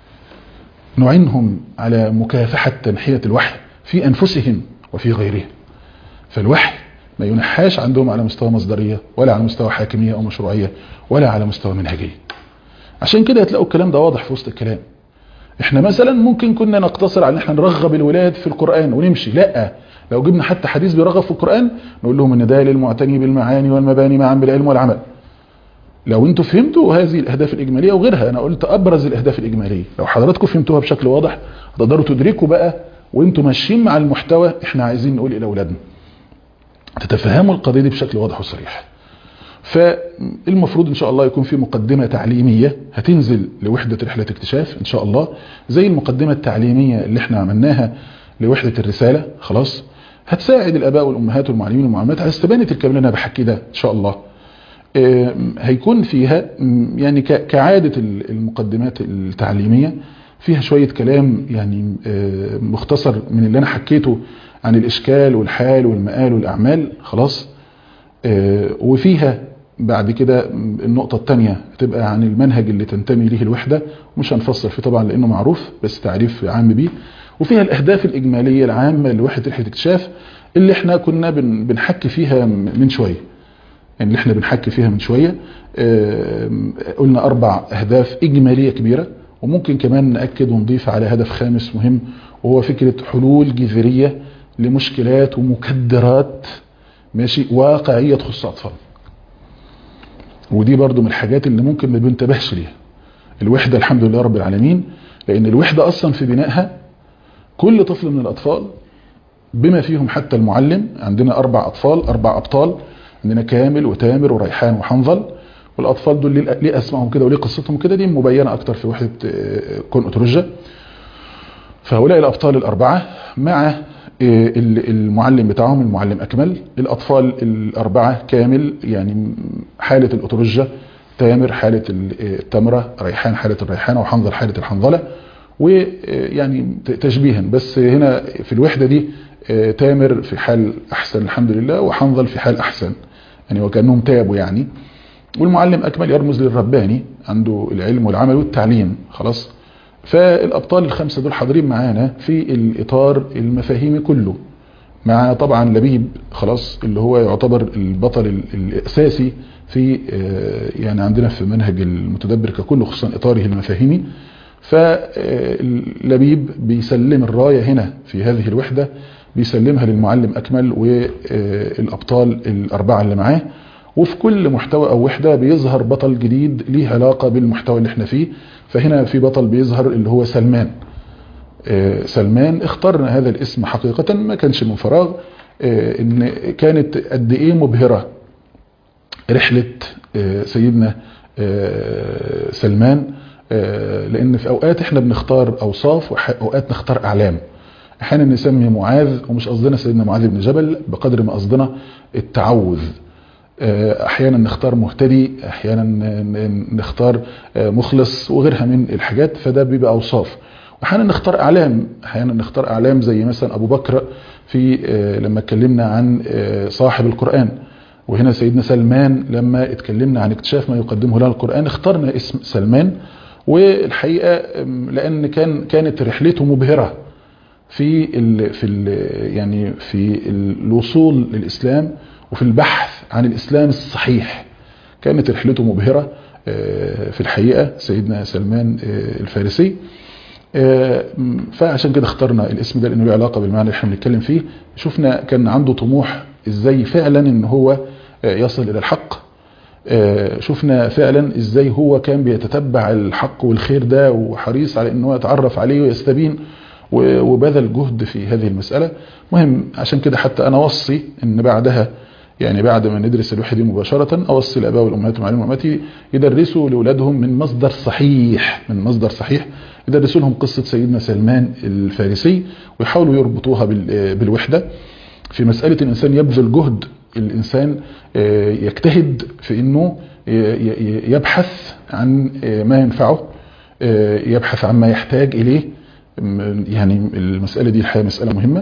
نعنهم على مكافحة تنحية الوحي في أنفسهم وفي غيرهم فالوحي ما ينحاش عندهم على مستوى مصدرية ولا على مستوى حاكمية أو مشروعية ولا على مستوى منهجية عشان كده هتلاقوا الكلام ده واضح في وسط الكلام احنا مثلا ممكن كنا نقتصر على ان احنا نرغب الولاد في القرآن ونمشي لا لو جبنا حتى حديث بيرغب في القرآن نقول لهم ان ده للمعتني بالمعاني والمباني معا بالعلم والعمل لو انتوا فهمتوا هذه الاهداف الاجماليه وغيرها انا قلت ابرز الاهداف الاجماليه لو حضراتكم فهمتوها بشكل واضح تقدروا تدركوا بقى وانتوا ماشيين مع المحتوى احنا عايزين نقول الى اولادنا تتفهموا القضيه دي بشكل واضح وصريح فالمفروض ان شاء الله يكون في مقدمه تعليميه هتنزل لوحده رحله اكتشاف ان شاء الله زي المقدمه التعليميه اللي احنا عملناها لوحده الرساله خلاص هتساعد الاباء والامهات والمعلمين والمعلمات على استبانه الكلام اللي انا بحكي ده ان شاء الله هيكون فيها يعني كعادة المقدمات التعليمية فيها شوية كلام يعني مختصر من اللي أنا حكيته عن الإشكال والحال والمآل والأعمال خلاص وفيها بعد كده النقطة الثانية هتبقى عن المنهج اللي تنتمي ليه الوحدة مش هنفصل فيه طبعا لأنه معروف بس تعريف عام بيه وفيها الأهداف الإجمالية العامة لوحدة رحلة اكتشاف اللي احنا كنا بنحكي فيها من شوية يعني اللي احنا بنحكي فيها من شوية قلنا أربع أهداف إجمالية كبيرة وممكن كمان نأكد ونضيف على هدف خامس مهم وهو فكرة حلول جذرية لمشكلات ومكدرات ماشي واقعية تخص أطفال ودي برضو من الحاجات اللي ممكن ما بنتبهش ليها الوحدة الحمد لله رب العالمين لأن الوحدة أصلا في بنائها كل طفل من الأطفال بما فيهم حتى المعلم عندنا أربع أطفال أربع أبطال عندنا كامل وتامر وريحان وحنظل والأطفال دول ليه أسمائهم كده وليه قصتهم كده دي مبينة أكتر في وحدة كون أترجة فهؤلاء الأبطال الأربعة مع المعلم بتاعهم المعلم أكمل الأطفال الأربعة كامل يعني حالة الأترجة تامر حالة التمرة ريحان حالة الريحانة وحنظل حالة الحنظلة ويعني تشبيها بس هنا في الوحدة دي تامر في حال أحسن الحمد لله وحنظل في حال أحسن يعني وكأنهم تابوا يعني والمعلم أكمل يرمز للرباني عنده العلم والعمل والتعليم خلاص فالأبطال الخمسة دول حاضرين معانا في الإطار المفاهيمي كله مع طبعا لبيب خلاص اللي هو يعتبر البطل الأساسي في يعني عندنا في منهج المتدبر ككل خصوصا إطاره المفاهيمي فلبيب بيسلم الراية هنا في هذه الوحدة بيسلمها للمعلم أكمل والأبطال الأربعة اللي معاه وفي كل محتوى أو وحدة بيظهر بطل جديد ليه علاقة بالمحتوى اللي احنا فيه فهنا في بطل بيظهر اللي هو سلمان سلمان اخترنا هذا الاسم حقيقة ما كانش من فراغ ان كانت قد ايه مبهرة رحلة سيدنا سلمان لان في اوقات احنا بنختار اوصاف واوقات نختار اعلام احيانا نسمي معاذ ومش قصدنا سيدنا معاذ بن جبل بقدر ما قصدنا التعوذ احيانا نختار مهتدي احيانا نختار مخلص وغيرها من الحاجات فده بيبقى اوصاف واحيانا نختار اعلام احيانا نختار اعلام زي مثلا ابو بكر في لما اتكلمنا عن صاحب القرآن وهنا سيدنا سلمان لما اتكلمنا عن اكتشاف ما يقدمه لنا القرآن اخترنا اسم سلمان والحقيقة لان كان كانت رحلته مبهرة في ال في ال يعني في الوصول للإسلام وفي البحث عن الإسلام الصحيح كانت رحلته مبهرة في الحقيقة سيدنا سلمان الفارسي فعشان كده اخترنا الاسم ده لانه له علاقة بالمعنى اللي احنا بنتكلم فيه شفنا كان عنده طموح ازاي فعلا ان هو يصل الى الحق شفنا فعلا ازاي هو كان بيتتبع الحق والخير ده وحريص على انه يتعرف عليه ويستبين وبذل جهد في هذه المسألة مهم عشان كده حتى انا وصي ان بعدها يعني بعد ما ندرس الوحدة مباشرة أوصي الآباء والأمهات ومعلم وأمهاتي يدرسوا لأولادهم من مصدر صحيح من مصدر صحيح يدرسوا لهم قصة سيدنا سلمان الفارسي ويحاولوا يربطوها بالوحدة في مسألة الإنسان يبذل جهد الإنسان يجتهد في أنه يبحث عن ما ينفعه يبحث عن ما يحتاج إليه يعني المسألة دي الحقيقة مسألة مهمة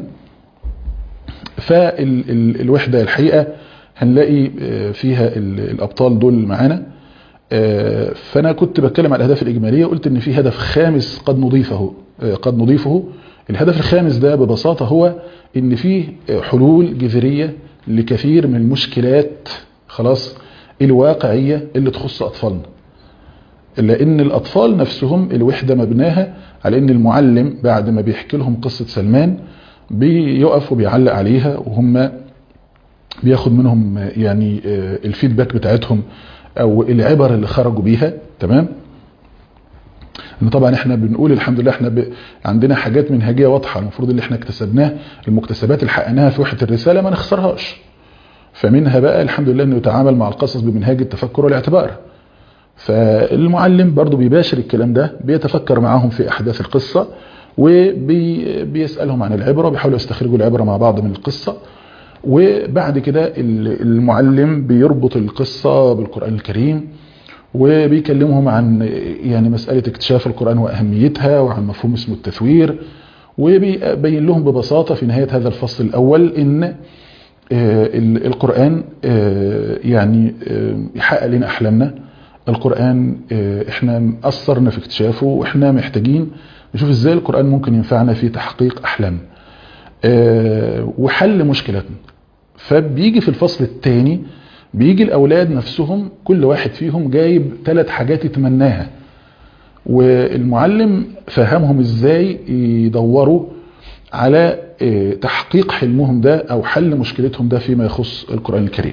فالوحدة الحقيقة هنلاقي فيها الأبطال دول معانا فأنا كنت بتكلم على الأهداف الإجمالية قلت إن في هدف خامس قد نضيفه قد نضيفه الهدف الخامس ده ببساطة هو إن فيه حلول جذرية لكثير من المشكلات خلاص الواقعية اللي تخص أطفالنا لأن الأطفال نفسهم الوحدة مبناها على أن المعلم بعد ما بيحكي لهم قصة سلمان بيقف وبيعلق عليها وهم بياخد منهم يعني الفيدباك بتاعتهم او العبر اللي خرجوا بيها تمام ان طبعا احنا بنقول الحمد لله احنا ب... عندنا حاجات منهجيه واضحه المفروض اللي احنا اكتسبناه المكتسبات اللي حققناها في وحده الرساله ما نخسرهاش فمنها بقى الحمد لله انه يتعامل مع القصص بمنهاج التفكر والاعتبار فالمعلم برضو بيباشر الكلام ده بيتفكر معاهم في احداث القصه وبيسألهم عن العبرة بيحاولوا يستخرجوا العبرة مع بعض من القصة وبعد كده المعلم بيربط القصة بالقرآن الكريم وبيكلمهم عن يعني مسألة اكتشاف القرآن وأهميتها وعن مفهوم اسمه التثوير وبيبين لهم ببساطة في نهاية هذا الفصل الأول إن القرآن يعني يحقق لنا أحلامنا القرآن احنا أثرنا في اكتشافه واحنا محتاجين نشوف ازاي القرآن ممكن ينفعنا في تحقيق أحلام أه وحل مشكلاتنا فبيجي في الفصل الثاني بيجي الأولاد نفسهم كل واحد فيهم جايب ثلاث حاجات يتمناها والمعلم فهمهم ازاي يدوروا على أه تحقيق حلمهم ده أو حل مشكلتهم ده فيما يخص القرآن الكريم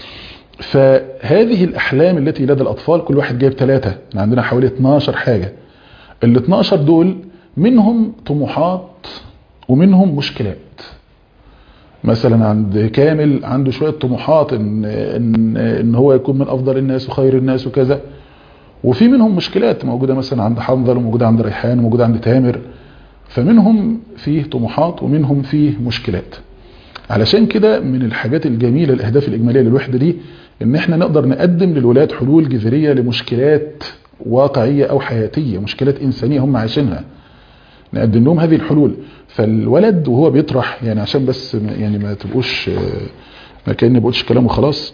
فهذه الأحلام التي لدى الأطفال كل واحد جايب ثلاثة عندنا حوالي 12 حاجة ال 12 دول منهم طموحات ومنهم مشكلات مثلا عند كامل عنده شوية طموحات ان, إن, إن هو يكون من أفضل الناس وخير الناس وكذا وفي منهم مشكلات موجودة مثلا عند حنظل وموجودة عند ريحان وموجودة عند تامر فمنهم فيه طموحات ومنهم فيه مشكلات علشان كده من الحاجات الجميلة الأهداف الإجمالية للوحدة دي إن إحنا نقدر نقدم للولاد حلول جذرية لمشكلات واقعية أو حياتية مشكلات إنسانية هم عايشينها نقدم لهم هذه الحلول فالولد وهو بيطرح يعني عشان بس يعني ما تبقوش ما كأني بقولش كلام وخلاص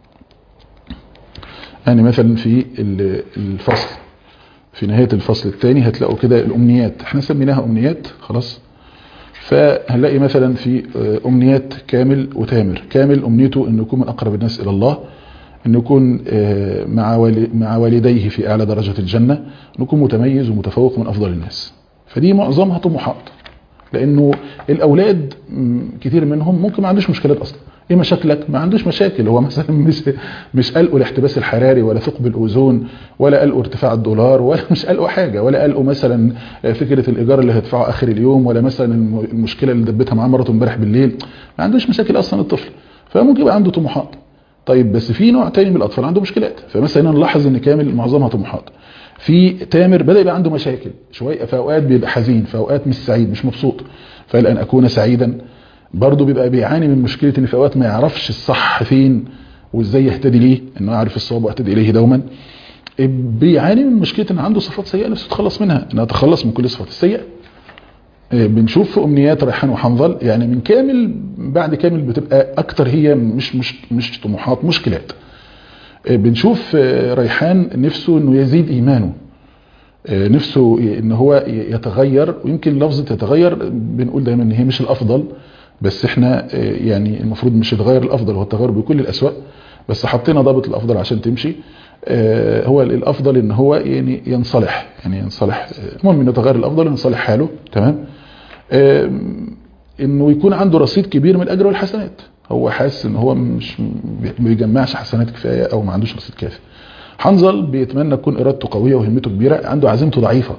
يعني مثلا في الفصل في نهاية الفصل الثاني هتلاقوا كده الأمنيات احنا سميناها أمنيات خلاص فهنلاقي مثلا في أمنيات كامل وتامر كامل أمنيته أنه يكون من أقرب الناس إلى الله أن يكون مع مع والديه في أعلى درجة الجنة أن يكون متميز ومتفوق من أفضل الناس فدي معظمها طموحات لأنه الأولاد كتير منهم ممكن ما عندوش مشكلات أصلا ايه مشاكلك ما عندوش مشاكل هو مثلا مش مش قلقه الاحتباس الحراري ولا ثقب الاوزون ولا قلقه ارتفاع الدولار ولا مش قلقه حاجه ولا قلقه مثلا فكره الايجار اللي هيدفعه اخر اليوم ولا مثلا المشكله اللي دبتها معاه مراته امبارح بالليل ما عندوش مشاكل اصلا الطفل فممكن يبقى عنده طموحات طيب بس في نوع تاني من الاطفال عنده مشكلات فمثلا نلاحظ ان كامل معظمها طموحات في تامر بدا يبقى عنده مشاكل شويه في اوقات بيبقى حزين في اوقات مش سعيد مش مبسوط فقال ان اكون سعيدا برضه بيبقى بيعاني من مشكله ان في اوقات ما يعرفش الصح فين وازاي يهتدي ليه انه يعرف الصواب ويهتدي اليه دوما بيعاني من مشكله ان عنده صفات سيئه نفسه يتخلص منها انه يتخلص من كل الصفات السيئه بنشوف في امنيات ريحان وحنظل يعني من كامل بعد كامل بتبقى اكتر هي مش مش مش طموحات مشكلات بنشوف ريحان نفسه انه يزيد ايمانه نفسه ان هو يتغير ويمكن لفظة يتغير بنقول دايما ان هي مش الافضل بس احنا يعني المفروض مش يتغير الافضل هو التغير بكل الاسواق بس حطينا ضابط الافضل عشان تمشي هو الافضل ان هو يعني ينصلح يعني ينصلح المهم انه يتغير الافضل ينصلح حاله تمام انه يكون عنده رصيد كبير من الاجر والحسنات هو حاسس ان هو مش ما بيجمعش حسنات كفايه او ما عندوش رصيد كافي حنظل بيتمنى تكون ارادته قويه وهمته كبيره عنده عزيمته ضعيفه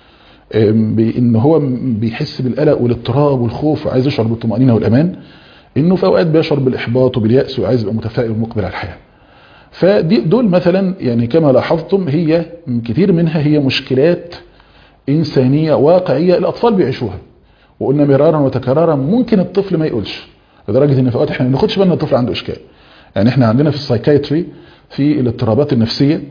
ان هو بيحس بالقلق والاضطراب والخوف وعايز يشعر بالطمانينه والامان انه في اوقات بيشعر بالاحباط وبالياس وعايز يبقى متفائل ومقبل على الحياه فدي دول مثلا يعني كما لاحظتم هي كتير منها هي مشكلات انسانيه واقعيه الاطفال بيعيشوها وقلنا مرارا وتكرارا ممكن الطفل ما يقولش لدرجه ان في اوقات احنا ما بناخدش بالنا الطفل عنده اشكال يعني احنا عندنا في السايكايتري في الاضطرابات النفسيه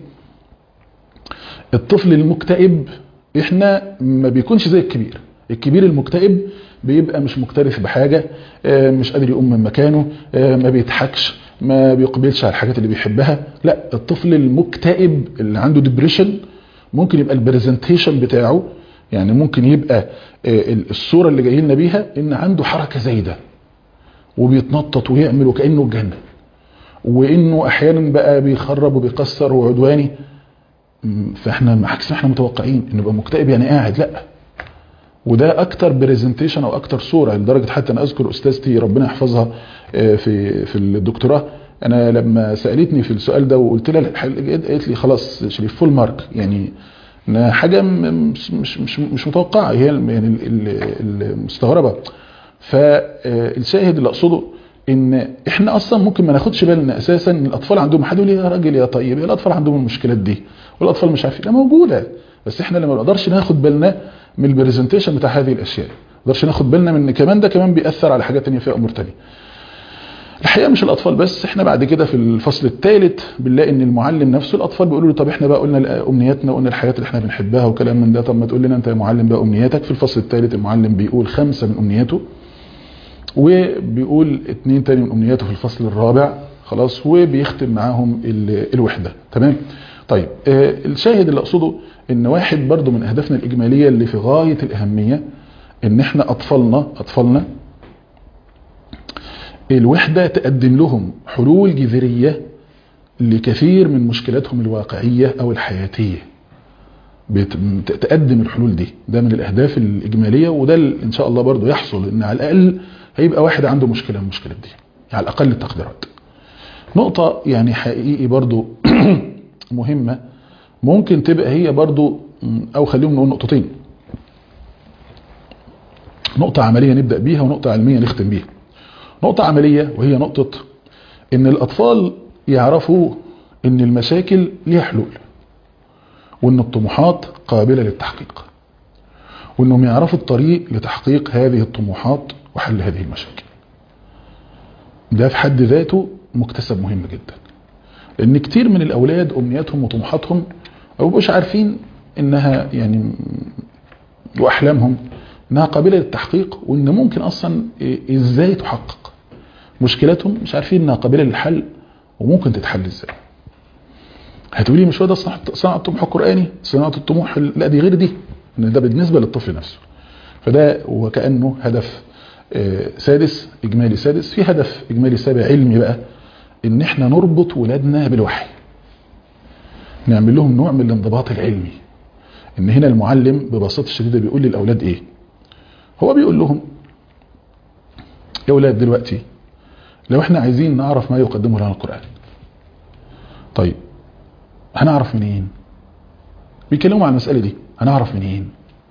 الطفل المكتئب احنا ما بيكونش زي الكبير الكبير المكتئب بيبقى مش مكترث بحاجه مش قادر يقوم من مكانه ما بيضحكش ما بيقبلش على الحاجات اللي بيحبها لا الطفل المكتئب اللي عنده ديبريشن ممكن يبقى البرزنتيشن بتاعه يعني ممكن يبقى الصوره اللي جاي لنا بيها ان عنده حركه زايده وبيتنطط ويعمل وكانه اتجنن وانه احيانا بقى بيخرب وبيكسر وعدواني فاحنا عكس ما احنا متوقعين انه يبقى مكتئب يعني قاعد لا وده اكتر برزنتيشن او اكتر صوره لدرجه حتى انا اذكر استاذتي ربنا يحفظها في في الدكتوراه انا لما سالتني في السؤال ده وقلت لها قالت لي خلاص شريف فول مارك يعني حاجه مش مش مش, مش متوقعه هي يعني المستغربه فالشاهد اللي اقصده ان احنا اصلا ممكن ما ناخدش بالنا اساسا ان الاطفال عندهم حد يقول يا راجل يا طيب يا الاطفال عندهم المشكلات دي والاطفال مش عارفين لا موجوده بس احنا لما نقدرش ناخد بالنا من البرزنتيشن بتاع هذه الاشياء ما نقدرش ناخد بالنا من كمان ده كمان بيأثر على حاجات ثانيه فيها امور ثانيه الحقيقه مش الاطفال بس احنا بعد كده في الفصل الثالث بنلاقي ان المعلم نفسه الاطفال بيقولوا له طب احنا بقى قلنا امنياتنا وقلنا الحاجات اللي احنا بنحبها وكلام من ده طب ما تقول لنا انت يا معلم بقى امنياتك في الفصل الثالث المعلم بيقول خمسه من امنياته وبيقول اتنين تاني من امنياته في الفصل الرابع خلاص وبيختم معاهم الوحده تمام طيب آه الشاهد اللي اقصده ان واحد برضو من اهدافنا الاجماليه اللي في غايه الاهميه ان احنا اطفالنا اطفالنا الوحده تقدم لهم حلول جذريه لكثير من مشكلاتهم الواقعيه او الحياتيه تقدم الحلول دي ده من الاهداف الاجماليه وده ان شاء الله برضو يحصل ان على الاقل هيبقى واحد عنده مشكله من المشكلات دي على الاقل التقديرات نقطه يعني حقيقي برضو مهمه ممكن تبقى هي برضو او خليهم نقول نقطتين نقطة عملية نبدأ بيها ونقطة علمية نختم بيها نقطة عملية وهي نقطة ان الاطفال يعرفوا ان المشاكل ليها حلول وان الطموحات قابلة للتحقيق وانهم يعرفوا الطريق لتحقيق هذه الطموحات وحل هذه المشاكل ده في حد ذاته مكتسب مهم جدا لان كتير من الاولاد امنياتهم وطموحاتهم ما بيبقوش عارفين انها يعني واحلامهم انها قابله للتحقيق وان ممكن اصلا ازاي تحقق مشكلاتهم مش عارفين انها قابله للحل وممكن تتحل ازاي هتقولي مش هو ده صناعه الطموح القراني صناعه الطموح لا دي غير دي ان ده بالنسبه للطفل نفسه فده وكانه هدف سادس اجمالي سادس في هدف اجمالي سابع علمي بقى ان احنا نربط ولادنا بالوحي نعمل لهم نوع من الانضباط العلمي ان هنا المعلم ببساطه شديده بيقول للاولاد ايه هو بيقول لهم يا اولاد دلوقتي لو احنا عايزين نعرف ما يقدمه لنا القران طيب هنعرف منين بيتكلموا عن المساله دي هنعرف منين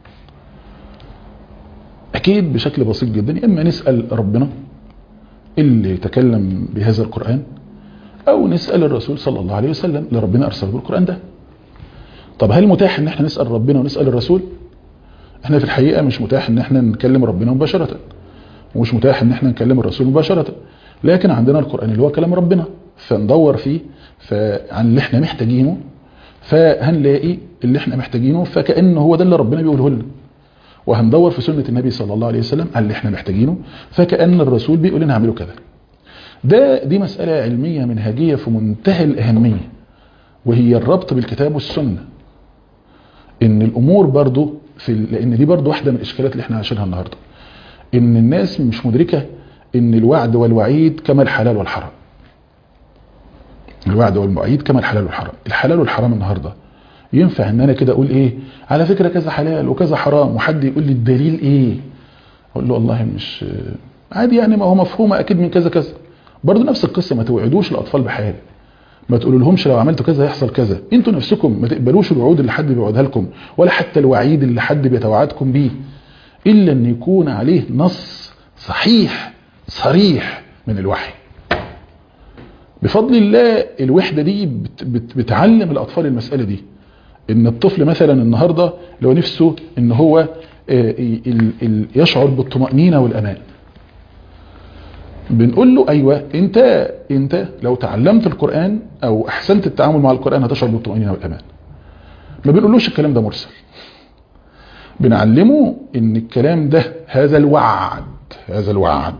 اكيد بشكل بسيط جدا يا اما نسال ربنا اللي تكلم بهذا القران او نسال الرسول صلى الله عليه وسلم اللي ربنا ارسله بالقران ده طب هل متاح ان احنا نسال ربنا ونسال الرسول احنا في الحقيقه مش متاح ان احنا نكلم ربنا مباشره ومش متاح ان احنا نكلم الرسول مباشره لكن عندنا القران اللي هو كلام ربنا فندور فيه عن اللي احنا محتاجينه فهنلاقي اللي احنا محتاجينه فكانه هو ده اللي ربنا بيقوله لنا وهندور في سنه النبي صلى الله عليه وسلم على اللي احنا محتاجينه فكان الرسول بيقول لنا اعملوا كذا ده دي مساله علميه منهجيه في منتهى الاهميه وهي الربط بالكتاب والسنه ان الامور برضو في لان دي برضو واحده من الاشكالات اللي احنا عايشينها النهارده ان الناس مش مدركه ان الوعد والوعيد كما الحلال والحرام الوعد والوعيد كما الحلال والحرام الحلال والحرام النهارده ينفع ان انا كده اقول ايه على فكره كذا حلال وكذا حرام وحد يقول لي الدليل ايه اقول له والله مش عادي يعني ما هو مفهومه اكيد من كذا كذا برضه نفس القصه ما توعدوش الاطفال بحاجه ما تقولوا لهمش لو عملتوا كذا هيحصل كذا انتوا نفسكم ما تقبلوش الوعود اللي حد بيوعدها لكم ولا حتى الوعيد اللي حد بيتوعدكم بيه الا ان يكون عليه نص صحيح صريح من الوحي بفضل الله الوحدة دي بت بت بتعلم الأطفال المسألة دي إن الطفل مثلا النهاردة لو نفسه إن هو ال ال يشعر بالطمأنينة والأمان بنقول له أيوة أنت أنت لو تعلمت القرآن أو أحسنت التعامل مع القرآن هتشعر بالطمأنينة والأمان ما بنقولوش الكلام ده مرسل بنعلمه إن الكلام ده هذا الوعد هذا الوعد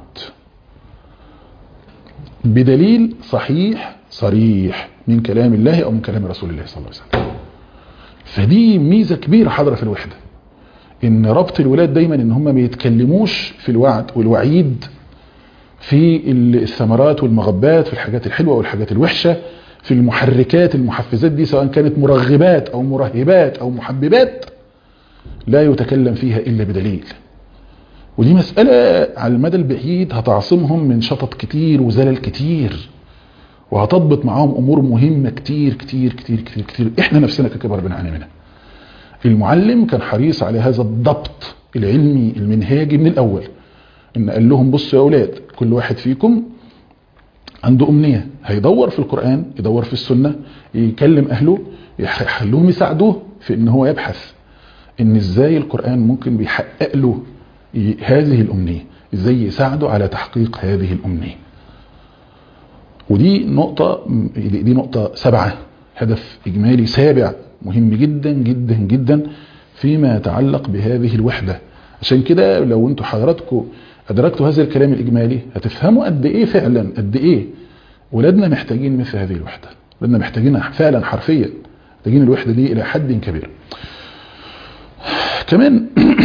بدليل صحيح صريح من كلام الله أو من كلام رسول الله صلى الله عليه وسلم فدي ميزة كبيرة حاضرة في الوحدة ان ربط الولاد دايما ان هم ما يتكلموش في الوعد والوعيد في الثمرات والمغبات في الحاجات الحلوة والحاجات الوحشة في المحركات المحفزات دي سواء كانت مرغبات او مرهبات او محببات لا يتكلم فيها الا بدليل ودي مسألة على المدى البعيد هتعصمهم من شطط كتير وزلل كتير وهتضبط معاهم امور مهمة كتير كتير كتير كتير كتير احنا نفسنا ككبر بنعاني منها المعلم كان حريص على هذا الضبط العلمي المنهاجي من الاول ان قال لهم بصوا يا اولاد كل واحد فيكم عنده امنية هيدور في القرآن يدور في السنة يكلم اهله يخلوهم يساعدوه في ان هو يبحث ان ازاي القرآن ممكن بيحقق له هذه الامنية ازاي يساعده على تحقيق هذه الامنية ودي نقطة دي نقطة سبعة هدف اجمالي سابع مهم جدا جدا جدا فيما يتعلق بهذه الوحدة عشان كده لو انتوا حضراتكم ادركتوا هذا الكلام الاجمالي هتفهموا قد ايه فعلا قد ايه ولادنا محتاجين مثل هذه الوحدة ولادنا محتاجينها فعلا حرفيا محتاجين الوحدة دي الى حد كبير كمان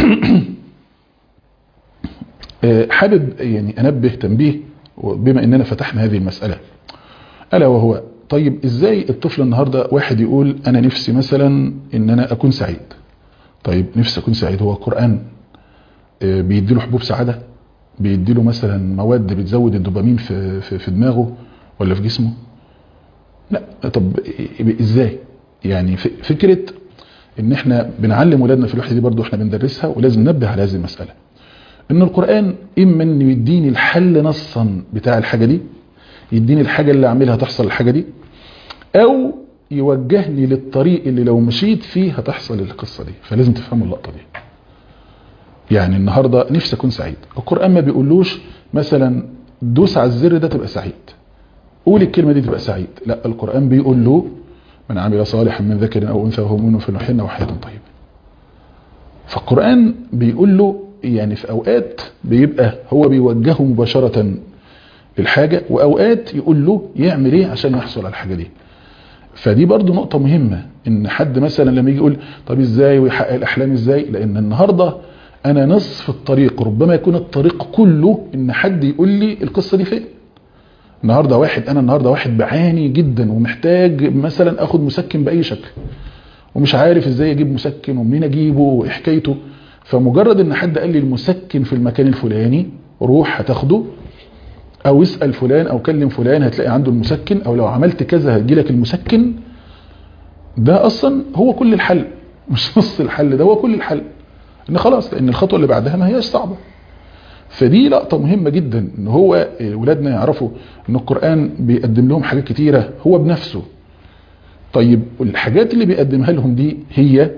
حابب يعني انبه تنبيه بما اننا فتحنا هذه المسألة الا وهو طيب ازاي الطفل النهاردة واحد يقول انا نفسي مثلا ان انا اكون سعيد طيب نفسي اكون سعيد هو القرآن بيديله حبوب سعادة بيديله مثلا مواد بتزود الدوبامين في, في, في دماغه ولا في جسمه لا طب ازاي يعني فكرة ان احنا بنعلم ولادنا في الوحدة دي برضو احنا بندرسها ولازم ننبه على هذه المسألة ان القرآن اما انه يديني الحل نصا بتاع الحاجة دي يديني الحاجة اللي اعملها تحصل الحاجة دي او يوجهني للطريق اللي لو مشيت فيه هتحصل القصة دي فلازم تفهموا اللقطة دي يعني النهاردة نفسي اكون سعيد القرآن ما بيقولوش مثلا دوس على الزر ده تبقى سعيد قول الكلمة دي تبقى سعيد لا القرآن بيقول له من عمل صالحا من ذكر او انثى وهو مؤمن فلنحيينه وحياة طيبة فالقرآن بيقول له يعني في اوقات بيبقى هو بيوجهه مباشرة للحاجة واوقات يقول له يعمل ايه عشان يحصل على الحاجة دي فدي برضو نقطة مهمة ان حد مثلا لما يجي يقول طب ازاي ويحقق الاحلام ازاي لان النهاردة انا نصف الطريق ربما يكون الطريق كله ان حد يقول لي القصة دي فين النهاردة واحد انا النهاردة واحد بعاني جدا ومحتاج مثلا اخد مسكن باي شكل ومش عارف ازاي اجيب مسكن ومنين اجيبه وايه حكايته فمجرد ان حد قال لي المسكن في المكان الفلاني روح هتاخده او اسأل فلان او كلم فلان هتلاقي عنده المسكن او لو عملت كذا هيجي لك المسكن ده اصلا هو كل الحل مش نص الحل ده هو كل الحل ان خلاص لان الخطوة اللي بعدها ما هياش صعبة فدي لقطة مهمة جدا ان هو ولادنا يعرفوا ان القرآن بيقدم لهم حاجات كتيرة هو بنفسه طيب الحاجات اللي بيقدمها لهم دي هي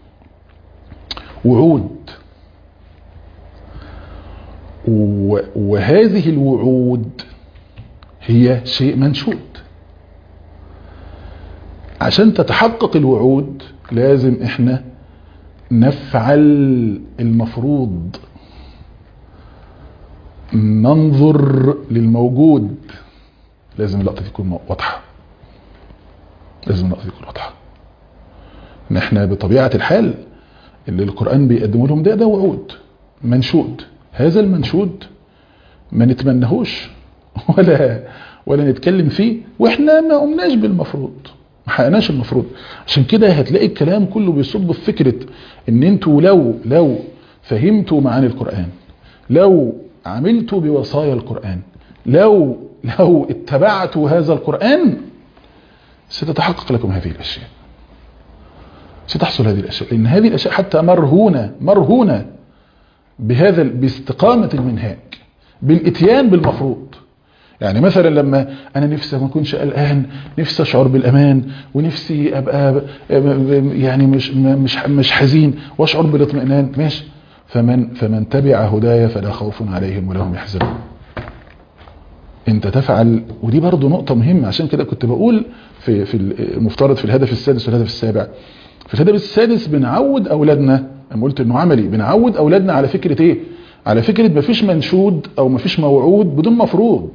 وعود وهذه الوعود هي شيء منشود عشان تتحقق الوعود لازم احنا نفعل المفروض ننظر للموجود لازم اللقطة تكون واضحة لازم اللقطة تكون واضحة ان احنا بطبيعة الحال اللي القرآن بيقدمه لهم ده ده وعود منشود هذا المنشود ما نتمنهوش ولا ولا نتكلم فيه واحنا ما قمناش بالمفروض ما حققناش المفروض عشان كده هتلاقي الكلام كله بيصب في فكرة ان انتوا لو لو فهمتوا معاني القرآن لو عملتوا بوصايا القرآن لو لو اتبعتوا هذا القرآن ستتحقق لكم هذه الأشياء ستحصل هذه الأشياء لأن هذه الأشياء حتى مرهونة مرهونة بهذا باستقامة المنهاج بالاتيان بالمفروض يعني مثلا لما انا نفسي ما اكونش قلقان نفسي اشعر بالامان ونفسي ابقى يعني مش مش مش حزين واشعر بالاطمئنان ماشي فمن فمن تبع هدايا فلا خوف عليهم ولا هم يحزنون انت تفعل ودي برضو نقطة مهمة عشان كده كنت بقول في في المفترض في الهدف السادس والهدف السابع في الهدف السادس بنعود اولادنا انا قلت انه عملي بنعود اولادنا على فكرة ايه على فكرة مفيش منشود او مفيش موعود بدون مفروض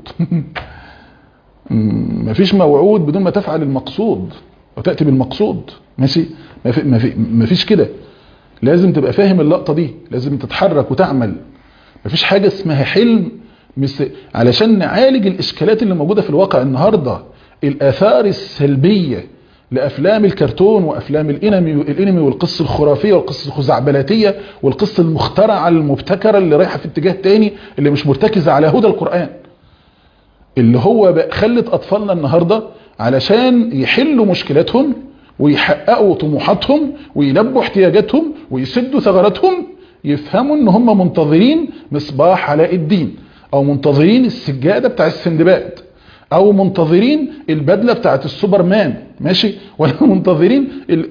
مفيش موعود بدون ما تفعل المقصود وتأتي بالمقصود ماشي مفيش كده لازم تبقى فاهم اللقطة دي لازم تتحرك وتعمل مفيش حاجة اسمها حلم مس... علشان نعالج الاشكالات اللي موجودة في الواقع النهاردة الاثار السلبية لافلام الكرتون وافلام الانمي الانمي والقصه الخرافيه والقصه الخزعبلاتيه والقصه المخترعه المبتكره اللي رايحه في اتجاه تاني اللي مش مرتكزه على هدى القران اللي هو خلت اطفالنا النهارده علشان يحلوا مشكلاتهم ويحققوا طموحاتهم ويلبوا احتياجاتهم ويسدوا ثغراتهم يفهموا ان هم منتظرين مصباح علاء الدين او منتظرين السجاده بتاع السندباد او منتظرين البدله بتاعت السوبرمان ماشي ولا منتظرين ال...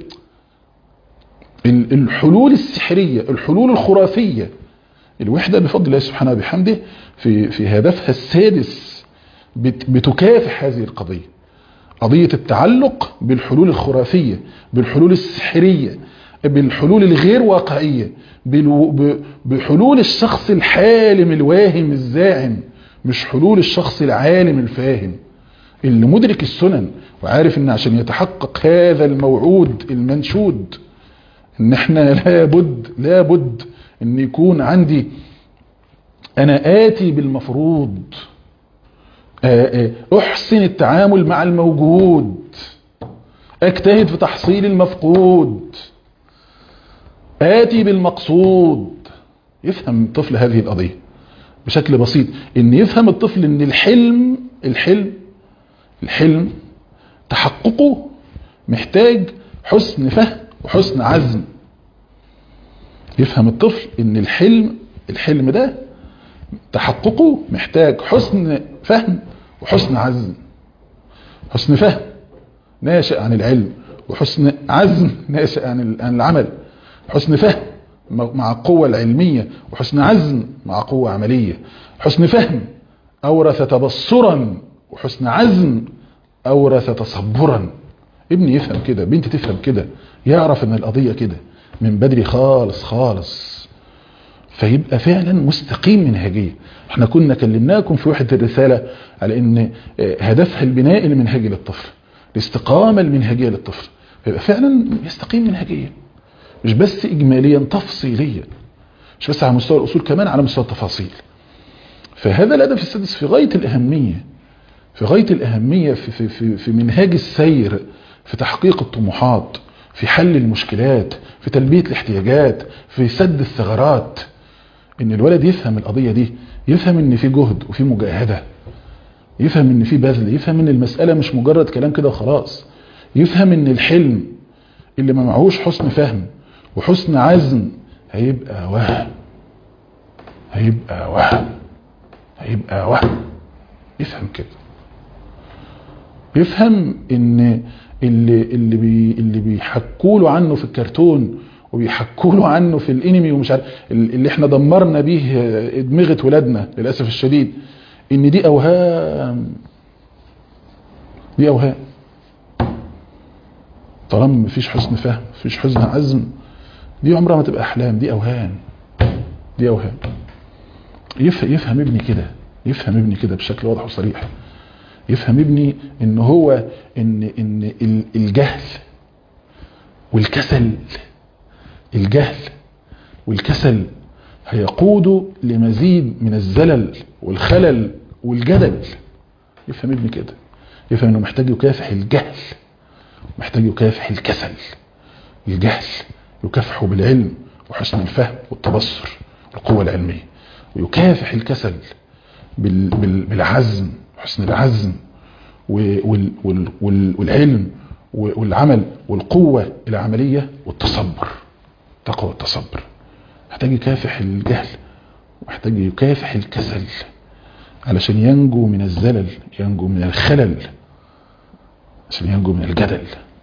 الحلول السحريه الحلول الخرافيه الوحده بفضل الله سبحانه وبحمده في في هدفها السادس بت... بتكافح هذه القضيه قضيه التعلق بالحلول الخرافيه بالحلول السحريه بالحلول الغير واقعيه بال... بحلول الشخص الحالم الواهم الزاعم مش حلول الشخص العالم الفاهم اللي مدرك السنن وعارف ان عشان يتحقق هذا الموعود المنشود ان احنا لابد لابد ان يكون عندي انا اتي بالمفروض احسن التعامل مع الموجود اجتهد في تحصيل المفقود اتي بالمقصود يفهم الطفل هذه القضيه بشكل بسيط ان يفهم الطفل ان الحلم الحلم الحلم تحققه محتاج حسن فهم وحسن عزم يفهم الطفل ان الحلم الحلم ده تحققه محتاج حسن فهم وحسن عزم حسن فهم ناشئ عن العلم وحسن عزم ناشئ عن العمل حسن فهم مع القوة العلمية وحسن عزم مع قوة عملية حسن فهم أورث تبصرا وحسن عزم أورث تصبرا ابني يفهم كده بنتي تفهم كده يعرف ان القضية كده من بدري خالص خالص فيبقى فعلا مستقيم منهجية احنا كنا كلمناكم في وحدة الرسالة على ان هدفها البناء المنهجي للطفل الاستقامة المنهجية للطفل فيبقى فعلا يستقيم منهجيا مش بس اجماليا تفصيليا مش بس على مستوى الاصول كمان على مستوى التفاصيل فهذا الهدف السادس في غاية الاهمية في غاية الاهمية في, في, في, في منهاج السير في تحقيق الطموحات في حل المشكلات في تلبية الاحتياجات في سد الثغرات ان الولد يفهم القضية دي يفهم ان في جهد وفي مجاهدة يفهم ان في بذل يفهم ان المسألة مش مجرد كلام كده وخلاص يفهم ان الحلم اللي ما معهوش حسن فهم وحسن عزم هيبقى وهم هيبقى وهم هيبقى وهم يفهم كده يفهم ان اللي اللي بي اللي بيحكوا له عنه في الكرتون وبيحكوا له عنه في الانمي ومش عارف اللي احنا دمرنا بيه ادمغه ولادنا للاسف الشديد ان دي اوهام دي اوهام طالما مفيش حسن فهم مفيش حسن عزم دي عمرها ما تبقى احلام دي اوهام دي اوهام يفهم ابني كده يفهم ابني كده بشكل واضح وصريح يفهم ابني ان هو ان ان الجهل والكسل الجهل والكسل هيقوده لمزيد من الزلل والخلل والجدل يفهم ابني كده يفهم انه محتاج يكافح الجهل محتاج يكافح الكسل الجهل يكافحه بالعلم وحسن الفهم والتبصر والقوة العلمية ويكافح الكسل بالعزم حسن العزم وال وال وال والعلم والعمل والقوة العملية والتصبر تقوى التصبر محتاج يكافح الجهل محتاج يكافح الكسل علشان ينجو من الزلل ينجو من الخلل عشان ينجو من الجدل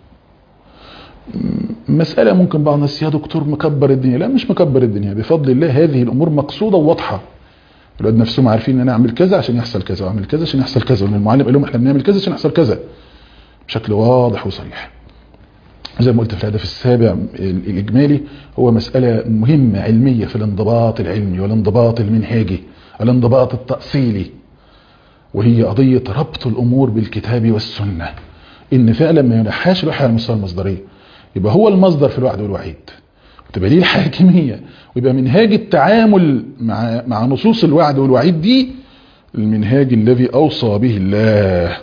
مسألة ممكن بعض الناس يا دكتور مكبر الدنيا لا مش مكبر الدنيا بفضل الله هذه الأمور مقصودة وواضحة الولاد نفسهم عارفين ان انا اعمل كذا عشان يحصل كذا واعمل كذا عشان يحصل كذا وان المعلم قال لهم احنا بنعمل كذا عشان يحصل كذا بشكل واضح وصريح زي ما قلت في الهدف السابع الإجمالي هو مسألة مهمة علمية في الانضباط العلمي والانضباط المنهاجي الانضباط التأصيلي وهي قضية ربط الأمور بالكتاب والسنة إن فعلا ما ينحاش الوحي على المستوى المصدرية يبقى هو المصدر في الوعد والوعيد وتبقى دي الحاكمية ويبقى منهاج التعامل مع مع نصوص الوعد والوعيد دي المنهاج الذي أوصى به الله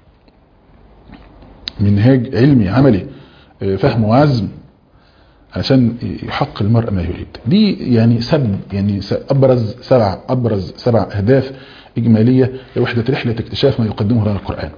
منهاج علمي عملي فهم وعزم عشان يحقق المرء ما يريد دي يعني سب يعني أبرز سبع أبرز سبع أهداف إجمالية لوحدة رحلة اكتشاف ما يقدمه لنا القرآن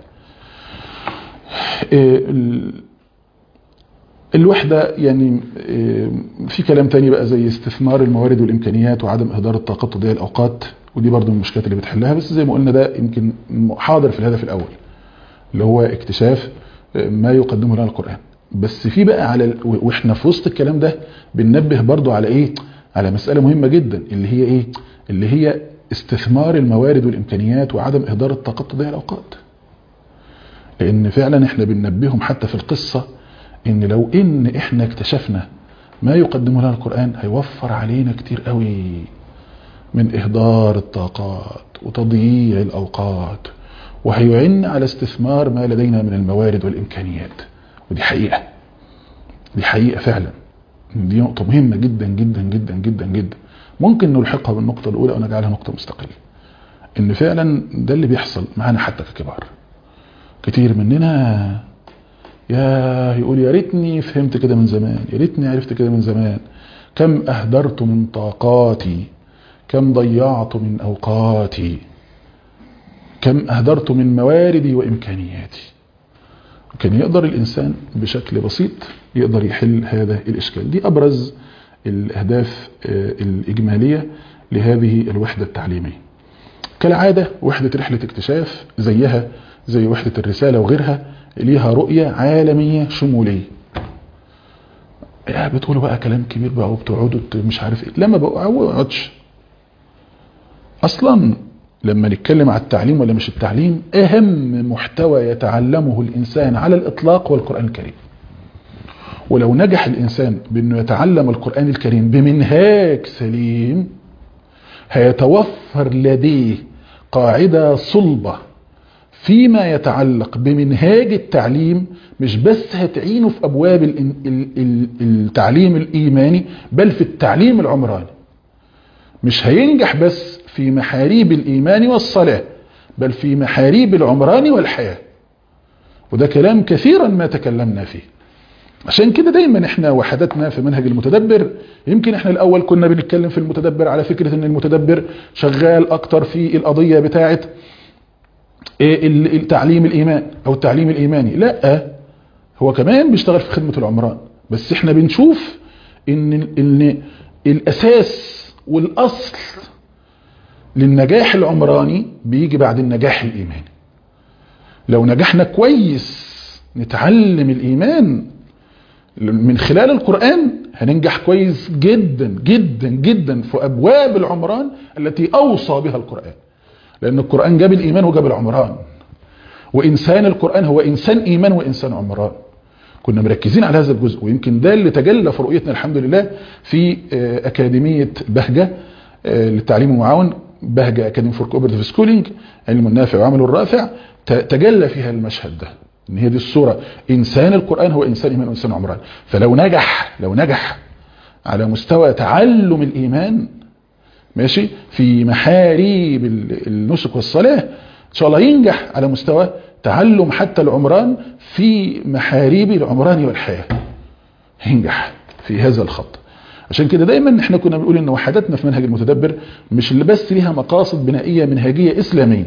الوحدة يعني في كلام تاني بقى زي استثمار الموارد والإمكانيات وعدم إهدار الطاقات وضياع الأوقات ودي برضو من المشكلات اللي بتحلها بس زي ما قلنا ده يمكن حاضر في الهدف الأول اللي هو اكتشاف ما يقدمه لنا القرآن بس في بقى على واحنا في وسط الكلام ده بننبه برضو على ايه على مسألة مهمة جدا اللي هي ايه اللي هي استثمار الموارد والامكانيات وعدم اهدار الطاقات تضيع الاوقات لان فعلا احنا بننبههم حتى في القصة ان لو ان احنا اكتشفنا ما يقدمه لنا القرآن هيوفر علينا كتير قوي من اهدار الطاقات وتضييع الاوقات وهيعن على استثمار ما لدينا من الموارد والامكانيات ودي حقيقة دي حقيقة فعلا دي نقطة مهمة جدا جدا جدا جدا جدا ممكن نلحقها بالنقطة الأولى ونجعلها نقطة مستقلة إن فعلا ده اللي بيحصل معانا حتى ككبار كتير مننا يا يقول يا ريتني فهمت كده من زمان يا ريتني عرفت كده من زمان كم أهدرت من طاقاتي كم ضيعت من أوقاتي كم أهدرت من مواردي وإمكانياتي كان يقدر الإنسان بشكل بسيط يقدر يحل هذا الإشكال دي أبرز الأهداف الإجمالية لهذه الوحدة التعليمية كالعادة وحدة رحلة اكتشاف زيها زي وحدة الرسالة وغيرها ليها رؤية عالمية شمولية يا بتقولوا بقى كلام كبير بقى وبتقعدوا مش عارف ايه لما بقعدش اصلا لما نتكلم على التعليم ولا مش التعليم اهم محتوى يتعلمه الانسان على الاطلاق هو القرآن الكريم ولو نجح الانسان بانه يتعلم القرآن الكريم بمنهاج سليم هيتوفر لديه قاعدة صلبة فيما يتعلق بمنهاج التعليم مش بس هتعينه في ابواب التعليم الايماني بل في التعليم العمراني مش هينجح بس في محاريب الإيمان والصلاة بل في محاريب العمران والحياة وده كلام كثيرا ما تكلمنا فيه عشان كده دايما احنا وحدتنا في منهج المتدبر يمكن احنا الاول كنا بنتكلم في المتدبر على فكرة ان المتدبر شغال اكتر في القضية بتاعة التعليم الايمان او التعليم الايماني لا هو كمان بيشتغل في خدمة العمران بس احنا بنشوف ان, إن الاساس والاصل للنجاح العمراني بيجي بعد النجاح الإيماني لو نجحنا كويس نتعلم الإيمان من خلال القرآن هننجح كويس جدا جدا جدا في أبواب العمران التي أوصى بها القرآن لأن القرآن جاب الإيمان وجاب العمران وإنسان القرآن هو إنسان إيمان وإنسان عمران كنا مركزين على هذا الجزء ويمكن ده اللي تجلى في رؤيتنا الحمد لله في أكاديمية بهجة للتعليم المعاون بهجة أكاديمي فور كوبرتيف سكولينج علم النافع وعمل الرافع تجلى فيها المشهد ده ان هي دي الصورة انسان القرآن هو انسان ايمان وانسان عمران فلو نجح لو نجح على مستوى تعلم الايمان ماشي في محاريب النسك والصلاة ان شاء الله ينجح على مستوى تعلم حتى العمران في محاريب العمران والحياة ينجح في هذا الخط عشان كده دايما احنا كنا بنقول ان وحدتنا في منهج المتدبر مش اللي بس ليها مقاصد بنائية منهجية اسلامية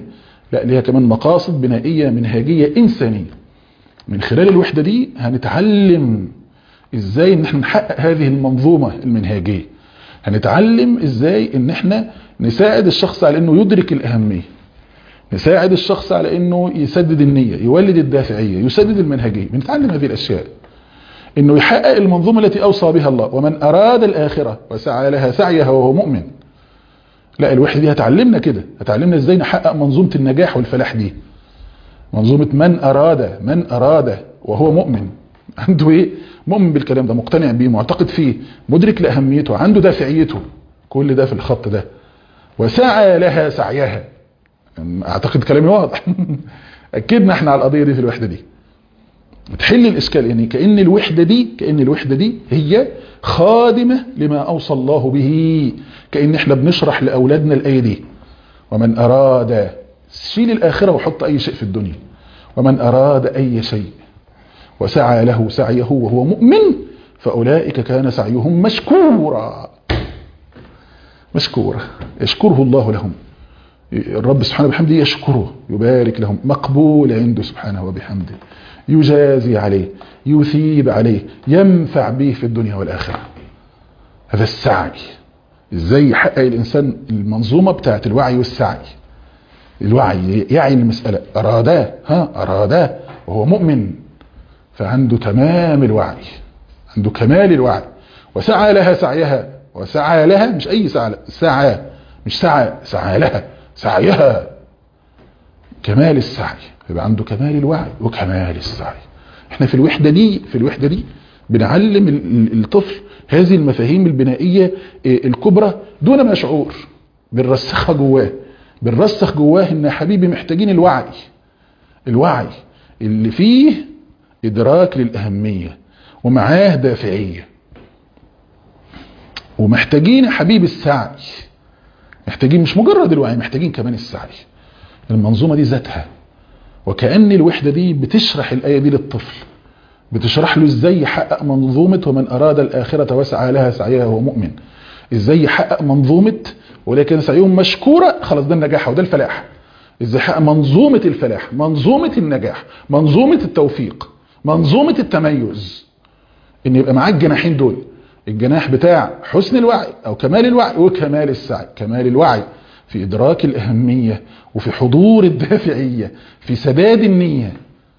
لا ليها كمان مقاصد بنائية منهجية إنسانية من خلال الوحدة دي هنتعلم ازاي ان احنا نحقق هذه المنظومة المنهجية هنتعلم ازاي ان احنا نساعد الشخص على انه يدرك الاهمية نساعد الشخص على انه يسدد النية يولد الدافعية يسدد المنهجية بنتعلم هذه الاشياء انه يحقق المنظومة التي اوصى بها الله ومن اراد الاخرة وسعى لها سعيها وهو مؤمن لا الوحدة دي هتعلمنا كده هتعلمنا ازاي نحقق منظومة النجاح والفلاح دي منظومة من اراد من اراد وهو مؤمن عنده ايه مؤمن بالكلام ده مقتنع بيه معتقد فيه مدرك لأهميته عنده دافعيته كل ده في الخط ده وسعى لها سعيها اعتقد كلامي واضح اكدنا احنا على القضية دي في الوحدة دي تحل الاشكال يعني كأن الوحدة دي كأن الوحدة دي هي خادمة لما اوصى الله به كأن احنا بنشرح لأولادنا الآية دي ومن اراد شيل الاخرة وحط اي شيء في الدنيا ومن اراد اي شيء وسعى له سعيه وهو مؤمن فأولئك كان سعيهم مشكورا مشكورا يشكره الله لهم الرب سبحانه وبحمده يشكره يبارك لهم مقبول عنده سبحانه وبحمده يجازي عليه يثيب عليه ينفع به في الدنيا والآخرة هذا السعي ازاي يحقق الإنسان المنظومة بتاعت الوعي والسعي الوعي يعي المسألة أراداه ها أراداه وهو مؤمن فعنده تمام الوعي عنده كمال الوعي وسعى لها سعيها وسعى لها مش أي سعى سعى مش سعى سعى لها سعيها كمال السعي يبقى عنده كمال الوعي وكمال السعي احنا في الوحدة دي في الوحدة دي بنعلم الطفل هذه المفاهيم البنائية الكبرى دون ما شعور بنرسخها جواه بنرسخ جواه ان يا حبيبي محتاجين الوعي الوعي اللي فيه إدراك للأهمية ومعاه دافعية ومحتاجين يا حبيب السعي محتاجين مش مجرد الوعي محتاجين كمان السعي المنظومة دي ذاتها وكأن الوحدة دي بتشرح الآية دي للطفل بتشرح له ازاي يحقق منظومة ومن أراد الآخرة وسعى لها سعيها وهو مؤمن ازاي يحقق منظومة ولكن سعيهم مشكورة خلاص ده النجاح وده الفلاح ازاي يحقق منظومة الفلاح منظومة النجاح منظومة التوفيق منظومة التميز ان يبقى معاك الجناحين دول الجناح بتاع حسن الوعي او كمال الوعي وكمال السعي كمال الوعي في ادراك الاهمية وفي حضور الدافعية في سداد النية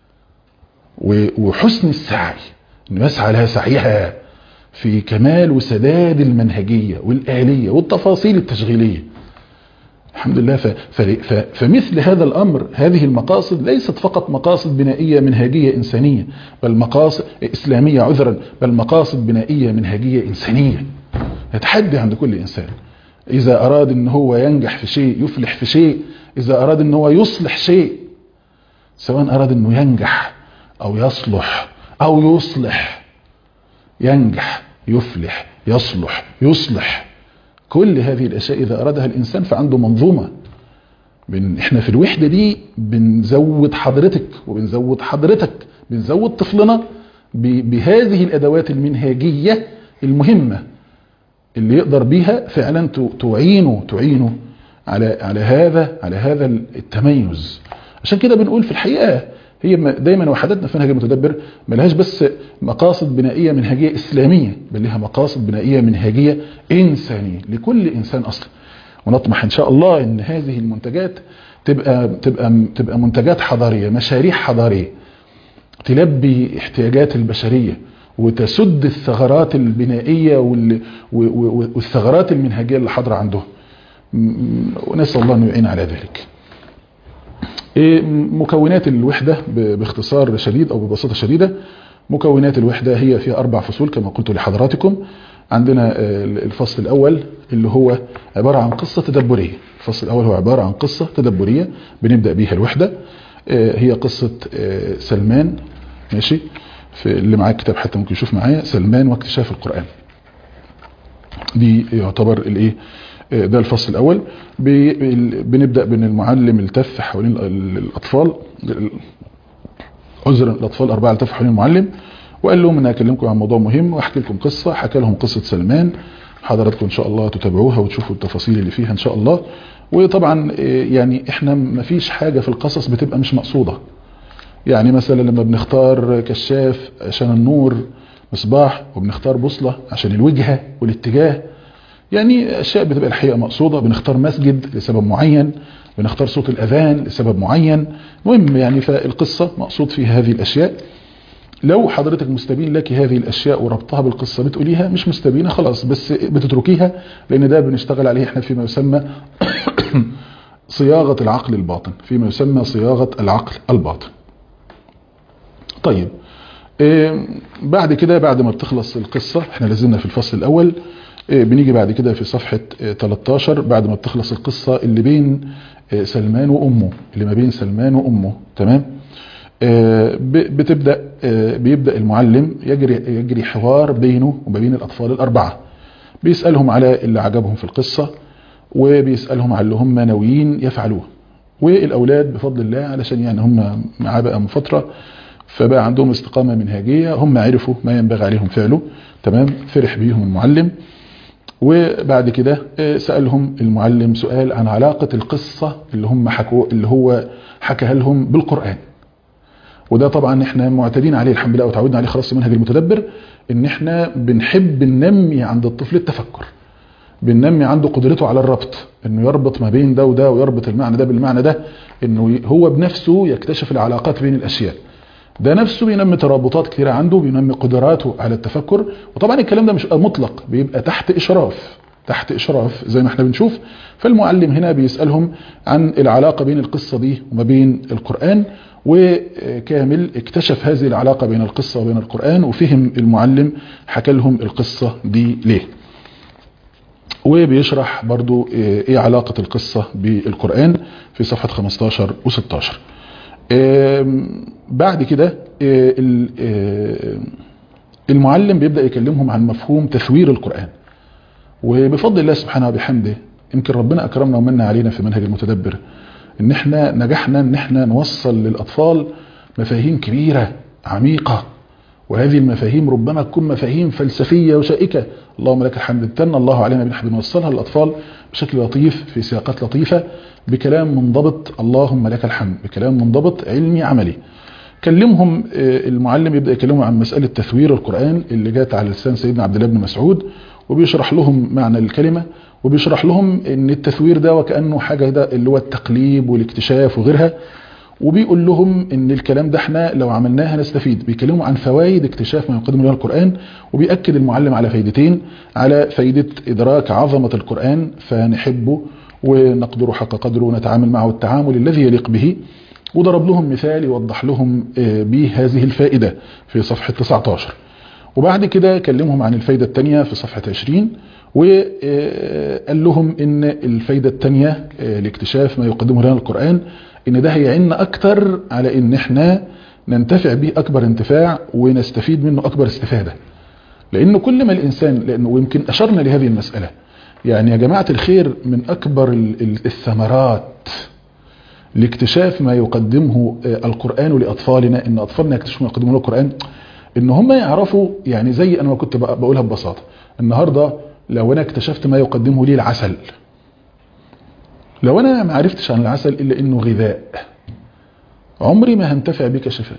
وحسن السعي انه يسعى لها سعيها في كمال وسداد المنهجية والآلية والتفاصيل التشغيلية الحمد لله ف... ف... ف... فمثل هذا الأمر هذه المقاصد ليست فقط مقاصد بنائية منهجية إنسانية بل مقاصد إسلامية عذرا بل مقاصد بنائية منهجية إنسانية يتحدي عند كل إنسان إذا أراد أن هو ينجح في شيء يفلح في شيء إذا أراد أن هو يصلح شيء سواء أراد أنه ينجح أو يصلح أو يصلح ينجح يفلح يصلح يصلح كل هذه الأشياء إذا أرادها الإنسان فعنده منظومة بن إحنا في الوحدة دي بنزود حضرتك وبنزود حضرتك بنزود طفلنا بهذه الأدوات المنهاجية المهمة اللي يقدر بيها فعلا تعينه تعينه على على هذا على هذا التميز عشان كده بنقول في الحقيقة هي دايما وحدتنا في منهج المتدبر ملهاش بس مقاصد بنائية منهجية إسلامية بل لها مقاصد بنائية منهجية إنسانية لكل إنسان أصلا ونطمح إن شاء الله إن هذه المنتجات تبقى, تبقى, تبقى منتجات حضارية مشاريع حضارية تلبي احتياجات البشرية وتسد الثغرات البنائية والثغرات المنهجية اللي حاضرة عندهم ونسأل الله أن يعين على ذلك مكونات الوحدة باختصار شديد أو ببساطة شديدة مكونات الوحدة هي فيها أربع فصول كما قلت لحضراتكم عندنا الفصل الأول اللي هو عبارة عن قصة تدبرية الفصل الأول هو عبارة عن قصة تدبرية بنبدأ بيها الوحدة هي قصة سلمان ماشي في اللي معاه كتاب حتى ممكن يشوف معايا سلمان واكتشاف القرآن دي يعتبر الايه ده الفصل الأول بنبدأ بأن المعلم التف حوالين الأطفال عذرا الأطفال أربعة التف حوالين المعلم وقال لهم أنا أكلمكم عن موضوع مهم وأحكي لكم قصة حكى لهم قصة سلمان حضراتكم إن شاء الله تتابعوها وتشوفوا التفاصيل اللي فيها إن شاء الله وطبعا يعني احنا مفيش حاجة في القصص بتبقى مش مقصودة يعني مثلا لما بنختار كشاف عشان النور مصباح وبنختار بوصلة عشان الوجهة والاتجاه يعني اشياء بتبقى الحقيقة مقصودة بنختار مسجد لسبب معين بنختار صوت الاذان لسبب معين المهم يعني فالقصة مقصود فيها هذه الاشياء لو حضرتك مستبين لك هذه الاشياء وربطها بالقصة بتقوليها مش مستبينة خلاص بس بتتركيها لان ده بنشتغل عليه احنا فيما يسمى صياغة العقل الباطن فيما يسمى صياغة العقل الباطن طيب بعد كده بعد ما بتخلص القصة احنا لازلنا في الفصل الاول بنيجي بعد كده في صفحة 13 بعد ما بتخلص القصة اللي بين سلمان وامه اللي ما بين سلمان وامه تمام بتبدأ بيبدأ المعلم يجري يجري حوار بينه وما بين الاطفال الاربعة بيسألهم على اللي عجبهم في القصة وبيسألهم على اللي هم ناويين يفعلوه والاولاد بفضل الله علشان يعني هم معاه بقى من فتره فبقى عندهم استقامة منهجية هم عرفوا ما ينبغي عليهم فعله تمام فرح بيهم المعلم وبعد كده سألهم المعلم سؤال عن علاقة القصة اللي هم حكوا اللي هو حكاها لهم بالقرآن وده طبعا احنا معتادين عليه الحمد لله وتعودنا عليه خلاص منهج المتدبر ان احنا بنحب ننمي عند الطفل التفكر بننمي عنده قدرته على الربط انه يربط ما بين ده وده ويربط المعنى ده بالمعنى ده انه هو بنفسه يكتشف العلاقات بين الاشياء ده نفسه بينمي ترابطات كثيرة عنده بينمي قدراته على التفكر وطبعا الكلام ده مش مطلق بيبقى تحت إشراف تحت إشراف زي ما احنا بنشوف فالمعلم هنا بيسألهم عن العلاقة بين القصة دي وما بين القرآن وكامل اكتشف هذه العلاقة بين القصة وبين القرآن وفهم المعلم حكى لهم القصة دي ليه وبيشرح برضو ايه علاقة القصة بالقرآن في صفحة 15 و16 بعد كده المعلم بيبدأ يكلمهم عن مفهوم تثوير القرآن وبفضل الله سبحانه وبحمده يمكن ربنا أكرمنا ومن علينا في منهج المتدبر ان احنا نجحنا ان احنا نوصل للأطفال مفاهيم كبيرة عميقة وهذه المفاهيم ربما تكون مفاهيم فلسفية وشائكة اللهم لك الحمد امتن الله علينا بنحن بنوصلها للأطفال بشكل لطيف في سياقات لطيفة بكلام منضبط اللهم لك الحمد بكلام منضبط علمي عملي كلمهم المعلم يبدأ يكلمهم عن مسألة تثوير القرآن اللي جات على لسان سيدنا عبد الله بن مسعود وبيشرح لهم معنى الكلمة وبيشرح لهم ان التثوير ده وكأنه حاجة ده اللي هو التقليب والاكتشاف وغيرها وبيقول لهم ان الكلام ده احنا لو عملناه هنستفيد بيكلموا عن فوائد اكتشاف ما يقدم له القرآن وبيأكد المعلم على فايدتين على فايدة ادراك عظمة القرآن فنحبه ونقدر حق قدره ونتعامل معه التعامل الذي يليق به وضرب لهم مثال يوضح لهم به هذه الفائدة في صفحة 19 وبعد كده كلمهم عن الفايدة الثانية في صفحة 20 وقال لهم ان الفايدة الثانية لاكتشاف ما يقدمه لنا القرآن ان ده هيعنا اكتر على ان احنا ننتفع به اكبر انتفاع ونستفيد منه اكبر استفادة لانه كل ما الانسان لانه ويمكن اشرنا لهذه المسألة يعني يا جماعة الخير من اكبر الثمرات لاكتشاف ما يقدمه القرآن لأطفالنا ان اطفالنا يكتشفوا ما يقدمه له القرآن ان هم يعرفوا يعني زي انا ما كنت بقولها ببساطة النهاردة لو انا اكتشفت ما يقدمه لي العسل لو انا ما عرفتش عن العسل الا انه غذاء عمري ما هنتفع بك شفاء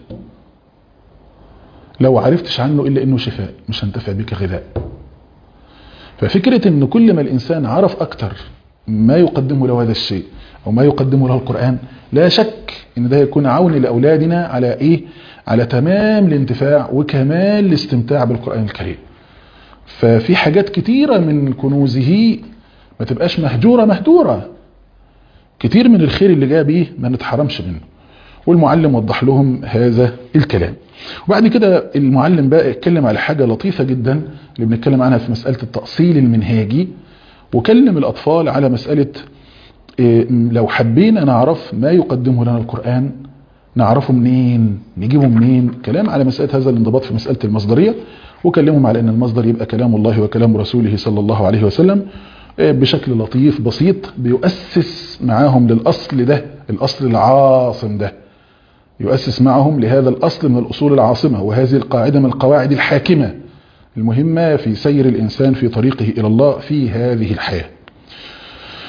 لو عرفتش عنه الا انه شفاء مش هنتفع بك غذاء ففكرة ان كل ما الانسان عرف اكتر ما يقدمه له هذا الشيء او ما يقدمه له القرآن لا شك ان ده يكون عون لاولادنا على ايه على تمام الانتفاع وكمال الاستمتاع بالقرآن الكريم ففي حاجات كتيرة من كنوزه ما تبقاش مهجورة مهدورة كتير من الخير اللي جاء بيه ما نتحرمش منه والمعلم وضح لهم هذا الكلام وبعد كده المعلم بقى اتكلم على حاجة لطيفة جدا اللي بنتكلم عنها في مسألة التأصيل المنهاجي وكلم الأطفال على مسألة لو حبينا نعرف ما يقدمه لنا القرآن نعرفه منين نجيبه منين كلام على مسألة هذا الانضباط في مسألة المصدرية وكلمهم على ان المصدر يبقى كلام الله وكلام رسوله صلى الله عليه وسلم بشكل لطيف بسيط بيؤسس معاهم للأصل ده الأصل العاصم ده يؤسس معهم لهذا الأصل من الأصول العاصمة وهذه القاعدة من القواعد الحاكمة المهمة في سير الإنسان في طريقه إلى الله في هذه الحياة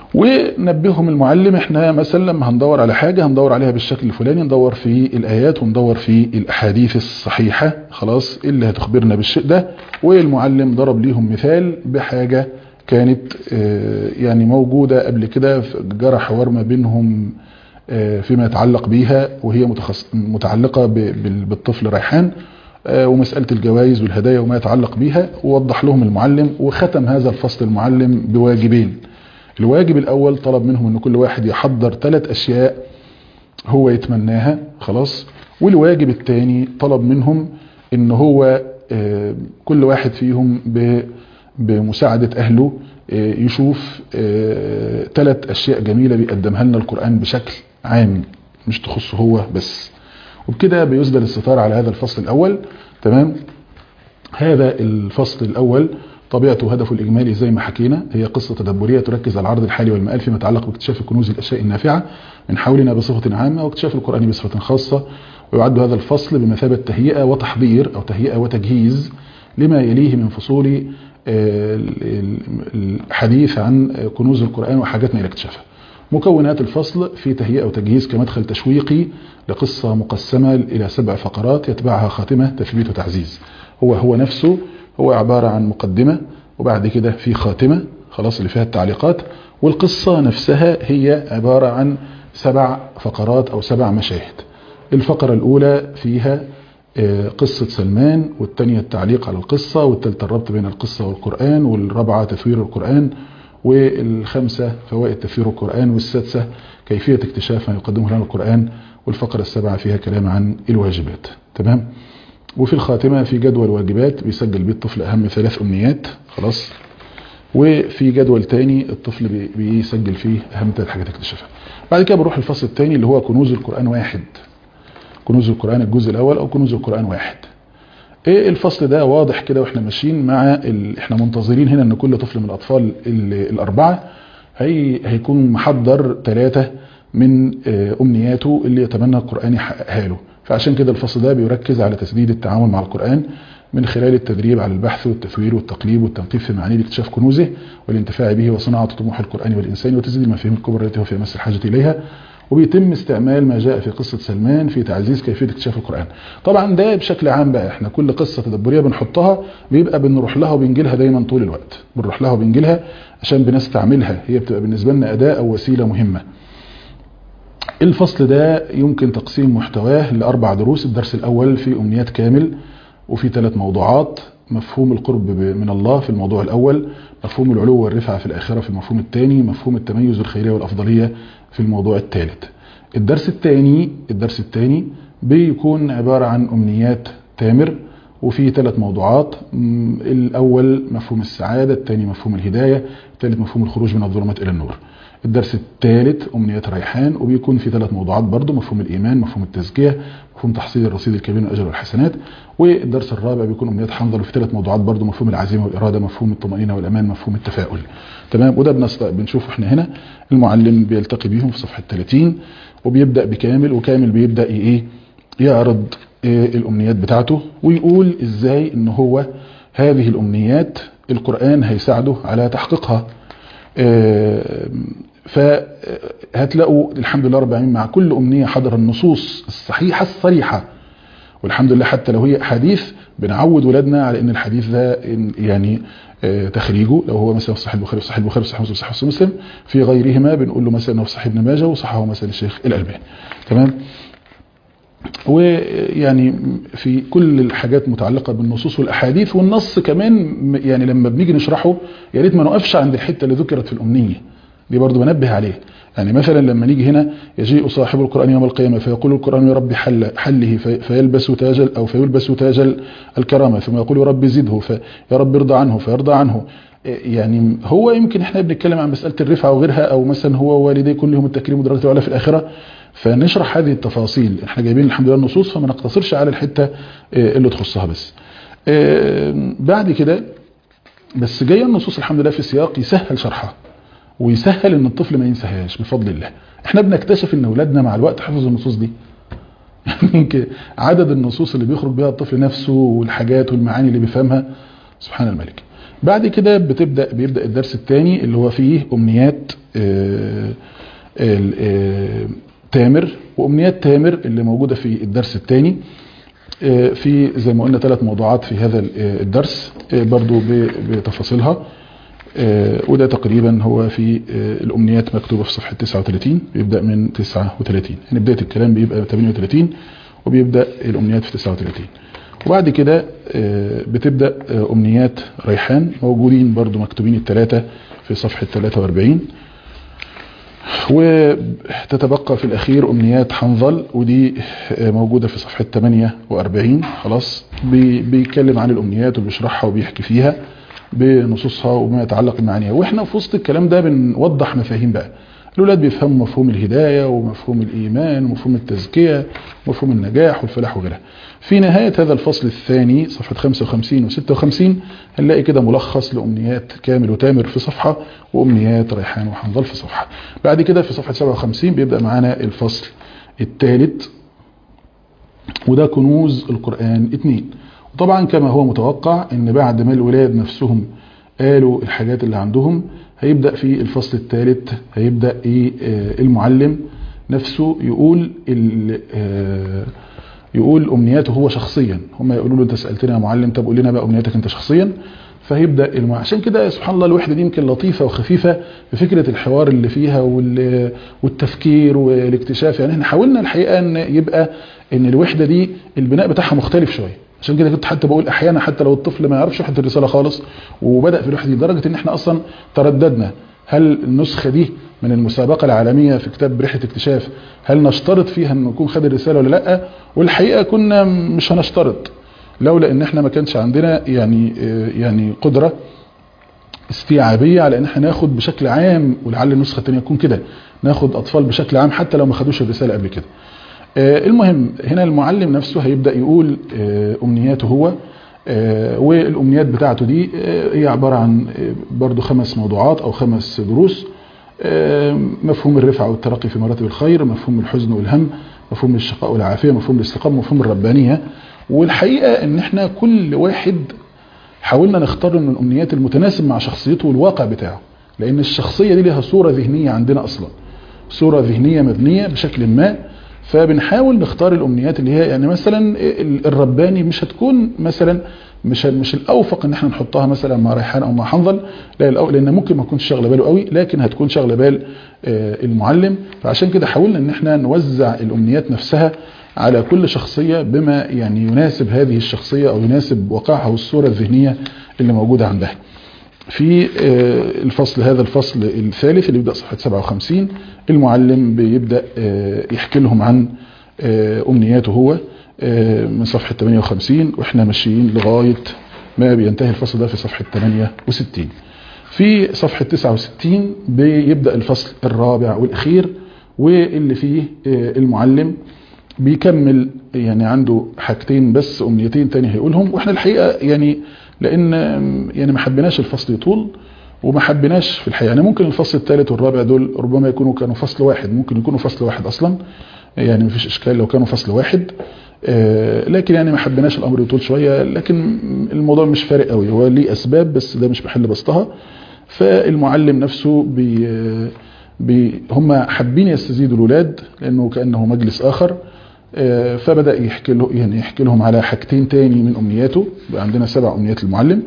ونبههم المعلم احنا مثلا لما هندور على حاجة هندور عليها بالشكل الفلاني ندور في الآيات وندور في الأحاديث الصحيحة خلاص اللي هتخبرنا بالشيء ده والمعلم ضرب ليهم مثال بحاجة كانت يعني موجودة قبل كده جرى حوار ما بينهم فيما يتعلق بيها وهي متخص... متعلقة بالطفل ريحان ومسألة الجوائز والهدايا وما يتعلق بيها ووضح لهم المعلم وختم هذا الفصل المعلم بواجبين الواجب الأول طلب منهم أن كل واحد يحضر ثلاث أشياء هو يتمناها خلاص والواجب الثاني طلب منهم أن هو كل واحد فيهم بمساعدة أهله يشوف ثلاث أشياء جميلة بيقدمها لنا القرآن بشكل عام مش تخصه هو بس وبكده بيسدل الستار على هذا الفصل الأول تمام هذا الفصل الأول طبيعته وهدفه الإجمالي زي ما حكينا هي قصة تدبرية تركز على العرض الحالي والمآل فيما يتعلق باكتشاف كنوز الأشياء النافعة من حولنا بصفة عامة واكتشاف القرآن بصفة خاصة ويعد هذا الفصل بمثابة تهيئة وتحضير أو تهيئة وتجهيز لما يليه من فصول الحديث عن كنوز القرآن وحاجتنا إلى اكتشافها مكونات الفصل في تهيئة وتجهيز كمدخل تشويقي لقصة مقسمة إلى سبع فقرات يتبعها خاتمة تثبيت وتعزيز هو هو نفسه هو عبارة عن مقدمة وبعد كده في خاتمة خلاص اللي فيها التعليقات والقصة نفسها هي عبارة عن سبع فقرات أو سبع مشاهد الفقرة الأولى فيها قصة سلمان والثانية التعليق على القصة والثالثة الربط بين القصة والقرآن والرابعة تثوير القرآن والخمسة فوائد تفسير القرآن والسادسة كيفية اكتشاف ما يقدمه لنا القرآن والفقرة السابعة فيها كلام عن الواجبات تمام وفي الخاتمة في جدول واجبات بيسجل بيه الطفل أهم ثلاث أمنيات خلاص وفي جدول تاني الطفل بيسجل فيه أهم ثلاث حاجات اكتشافها بعد كده بنروح الفصل الثاني اللي هو كنوز القرآن واحد كنوز القرآن الجزء الأول أو كنوز القرآن واحد ايه الفصل ده واضح كده واحنا ماشيين مع ال... احنا منتظرين هنا ان كل طفل من الاطفال ال... الاربعه هي... هيكون محضر ثلاثه من امنياته اللي يتمنى القران يحققها له فعشان كده الفصل ده بيركز على تسديد التعامل مع القران من خلال التدريب على البحث والتثوير والتقليب والتنقيب في معانيه لاكتشاف كنوزه والانتفاع به وصناعه طموح القران والانسان وتسديد المفاهيم الكبرى التي هو في امس الحاجه اليها وبيتم استعمال ما جاء في قصة سلمان في تعزيز كيفية اكتشاف القرآن طبعا ده بشكل عام بقى احنا كل قصة تدبرية بنحطها بيبقى بنروح لها وبنجيلها دايما طول الوقت بنروح لها وبنجيلها عشان بنستعملها هي بتبقى بالنسبة لنا أداة أو وسيلة مهمة الفصل ده يمكن تقسيم محتواه لأربع دروس الدرس الأول في أمنيات كامل وفي ثلاث موضوعات مفهوم القرب من الله في الموضوع الأول مفهوم العلو والرفعة في الآخرة في المفهوم الثاني مفهوم التميز والخيرية والأفضلية في الموضوع الثالث الدرس الثاني الدرس الثاني بيكون عبارة عن أمنيات تامر وفي ثلاث موضوعات الأول مفهوم السعادة الثاني مفهوم الهداية الثالث مفهوم الخروج من الظلمات إلى النور الدرس الثالث أمنيات ريحان وبيكون في ثلاث موضوعات برضه مفهوم الإيمان مفهوم التزكية مفهوم تحصيل الرصيد الكبير من الأجر والحسنات والدرس الرابع بيكون أمنيات حنظل وفي ثلاث موضوعات برضه مفهوم العزيمة والإرادة مفهوم الطمأنينة والأمان مفهوم التفاؤل تمام وده بنشوفه احنا هنا المعلم بيلتقي بيهم في صفحة 30 وبيبدأ بكامل وكامل بيبدأ ايه يعرض إيه الأمنيات بتاعته ويقول ازاي ان هو هذه الأمنيات القرآن هيساعده على تحقيقها إيه فهتلاقوا الحمد لله رب العالمين مع كل أمنية حضر النصوص الصحيحة الصريحة والحمد لله حتى لو هي حديث بنعود ولادنا على ان الحديث ده يعني تخريجه لو هو مثلا في صحيح البخاري في صحيح البخاري في صحيح مسلم في صحيح مسلم في غيرهما بنقول له مثلا انه في صحيح ابن ماجه وصححه مثلا الشيخ الالباني تمام ويعني في كل الحاجات متعلقة بالنصوص والأحاديث والنص كمان يعني لما بنيجي نشرحه يا ريت ما نقفش عند الحتة اللي ذكرت في الأمنية دي برضو بنبه عليه يعني مثلا لما نيجي هنا يجيء صاحب القرآن يوم القيامة فيقول القرآن يا رب حل حله فيلبس تاج أو فيلبس تاج الكرامة ثم يقول يا رب زده فيا رب ارضى عنه فيرضى عنه يعني هو يمكن احنا بنتكلم عن مسألة الرفعة وغيرها او مثلا هو والديه كلهم التكريم ودرجة العلا في الآخرة فنشرح هذه التفاصيل احنا جايبين الحمد لله النصوص فما نقتصرش على الحتة اللي تخصها بس بعد كده بس جايه النصوص الحمد لله في سياق يسهل شرحها ويسهل ان الطفل ما ينساهاش بفضل الله احنا بنكتشف ان اولادنا مع الوقت حفظوا النصوص دي يعني عدد النصوص اللي بيخرج بها الطفل نفسه والحاجات والمعاني اللي بيفهمها سبحان الملك بعد كده بتبدا بيبدا الدرس الثاني اللي هو فيه امنيات آه، ال- آه، تامر وامنيات تامر اللي موجوده في الدرس الثاني في زي ما قلنا ثلاث موضوعات في هذا ال- آه، الدرس آه، برضو ب- بتفاصيلها آه، وده تقريبا هو في آه، الامنيات مكتوبه في صفحه 39 بيبدا من 39 يعني بدايه الكلام بيبقى 38 وبيبدا الامنيات في 39 وبعد كده آه، بتبدا آه، امنيات ريحان موجودين برضو مكتوبين الثلاثه في صفحه 43 وتتبقى في الأخير أمنيات حنظل ودي آه، موجودة في صفحة 48 خلاص بي- بيتكلم عن الأمنيات وبيشرحها وبيحكي فيها بنصوصها وما يتعلق بمعانيها واحنا في وسط الكلام ده بنوضح مفاهيم بقى الأولاد بيفهموا مفهوم الهداية ومفهوم الإيمان ومفهوم التزكية ومفهوم النجاح والفلاح وغيرها في نهاية هذا الفصل الثاني صفحة 55 و 56 هنلاقي كده ملخص لأمنيات كامل وتامر في صفحة وأمنيات ريحان وحنظل في صفحة بعد كده في صفحة 57 بيبدأ معانا الفصل الثالث وده كنوز القرآن اتنين وطبعا كما هو متوقع ان بعد ما الولاد نفسهم قالوا الحاجات اللي عندهم هيبدأ في الفصل الثالث هيبدأ ايه آه، المعلم نفسه يقول ال- آه، يقول امنياته هو شخصيا هم يقولوا له انت سالتنا يا معلم طب قول لنا بقى امنياتك انت شخصيا فهيبدا الم... عشان كده سبحان الله الوحده دي يمكن لطيفه وخفيفه بفكره الحوار اللي فيها وال... والتفكير والاكتشاف يعني احنا حاولنا الحقيقه ان يبقى ان الوحده دي البناء بتاعها مختلف شويه عشان كده كنت حتى بقول احيانا حتى لو الطفل ما يعرفش وحده الرساله خالص وبدا في الوحده دي لدرجه ان احنا اصلا ترددنا هل النسخه دي من المسابقه العالميه في كتاب رحله اكتشاف هل نشترط فيها انه يكون خد الرساله ولا لا والحقيقه كنا مش هنشترط لولا ان احنا ما كانش عندنا يعني آه، يعني قدره استيعابيه على ان احنا ناخد بشكل عام ولعل النسخه الثانيه تكون كده ناخد اطفال بشكل عام حتى لو ما خدوش الرساله قبل كده آه، المهم هنا المعلم نفسه هيبدا يقول آه، امنياته هو آه، والامنيات بتاعته دي آه، هي عباره عن آه، برضو خمس موضوعات او خمس دروس آه، مفهوم الرفعه والترقي في مراتب الخير مفهوم الحزن والهم مفهوم الشقاء والعافيه مفهوم الاستقامه مفهوم الربانيه والحقيقه ان احنا كل واحد حاولنا نختار من الامنيات المتناسب مع شخصيته والواقع بتاعه لان الشخصيه دي لها صوره ذهنيه عندنا اصلا صوره ذهنيه مبنيه بشكل ما فبنحاول نختار الامنيات اللي هي يعني مثلا ال- الرباني مش هتكون مثلا مش مش الاوفق ان احنا نحطها مثلا مع ريحان او مع حنظل لا الأو- لان ممكن ما تكونش شاغله باله قوي لكن هتكون شاغله بال آه، المعلم فعشان كده حاولنا ان احنا نوزع الامنيات نفسها على كل شخصيه بما يعني يناسب هذه الشخصيه او يناسب واقعها والصوره الذهنيه اللي موجوده عندها. في آه، الفصل هذا الفصل الثالث اللي بيبدأ صفحة 57 المعلم بيبدأ آه، يحكي لهم عن آه، أمنياته هو آه، من صفحة 58 وإحنا ماشيين لغاية ما بينتهي الفصل ده في صفحة 68 في صفحة 69 بيبدأ الفصل الرابع والأخير واللي فيه آه، المعلم بيكمل يعني عنده حاجتين بس امنيتين تاني هيقولهم واحنا الحقيقه يعني لان يعني ما حبيناش الفصل يطول وما حبيناش في الحقيقه يعني ممكن الفصل الثالث والرابع دول ربما يكونوا كانوا فصل واحد ممكن يكونوا فصل واحد اصلا يعني مفيش اشكال لو كانوا فصل واحد آه، لكن يعني ما حبيناش الامر يطول شويه لكن الموضوع مش فارق قوي هو ليه اسباب بس ده مش محل بسطها فالمعلم نفسه بي بي هم حابين يستزيدوا الاولاد لانه كانه مجلس اخر آه، فبدا يحكي له يعني يحكي لهم على حاجتين تاني من امنياته بقى عندنا سبع امنيات للمعلم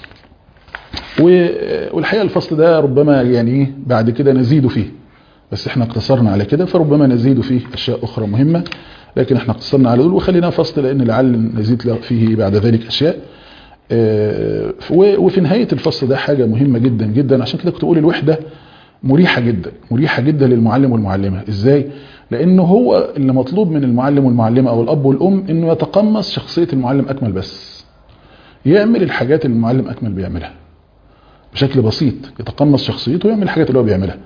و- والحقيقه الفصل ده ربما يعني إيه بعد كده نزيد فيه بس احنا اقتصرنا على كده فربما نزيد فيه اشياء اخرى مهمه لكن احنا اقتصرنا على دول وخلينا فصل لان لعل نزيد له فيه بعد ذلك اشياء آه، و- وفي نهايه الفصل ده حاجه مهمه جدا جدا عشان كده كنت بقول الوحده مريحه جدا مريحه جدا للمعلم والمعلمه ازاي لانه هو اللي مطلوب من المعلم والمعلمه او الاب والام انه يتقمص شخصيه المعلم اكمل بس يعمل الحاجات اللي المعلم اكمل بيعملها بشكل بسيط يتقمص شخصيته ويعمل الحاجات اللي هو بيعملها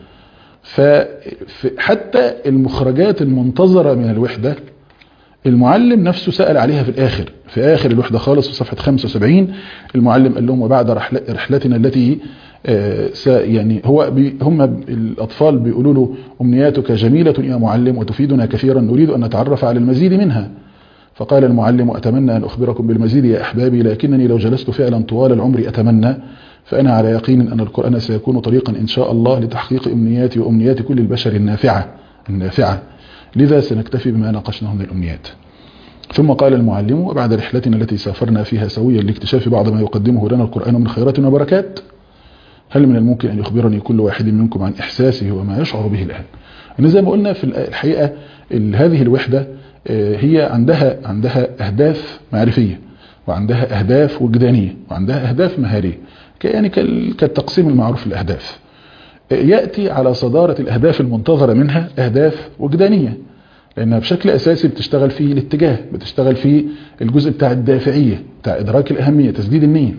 فحتى المخرجات المنتظرة من الوحدة المعلم نفسه سأل عليها في الآخر في آخر الوحدة خالص في صفحة 75 المعلم قال لهم وبعد رحل- رحلتنا التي آه، س- يعني هو بي هم الأطفال بيقولوا له أمنياتك جميلة يا معلم وتفيدنا كثيرا نريد أن نتعرف على المزيد منها فقال المعلم أتمنى أن أخبركم بالمزيد يا أحبابي لكنني لو جلست فعلا طوال العمر أتمنى فأنا على يقين أن القرآن سيكون طريقا إن شاء الله لتحقيق أمنياتي وأمنيات كل البشر النافعة النافعة لذا سنكتفي بما ناقشناه من الأمنيات ثم قال المعلم وبعد رحلتنا التي سافرنا فيها سويا لاكتشاف بعض ما يقدمه لنا القرآن من خيرات وبركات هل من الممكن أن يخبرني كل واحد منكم عن إحساسه وما يشعر به الآن أن زي ما قلنا في الحقيقة هذه الوحدة هي عندها عندها أهداف معرفية وعندها أهداف وجدانية وعندها أهداف مهارية يعني كالتقسيم المعروف للأهداف يأتي على صدارة الأهداف المنتظرة منها أهداف وجدانية لأنها بشكل أساسي بتشتغل في الاتجاه بتشتغل في الجزء بتاع الدافعية بتاع إدراك الأهمية تسديد النية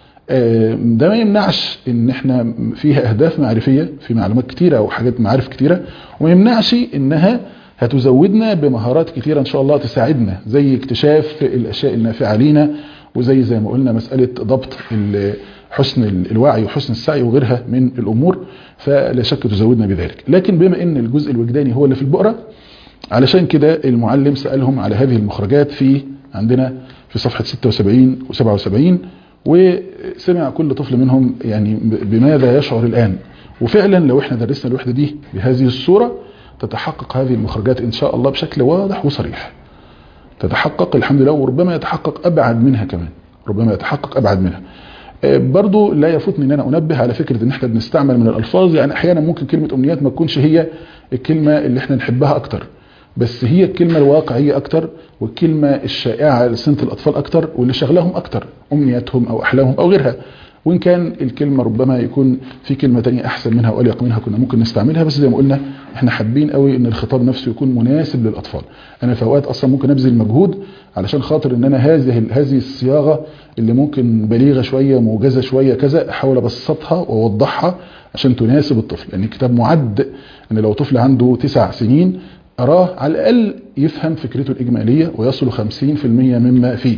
ده ما يمنعش ان احنا فيها اهداف معرفية في معلومات كتيرة او حاجات معارف كتيرة وما يمنعش انها هتزودنا بمهارات كتيرة ان شاء الله تساعدنا زي اكتشاف الاشياء النافعة لينا وزي زي ما قلنا مسألة ضبط حسن الوعي وحسن السعي وغيرها من الامور فلا شك تزودنا بذلك لكن بما ان الجزء الوجداني هو اللي في البؤرة علشان كده المعلم سألهم على هذه المخرجات في عندنا في صفحة 76 و77 وسمع كل طفل منهم يعني بماذا يشعر الآن وفعلا لو احنا درسنا الوحدة دي بهذه الصورة تتحقق هذه المخرجات إن شاء الله بشكل واضح وصريح تتحقق الحمد لله وربما يتحقق أبعد منها كمان ربما يتحقق أبعد منها برضو لا يفوتني ان انا انبه على فكرة ان احنا بنستعمل من الالفاظ يعني احيانا ممكن كلمة امنيات ما تكونش هي الكلمة اللي احنا نحبها اكتر بس هي الكلمة الواقعية اكتر والكلمة الشائعة لسنة الاطفال اكتر واللي شغلهم اكتر امنياتهم او احلامهم او غيرها وان كان الكلمة ربما يكون في كلمة تانية احسن منها واليق منها كنا ممكن نستعملها بس زي ما قلنا احنا حابين قوي ان الخطاب نفسه يكون مناسب للاطفال انا في اوقات اصلا ممكن ابذل مجهود علشان خاطر ان انا هذه هذه الصياغة اللي ممكن بليغة شوية موجزة شوية كذا احاول ابسطها واوضحها عشان تناسب الطفل لان يعني الكتاب معد ان لو طفل عنده تسع سنين أراه على الأقل يفهم فكرته الإجمالية ويصل 50% مما فيه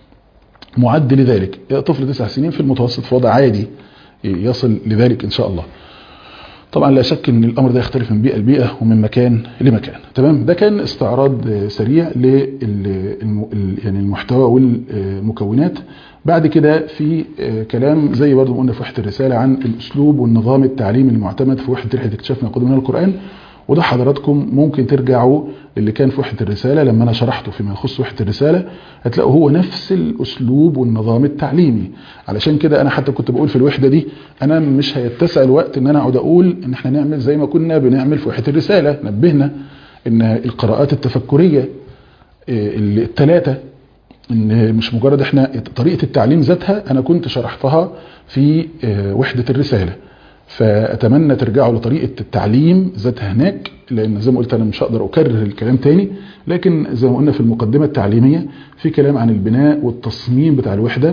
معد لذلك طفل تسع سنين في المتوسط في وضع عادي يصل لذلك إن شاء الله طبعا لا شك ان الامر ده يختلف من بيئه لبيئه ومن مكان لمكان تمام ده كان استعراض سريع لل يعني المحتوى والمكونات بعد كده في كلام زي برضو قلنا في وحده الرساله عن الاسلوب والنظام التعليمي المعتمد في وحده رحله اكتشاف ما يقدم لنا القران وده حضراتكم ممكن ترجعوا اللي كان في وحده الرساله لما انا شرحته فيما يخص وحده الرساله هتلاقوا هو نفس الاسلوب والنظام التعليمي علشان كده انا حتى كنت بقول في الوحده دي انا مش هيتسع الوقت ان انا اقعد اقول ان احنا نعمل زي ما كنا بنعمل في وحده الرساله نبهنا ان القراءات التفكريه الثلاثه ان مش مجرد احنا طريقه التعليم ذاتها انا كنت شرحتها في وحده الرساله فاتمنى ترجعوا لطريقه التعليم ذاتها هناك لان زي ما قلت انا مش هقدر اكرر الكلام تاني لكن زي ما قلنا في المقدمه التعليميه في كلام عن البناء والتصميم بتاع الوحده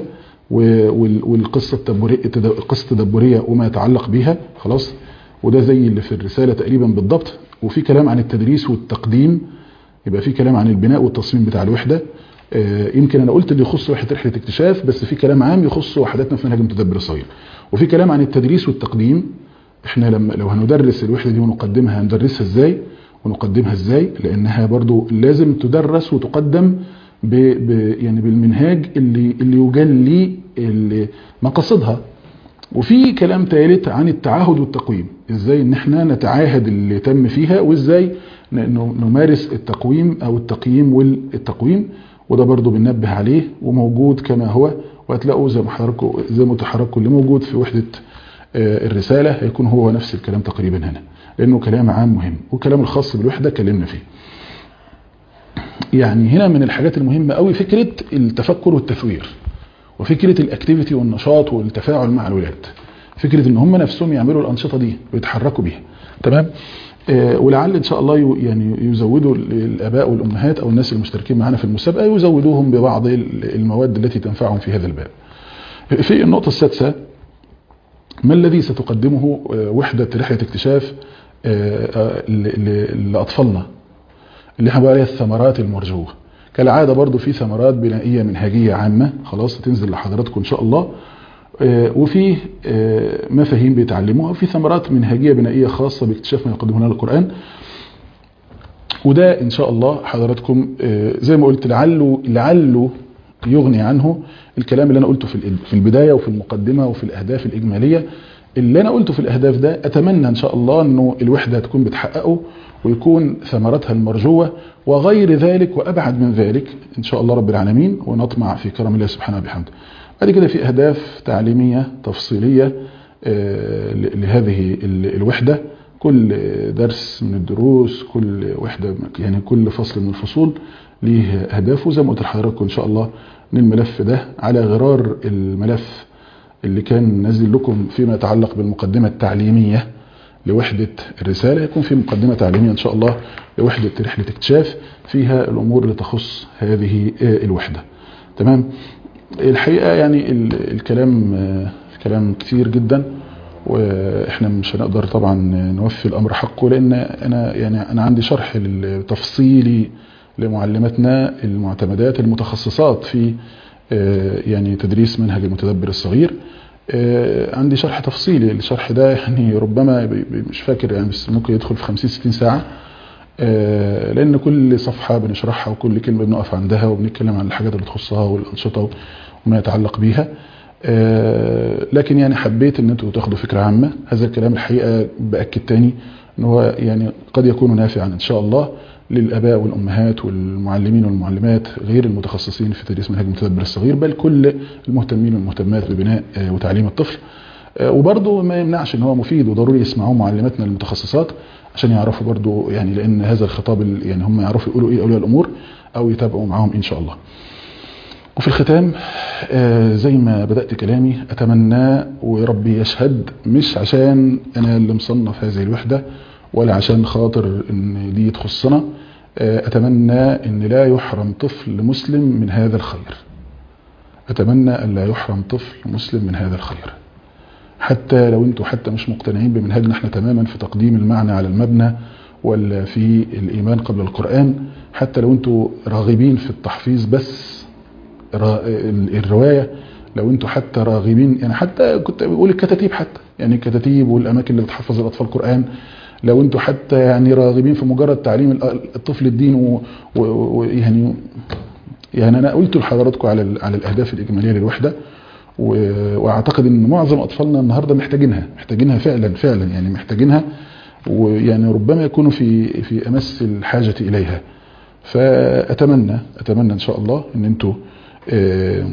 والقصه التدبريه القصه التدبريه وما يتعلق بيها خلاص وده زي اللي في الرساله تقريبا بالضبط وفي كلام عن التدريس والتقديم يبقى في كلام عن البناء والتصميم بتاع الوحده يمكن انا قلت اللي يخص وحده رحله اكتشاف بس في كلام عام يخص وحداتنا في منهج المتدبر الصغير وفي كلام عن التدريس والتقديم احنا لما لو هندرس الوحده دي ونقدمها هندرسها ازاي ونقدمها ازاي لانها برضو لازم تدرس وتقدم ب ب يعني بالمنهاج اللي اللي يجلي اللي مقاصدها وفي كلام ثالث عن التعاهد والتقويم ازاي ان احنا نتعاهد اللي تم فيها وازاي نمارس التقويم او التقييم والتقويم وده برضو بننبه عليه وموجود كما هو وهتلاقوا زي ما حضراتكم زي ما حضراتكم اللي موجود في وحده الرساله هيكون هو نفس الكلام تقريبا هنا لانه كلام عام مهم والكلام الخاص بالوحده اتكلمنا فيه يعني هنا من الحاجات المهمه قوي فكره التفكر والتثوير وفكره الاكتيفيتي والنشاط والتفاعل مع الولاد فكره ان هم نفسهم يعملوا الانشطه دي ويتحركوا بيها تمام آه ولعل ان شاء الله يعني يزودوا الاباء والامهات او الناس المشتركين معنا في المسابقه يزودوهم ببعض المواد التي تنفعهم في هذا الباب في النقطه السادسه ما الذي ستقدمه وحده رحله اكتشاف لاطفالنا اللي احنا بقى الثمرات المرجوه كالعاده برضو في ثمرات بنائيه منهجيه عامه خلاص هتنزل لحضراتكم ان شاء الله وفي مفاهيم بيتعلموها وفي ثمرات منهجيه بنائيه خاصه باكتشاف ما يقدمه لنا القران وده ان شاء الله حضراتكم زي ما قلت لعله لعله يغني عنه الكلام اللي انا قلته في ال- في البدايه وفي المقدمه وفي الاهداف الاجماليه اللي انا قلته في الاهداف ده اتمنى ان شاء الله انه الوحده تكون بتحققه ويكون ثمرتها المرجوه وغير ذلك وابعد من ذلك ان شاء الله رب العالمين ونطمع في كرم الله سبحانه وبحمده. بعد كده في اهداف تعليميه تفصيليه آه، ل- لهذه ال- الوحده كل درس من الدروس كل وحده يعني كل فصل من الفصول ليه اهدافه زي ما قلت لحضراتكم ان شاء الله ان الملف ده على غرار الملف اللي كان نازل لكم فيما يتعلق بالمقدمه التعليميه لوحده الرساله يكون في مقدمه تعليميه ان شاء الله لوحده رحله اكتشاف فيها الامور اللي تخص هذه آه، الوحده تمام الحقيقه يعني ال- الكلام آه، الكلام كتير جدا واحنا مش هنقدر طبعا نوفي الامر حقه لان انا يعني انا عندي شرح تفصيلي لمعلماتنا المعتمدات المتخصصات في آه، يعني تدريس منهج المتدبر الصغير آه، عندي شرح تفصيلي الشرح ده يعني ربما ب- ب- مش فاكر يعني بس ممكن يدخل في 50 60 ساعه آه، لان كل صفحه بنشرحها وكل كلمه بنقف عندها وبنتكلم عن الحاجات اللي تخصها والانشطه وما يتعلق بيها آه، لكن يعني حبيت ان انتوا تاخدوا فكره عامه هذا الكلام الحقيقه باكد تاني ان هو يعني قد يكون نافعا ان شاء الله للاباء والامهات والمعلمين والمعلمات غير المتخصصين في تدريس منهج المتدبر الصغير بل كل المهتمين والمهتمات ببناء آه، وتعليم الطفل آه، وبرضه ما يمنعش ان هو مفيد وضروري يسمعوه معلماتنا المتخصصات عشان يعرفوا برضه يعني لان هذا الخطاب ال- يعني هم يعرفوا يقولوا ايه اولياء الامور او يتابعوا معاهم ان شاء الله. وفي الختام آه، زي ما بدأت كلامي أتمنى وربي يشهد مش عشان أنا اللي مصنف هذه الوحدة ولا عشان خاطر إن دي تخصنا آه، أتمنى إن لا يحرم طفل مسلم من هذا الخير أتمنى أن لا يحرم طفل مسلم من هذا الخير حتى لو انتوا حتى مش مقتنعين بمنهجنا احنا تماما في تقديم المعنى على المبنى ولا في الإيمان قبل القرآن حتى لو انتوا راغبين في التحفيظ بس را- ال- الرواية لو انتوا حتى راغبين يعني حتى كنت بقول الكتاتيب حتى يعني الكتاتيب والأماكن اللي بتحفظ الأطفال القرآن لو انتوا حتى يعني راغبين في مجرد تعليم ال- الطفل الدين و- و- ويعني يعني انا قلت لحضراتكم على ال- على الاهداف الاجماليه للوحده و- واعتقد ان معظم اطفالنا النهارده محتاجينها محتاجينها فعلا فعلا يعني محتاجينها ويعني ربما يكونوا في في امس الحاجه اليها فاتمنى اتمنى ان شاء الله ان انتوا آه،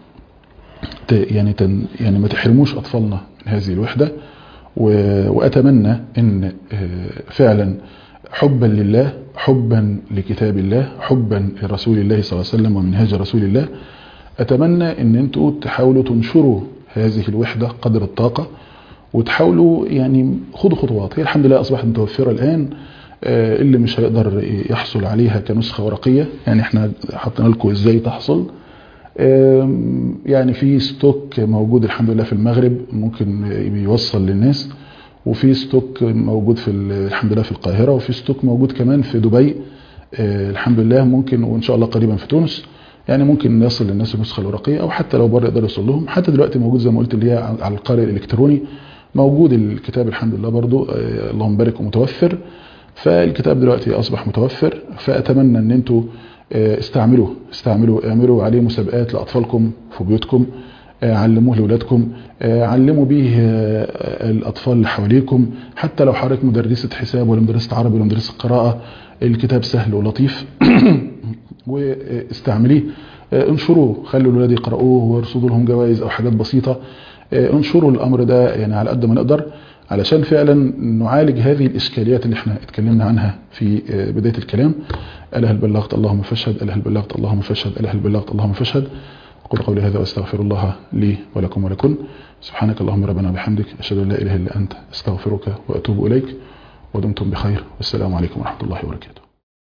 ت- يعني تن يعني ما تحرموش اطفالنا من هذه الوحده و- واتمنى ان آه، فعلا حبا لله حبا لكتاب الله حبا لرسول الله صلى الله عليه وسلم ومنهاج رسول الله اتمنى ان انتوا تحاولوا تنشروا هذه الوحده قدر الطاقه وتحاولوا يعني خدوا خطوات هي الحمد لله اصبحت متوفره الان آه، اللي مش هيقدر يحصل عليها كنسخه ورقيه يعني احنا حطينا لكم ازاي تحصل آم، يعني في ستوك موجود الحمد لله في المغرب ممكن يوصل للناس وفي ستوك موجود في ال- الحمد لله في القاهرة وفي ستوك موجود كمان في دبي آه، الحمد لله ممكن وإن شاء الله قريبا في تونس يعني ممكن يصل للناس النسخة الورقية أو حتى لو بره يقدر يوصل لهم حتى دلوقتي موجود زي ما قلت اللي هي على القارئ الإلكتروني موجود الكتاب الحمد لله برضو آه، اللهم بارك ومتوفر فالكتاب دلوقتي أصبح متوفر فأتمنى أن أنتوا آه، استعملوه استعملوا اعملوا عليه مسابقات لأطفالكم في بيوتكم آه، علموه لأولادكم آه، علموا به آه، الأطفال اللي حواليكم حتى لو حضرتك مدرسة حساب ولا مدرسة عربي ولا مدرسة قراءة الكتاب سهل ولطيف واستعمليه آه، انشروه خلوا الولاد يقرأوه وارصدوا لهم جوائز أو حاجات بسيطة آه، انشروا الأمر ده يعني على قد ما نقدر علشان فعلا نعالج هذه الإشكاليات اللي احنا اتكلمنا عنها في آه، بداية الكلام ألا هل بلغت اللهم فاشهد ألا هل بلغت اللهم فاشهد ألا هل بلغت اللهم فاشهد أقول قولي هذا وأستغفر الله لي ولكم ولكن سبحانك اللهم ربنا وبحمدك أشهد أن لا إله إلا أنت أستغفرك وأتوب إليك ودمتم بخير والسلام عليكم ورحمة الله وبركاته